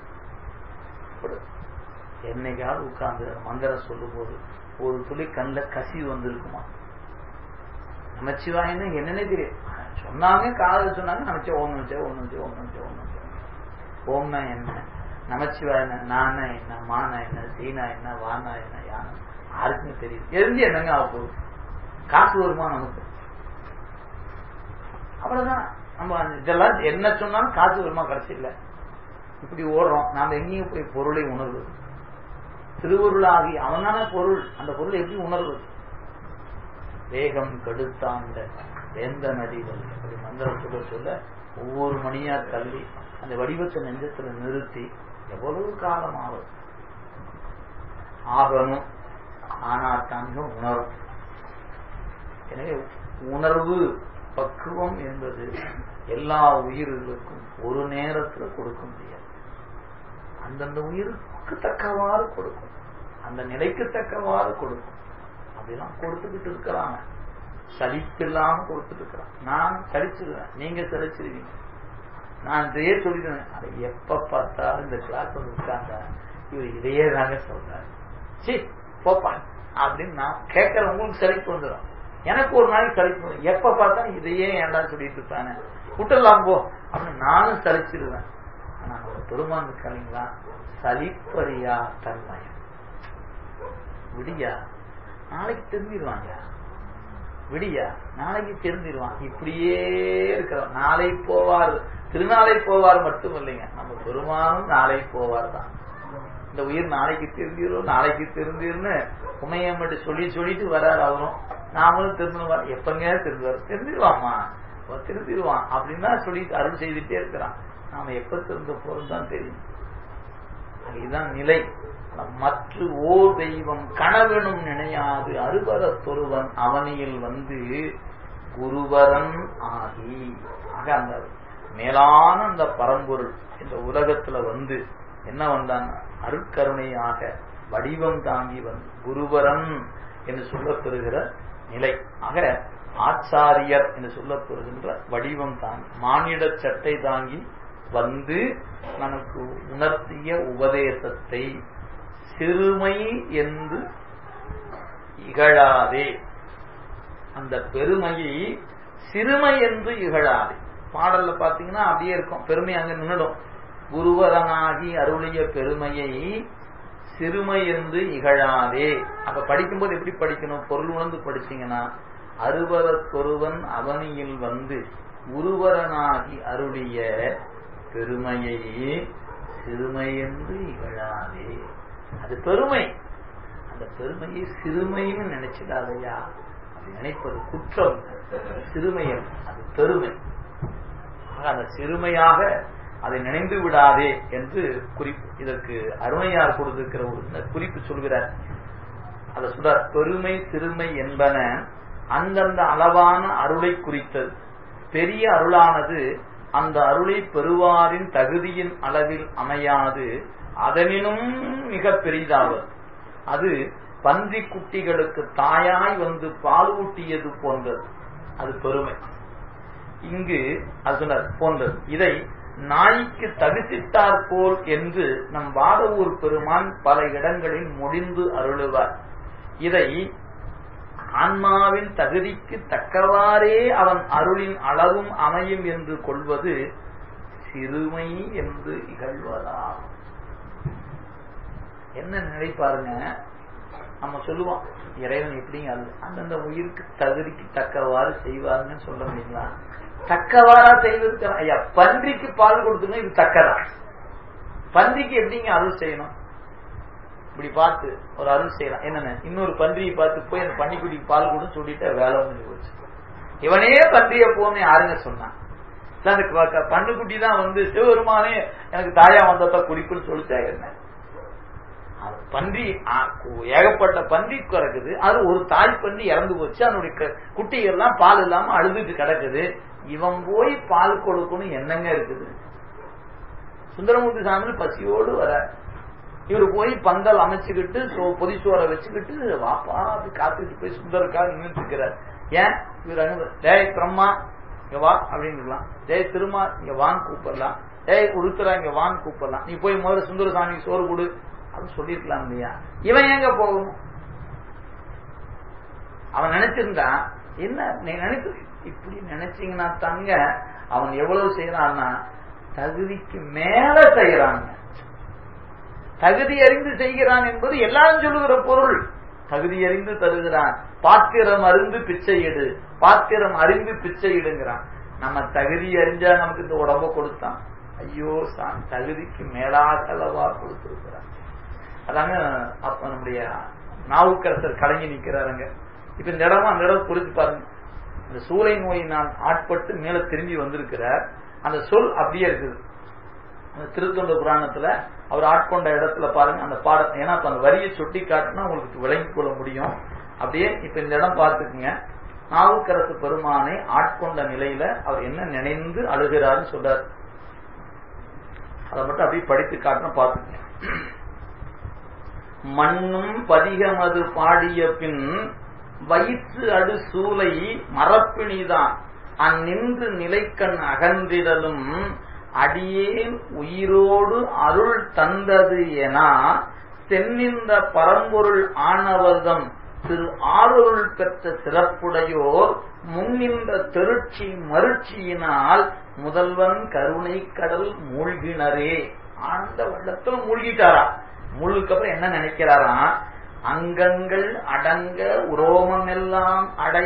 என்னைக்காவது உட்கார்ந்து மந்திரம் சொல்லும் போது ஒரு துளி கண்ணில் கசி வந்திருக்குமா நமச்சிவாயின்னு என்னன்னே தெரியும் சொன்னாங்க காதல் சொன்னாங்க நமச்ச ஓம் நினைச்சா ஓம் நினைச்சா ஓம் நினைச்சா ஓம் நினைச்சா ஓம்னா என்ன நமச்சிவாயன நானா என்ன மானா என்ன சீனா என்ன வானா என்ன யானை யாருக்குமே தெரியும் தெரிஞ்சு என்னங்க ஆக போகுது காசு வருமா நமக்கு அவ்வளவுதான் நம்ம இதெல்லாம் என்ன சொன்னாலும் காசு வருமா கடைசி இல்லை இப்படி ஓடுறோம் நாம எங்கேயும் போய் பொருளை உணர்வது திருவருளாகி அவனான பொருள் அந்த பொருளை எப்படி உணர்வது வேகம் கெடுத்தாண்ட வேந்த நடிகள் அப்படி மந்திரம் சொல்ல சொல்ல ஒவ்வொரு மணியா தள்ளி அந்த வடிவத்தை நெஞ்சத்துல நிறுத்தி எவ்வளவு காலம் ஆகும் ஆகணும் ஆனாத்தாங்க உணரும் எனவே உணர்வு பக்குவம் என்பது எல்லா உயிர்களுக்கும் ஒரு நேரத்துல கொடுக்க முடியாது அந்தந்த உயிருக்கு தக்கவாறு கொடுக்கும் அந்த நிலைக்கு தக்கவாறு கொடுக்கும் அப்படிலாம் கொடுத்துக்கிட்டு இருக்கிறாங்க சலிப்பில்லாம கொடுத்துட்டு இருக்கிறான் நான் சலிச்சிருவேன் நீங்க சலிச்சிருவீங்க நான் இதையே சொல்லிடுவேன் அதை எப்ப பார்த்தாலும் இந்த கிளாஸ் வந்து உட்கார்ந்தா இவர் இதையே தாங்க சொல்றாரு சி போப்பான் அப்படின்னு நான் கேட்கற உங்களுக்கு சலிப்பு வந்துடும் எனக்கு ஒரு நாளைக்கு சலிப்பு வரும் எப்ப பார்த்தா இதையே ஏன்டா சொல்லிட்டு இருப்பானே விட்டுடலாம் போ அப்படின்னு நானும் சலிச்சிருவேன் ஆனா ஒரு பெருமான் இருக்காங்களா சலிப்பறியா தன்மயம் விடியா நாளைக்கு திரும்பிடுவாங்க விடியா நாளைக்கு தெரிஞ்சிருவான் இப்படியே இருக்கிறோம் நாளை போவார் திருநாளை போவார் மட்டும் இல்லைங்க நம்ம பெருமானும் நாளை போவார் தான் இந்த உயிர் நாளைக்கு தெரிஞ்சிடும் நாளைக்கு தெரிஞ்சிருன்னு உமையம்மட்டு சொல்லி சொல்லிட்டு வராரு அவரும் நாமளும் திருந்துவார் எப்பங்க திருந்துவார் தெரிஞ்சிருவாமா திருந்திருவான் அப்படின்னு தான் சொல்லி அருள் செய்துட்டே இருக்கிறான் நாம எப்ப திருந்த போறோம் தான் தெரியும் இதுதான் நிலை மற்ற ஓர் தெய்வம் கனவெனும் நினையாது அருவரத்தொருவன் அவனியில் வந்து குருவரன் ஆகி ஆக அந்த மேலான அந்த பரம்பொருள் இந்த உலகத்துல வந்து என்ன வந்தான் அருட்கருணையாக வடிவம் தாங்கி வந்து குருவரன் என்று சொல்லப்பெறுகிற நிலை ஆக ஆச்சாரியர் என்று சொல்லப்பெறுகின்ற வடிவம் தாங்கி மானிட சட்டை தாங்கி வந்து நமக்கு உணர்த்திய உபதேசத்தை சிறுமை என்று இகழாதே அந்த பெருமையை சிறுமை என்று இகழாதே பாடல்ல பாத்தீங்கன்னா அப்படியே இருக்கும் பெருமை அங்க நின்றுடும் குருவரனாகி அருளிய பெருமையை சிறுமை என்று இகழாதே அப்ப படிக்கும்போது எப்படி படிக்கணும் பொருள் உணர்ந்து படிச்சீங்கன்னா அருவரத்தொருவன் அவனியில் வந்து குருவரனாகி அருளிய பெருமையை சிறுமை என்று இகழாதே அது பெருமை அந்த பெருமையை சிறுமைன்னு நினைச்சிடாதையா அப்படி நினைப்பது குற்றம் சிறுமையல் அது பெருமை அந்த சிறுமையாக அதை நினைந்து விடாதே என்று குறிப்பு இதற்கு அருமையார் கொடுத்திருக்கிற ஒரு குறிப்பு சொல்கிறார் அதை சொல்றார் பெருமை சிறுமை என்பன அந்தந்த அளவான அருளை குறித்தது பெரிய அருளானது அந்த அருளை பெறுவாரின் தகுதியின் அளவில் அமையாது அதனினும் மிக பெரிதாவது அது பன்றி குட்டிகளுக்கு தாயாய் வந்து பால் ஊட்டியது போன்றது அது பெருமை இங்கு அது சொன்னார் போன்றது இதை நாய்க்கு தவிசிட்டார் போல் என்று நம் வாதவூர் பெருமான் பல இடங்களில் முடிந்து அருளுவார் இதை ஆன்மாவின் தகுதிக்கு தக்கவாறே அவன் அருளின் அளவும் அமையும் என்று கொள்வது சிறுமை என்று இகழ்வதாகும் என்ன நினைப்பாருங்க நம்ம சொல்லுவோம் இறைவன் எப்படிங்க அது அந்தந்த உயிருக்கு தகுதிக்கு தக்கவாறு செய்வாருன்னு சொல்ல முடியுங்களா தக்கவாறா செய்வதற்கு ஐயா பன்றிக்கு பால் கொடுத்துங்க இது தக்கதா பன்றிக்கு எப்படிங்க அருள் செய்யணும் இப்படி பார்த்து ஒரு அருள் செய்யலாம் என்னென்ன இன்னொரு பன்றியை பார்த்து போய் அந்த பன்னிக்குட்டிக்கு பால் கூட சொல்லிட்டு வேலை முடிஞ்சு போச்சு இவனே பன்றிய போன்னு யாருங்க சொன்னான் அந்த பன்னுக்குட்டி தான் வந்து சிவபெருமானே எனக்கு தாயா வந்தப்ப குடிப்புன்னு சொல்லிட்டா என்ன பன்றி ஏகப்பட்ட பன்றி கிடக்குது அது ஒரு தாய் பன்றி இறந்து போச்சு அதனுடைய குட்டிகள்லாம் பால் இல்லாம அழுதுட்டு கிடக்குது இவன் போய் பால் கொடுக்கணும் என்னங்க இருக்குது சுந்தரமூர்த்தி சாமி பசியோடு வர இவர் போய் பந்தல் அமைச்சுக்கிட்டு பொதிச்சோரை வச்சுக்கிட்டு வாப்பா அப்படி காத்துக்கிட்டு போய் சுந்தருக்காக நின்றுட்டு இருக்கிறார் ஏன் இவர் அனுபவ டேய் பிரம்மா இங்க வா அப்படின்னு டேய் திருமா இங்க வான் கூப்பிடலாம் டேய் உருத்துறா இங்க வான் கூப்பிடலாம் நீ போய் முதல்ல சுந்தர சாமிக்கு சோறு கொடு அப்படின்னு சொல்லிருக்கலாம் இல்லையா இவன் எங்க போகணும் அவன் நினைச்சிருந்தா என்ன நீ நினைச்சு இப்படி நினைச்சீங்கன்னா தாங்க அவன் எவ்வளவு செய்யறான்னா தகுதிக்கு மேல செய்யறாங்க தகுதி அறிந்து செய்கிறான் என்பது எல்லாரும் சொல்லுகிற பொருள் தகுதி அறிந்து தருகிறான் பாத்திரம் அறிந்து பிச்சை எடு பாத்திரம் அறிந்து பிச்சை இடுங்கிறான் நம்ம தகுதி அறிஞ்சா நமக்கு இந்த உடம்ப கொடுத்தான் ஐயோ சான் தகுதிக்கு மேலாக அளவா கொடுத்திருக்கிறான் அதாங்க அப்ப நம்முடைய நாவுக்கரசர் கலங்கி நிக்கிறாருங்க இப்ப இந்த இடமா அந்த இடம் குறித்து பாருங்க இந்த சூளை நோயினால் ஆட்பட்டு மேல திரும்பி வந்திருக்கிறார் அந்த சொல் அப்படியே இருக்குது அந்த திருத்தொண்ட புராணத்துல அவர் ஆட்கொண்ட இடத்துல பாருங்க அந்த பாடம் ஏன்னா அந்த வரியை சுட்டி காட்டினா உங்களுக்கு விளங்கிக் கொள்ள முடியும் அப்படியே இப்ப இந்த இடம் பார்த்துக்குங்க நாவுக்கரசு பெருமானை ஆட்கொண்ட நிலையில அவர் என்ன நினைந்து அழுகிறாருன்னு சொல்றார் அதை மட்டும் அப்படியே படித்து காட்டினா பார்த்துக்குங்க மண்ணும் பதிகமது பாடிய பின் வயிற்று அடு சூலை மரப்பிணிதான் அந்நின்று நிலைக்கண் அகன்றிடலும் அடியேன் உயிரோடு அருள் தந்தது என தென்னிந்த பரம்பொருள் ஆணவர்தம் திரு ஆளுருள் பெற்ற சிறப்புடையோர் முன்னின்ற திருச்சி மருட்சியினால் முதல்வன் கருணை கடல் மூழ்கினரே ஆனந்த வெள்ளத்தில் மூழ்கிட்டாரா மூழ்குக்கு அப்புறம் என்ன நினைக்கிறாரா அங்கங்கள் அடங்க உரோமம் எல்லாம் அடைய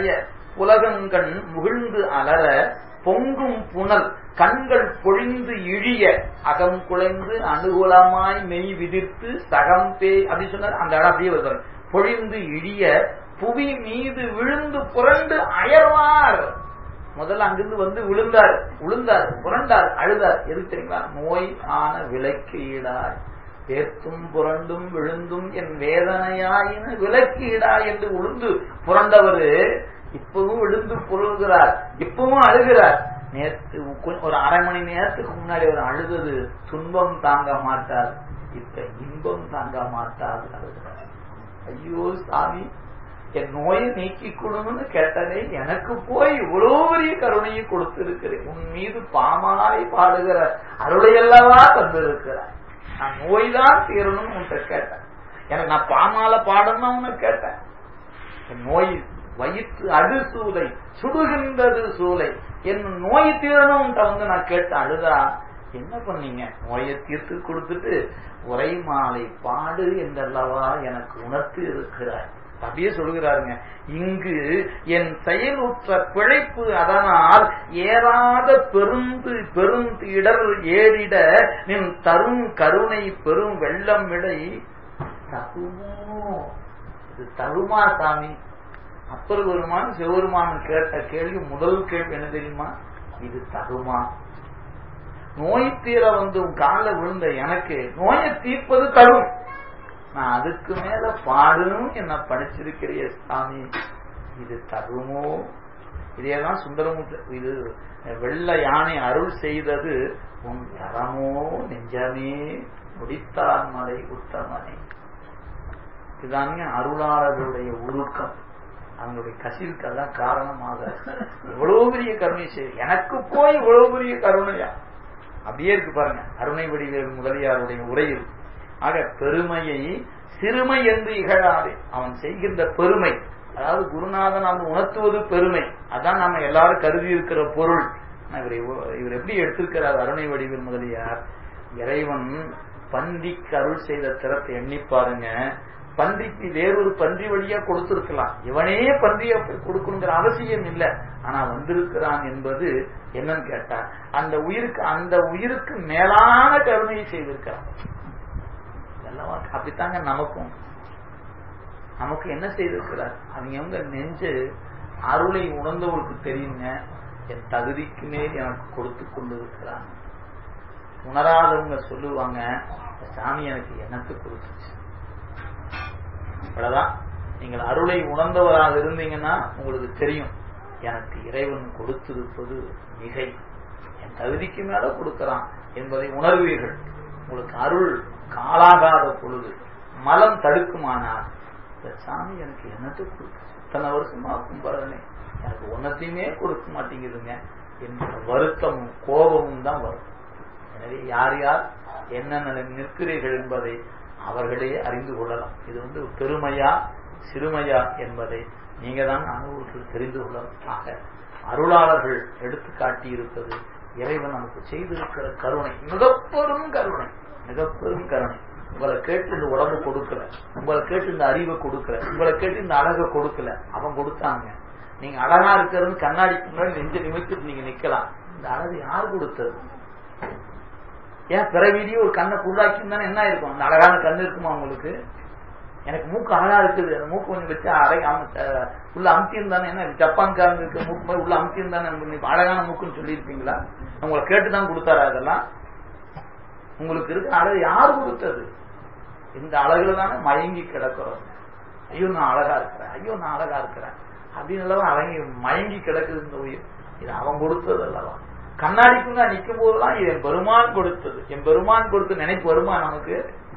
புலகங்கண் முகிழ்ந்து அலற பொங்கும் புனல் கண்கள் பொழிந்து இழிய அகம் குலைந்து அனுகூலமாய் மெய் விதிர்த்து சகம் பே அப்படி சொன்னார் அந்த இடம் அப்படியே வருவார் பொழிந்து இழிய புவி மீது விழுந்து புரண்டு அயர்வார் முதல்ல அங்கிருந்து வந்து விழுந்தார் விழுந்தார் புரண்டார் அழுதார் எதுக்கு தெரியுங்களா நோய் ஆன விலைக்கு ஈடாய் பேர்த்தும் புரண்டும் விழுந்தும் என் வேதனையாயின விலைக்கு ஈடாய் என்று உளுந்து புரண்டவரு இப்பவும் விழுந்து புரளுகிறார் இப்பவும் அழுகிறார் நேற்று ஒரு அரை மணி நேரத்துக்கு முன்னாடி அவர் அழுதது துன்பம் தாங்க மாட்டார் இப்ப இன்பம் தாங்க மாட்டார் அழுகிறார் ஐயோ சாமி என் நோயை நீக்கி கொடுங்கன்னு கேட்டதே எனக்கு போய் இவ்வளவு பெரிய கருணையை கொடுத்திருக்கிறேன் உன் மீது பாமாலை பாடுகிற அருளையல்லவா தந்திருக்கிறார் நான் நோய் தான் தீரணும்னு உன்கிட்ட கேட்டேன் எனக்கு நான் பாமால பாடணும் உன்னை கேட்டேன் என் நோய் வயிற்று அடு சூலை சுடுகின்றது சூலை என் நோய் தீரணும்ட்ட வந்து நான் கேட்ட அழுதா என்ன பண்ணீங்க நோயை தீர்த்து கொடுத்துட்டு உரை மாலை பாடு என்றல்லவா எனக்கு உணர்த்தி இருக்கிறார் அப்படியே சொல்கிறாருங்க இங்கு என் செயலுற்ற பிழைப்பு அதனால் ஏறாத பெருந்து பெருந்து இடர் ஏறிட நின் தரும் கருணை பெரும் வெள்ளம் விடை தகுமோ இது தகுமா சாமி அப்பர் பெருமான் சிவபெருமான் கேட்ட கேள்வி முதல் கேள்வி என்ன தெரியுமா இது தகுமா நோய் தீர வந்து உன் காலில் விழுந்த எனக்கு நோயை தீர்ப்பது தரும் நான் அதுக்கு மேல பாடணும் என்ன படிச்சிருக்கிறிய சாமி இது தகுமோ இதேதான் சுந்தரமுத்த இது வெள்ள யானை அருள் செய்தது உன் தரமோ நெஞ்சமே முடித்தான் மலை உத்தமனை இதுதாங்க அருளாளர்களுடைய உருக்கம் அவங்களுடைய கசிவுக்கெல்லாம் காரணமாக இவ்வளவு பெரிய கருணை செய்து எனக்கு போய் இவ்வளவு பெரிய கருணையா அப்படியே இருக்கு பாருங்க அருணை வடிவேல் முதலியாருடைய உரையில் ஆக பெருமையை சிறுமை என்று இகழாது அவன் செய்கின்ற பெருமை அதாவது குருநாதன் அவன் உணர்த்துவது பெருமை அதான் நம்ம எல்லாரும் கருதி இருக்கிற பொருள் இவர் இவர் எப்படி எடுத்திருக்கிறார் அருணை வடிவில் முதலியார் இறைவன் பன்றிக்கு அருள் செய்த திறத்தை எண்ணி பாருங்க பன்றிக்கு வேறொரு பன்றி வழியா கொடுத்திருக்கலாம் இவனே பன்றிய கொடுக்கணுங்கிற அவசியம் இல்லை ஆனா வந்திருக்கிறான் என்பது என்னன்னு கேட்டா அந்த உயிருக்கு அந்த உயிருக்கு மேலான கருணையை செய்திருக்கிறான் அப்படித்தாங்க நமக்கும் நமக்கு என்ன செய்திருக்கிறார் அவங்க எங்க நெஞ்சு அருளை உணர்ந்தவருக்கு தெரியுங்க என் தகுதிக்கு மேல் எனக்கு கொடுத்து கொண்டு இருக்கிறான் உணராதவங்க சொல்லுவாங்க சாமி எனக்கு என்னத்து கொடுத்துச்சு அவ்வளவுதான் நீங்கள் அருளை உணர்ந்தவராக இருந்தீங்கன்னா உங்களுக்கு தெரியும் எனக்கு இறைவன் கொடுத்திருப்பது மிகை என் தகுதிக்கு மேல கொடுக்கிறான் என்பதை உணர்வீர்கள் உங்களுக்கு அருள் காலாகாத பொழுது மலம் தடுக்குமானால் இந்த சாமி எனக்கு என்னத்தை கொடுத்து இத்தனை வருஷமா கும்பிட்றனே எனக்கு ஒன்னத்தையுமே கொடுக்க மாட்டேங்குதுங்க என்ற வருத்தமும் கோபமும் தான் வரும் எனவே யார் யார் என்னென்ன நிற்கிறீர்கள் என்பதை அவர்களே அறிந்து கொள்ளலாம் இது வந்து பெருமையா சிறுமையா என்பதை நீங்க தான் அனுபவத்தில் தெரிந்து கொள்ளலாம் ஆக அருளாளர்கள் எடுத்து காட்டியிருப்பது இறைவன் நமக்கு செய்திருக்கிற கருணை மிகப்பெரும் கருணை மிகப்பெரும் கருணை உங்களை கேட்டு இந்த உடம்பு கொடுக்கல உங்களை கேட்டு இந்த அறிவை கொடுக்கல உங்களை கேட்டு இந்த அழகை கொடுக்கல அவன் கொடுத்தாங்க நீங்க அழகா இருக்கிறதுன்னு கண்ணாடிக்கு முன்னாடி நெஞ்ச நிமித்துட்டு நீங்க நிக்கலாம் இந்த அழகு யார் கொடுத்தது ஏன் பிறவிலேயே ஒரு கண்ணை புல்லாக்கி தானே என்ன இருக்கும் அந்த அழகான கண்ணு இருக்குமா உங்களுக்கு எனக்கு மூக்கு அழகா இருக்குது அந்த மூக்கு கொஞ்சம் வச்சு அரை உள்ள அமுத்தியம் தானே என்ன ஜப்பான்காரங்க இருக்க மூக்கு போய் உள்ள அமுத்தியம் தானே அழகான மூக்குன்னு சொல்லியிருப்பீங்களா உங்களை கேட்டுதான் கொடுத்தாரா அதெல்லாம் உங்களுக்கு இருக்க அழகு யார் கொடுத்தது இந்த அழகுல தானே மயங்கி கிடக்கிறோம் ஐயோ நான் அழகா இருக்கிறேன் ஐயோ நான் அழகா இருக்கிறேன் அப்படின்னு அழகி மயங்கி கிடக்குது இந்த உயிர் இது அவன் கொடுத்தது அல்லவா கண்ணாடிக்குள்ள நிற்கும் போதுதான் இது என் பெருமான் கொடுத்தது என் பெருமான் கொடுத்த நினைப்பு வருமா நமக்கு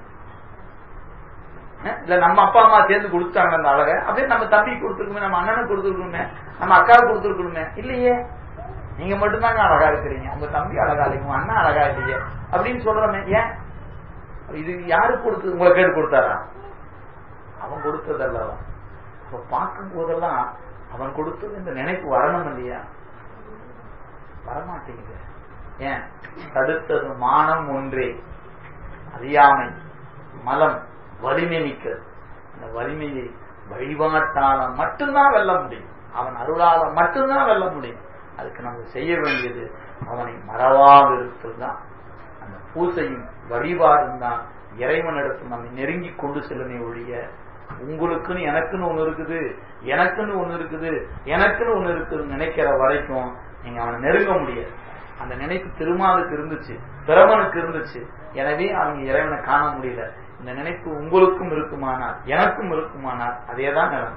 இல்ல நம்ம அப்பா அம்மா சேர்ந்து கொடுத்தாங்க அந்த அழகை அப்படியே நம்ம தம்பி கொடுத்துருக்கோமே நம்ம அண்ணனுக்கு கொடுத்துருக்கணுமே நம்ம அக்காவுக்கு கொடுத்துருக்கணுமே இல்லையே நீங்க மட்டும்தாங்க அழகா இருக்கிறீங்க உங்க தம்பி அழகா இல்லைங்க உங்க அண்ணன் அழகா இல்லையே அப்படின்னு சொல்றோமே ஏன் இது யாருக்கு கொடுத்தது உங்களை கேட்டு கொடுத்தாரா அவன் கொடுத்தது அல்லவா அப்ப பார்க்கும் போதெல்லாம் அவன் கொடுத்தது இந்த நினைப்பு வரணும் இல்லையா வரமாட்டேங்குது ஏன் தடுத்தது மானம் ஒன்றே அறியாமை மலம் வலிமை மிக்கது அந்த வலிமையை வழிபாட்டால மட்டும்தான் வெல்ல முடியும் அவன் அருளால மட்டும்தான் வெல்ல முடியும் அதுக்கு நம்ம செய்ய வேண்டியது அவனை மறவாக இருப்பது தான் அந்த பூசையும் வழிபாடும் தான் இறைவனிடத்தில் நம்மை நெருங்கி கொண்டு செல்லுமே ஒழிய உங்களுக்குன்னு எனக்குன்னு ஒண்ணு இருக்குது எனக்குன்னு ஒண்ணு இருக்குது எனக்குன்னு ஒண்ணு இருக்குதுன்னு நினைக்கிற வரைக்கும் நீங்க அவனை நெருங்க முடியாது அந்த நினைப்பு திருமாலுக்கு இருந்துச்சு பிரமனுக்கு இருந்துச்சு எனவே அவங்க இறைவனை காண முடியல இந்த நினைப்பு உங்களுக்கும் இருக்குமானால் எனக்கும் இருக்குமானால் அதேதான் நிலம்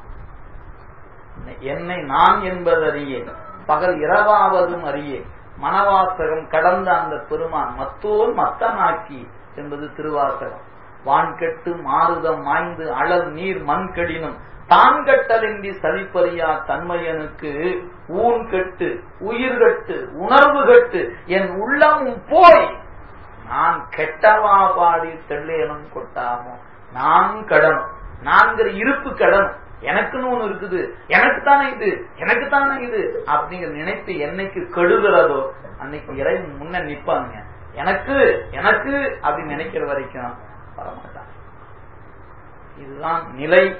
என்னை நான் என்பது அறியேன் பகல் இரவாவதும் அறியேன் மனவாசகம் கடந்த அந்த பெருமான் மத்தோர் மத்தனாக்கி என்பது திருவாசகம் வான்கெட்டு மாறுதம் மாய்ந்து அழல் நீர் மண் கடினும் தான் கட்டலின்றி சலிப்பறியா தன்மையனுக்கு ஊன் கெட்டு உயிர் கட்டு உணர்வு கட்டு என் உள்ளமும் போய் நான் கெட்டவா பாடி தெள்ளேனும் கொட்டாமோ நான் கடனும் நான்கிற இருப்பு கடனும் எனக்குன்னு ஒண்ணு இருக்குது எனக்கு தானே இது எனக்கு தானே இது அப்படிங்கிற நினைப்பு என்னைக்கு கெடுகிறதோ அன்னைக்கு இறைவன் முன்ன நிப்பாங்க எனக்கு எனக்கு அப்படின்னு நினைக்கிற வரைக்கும் வரமாட்டான் இதுதான் நிலை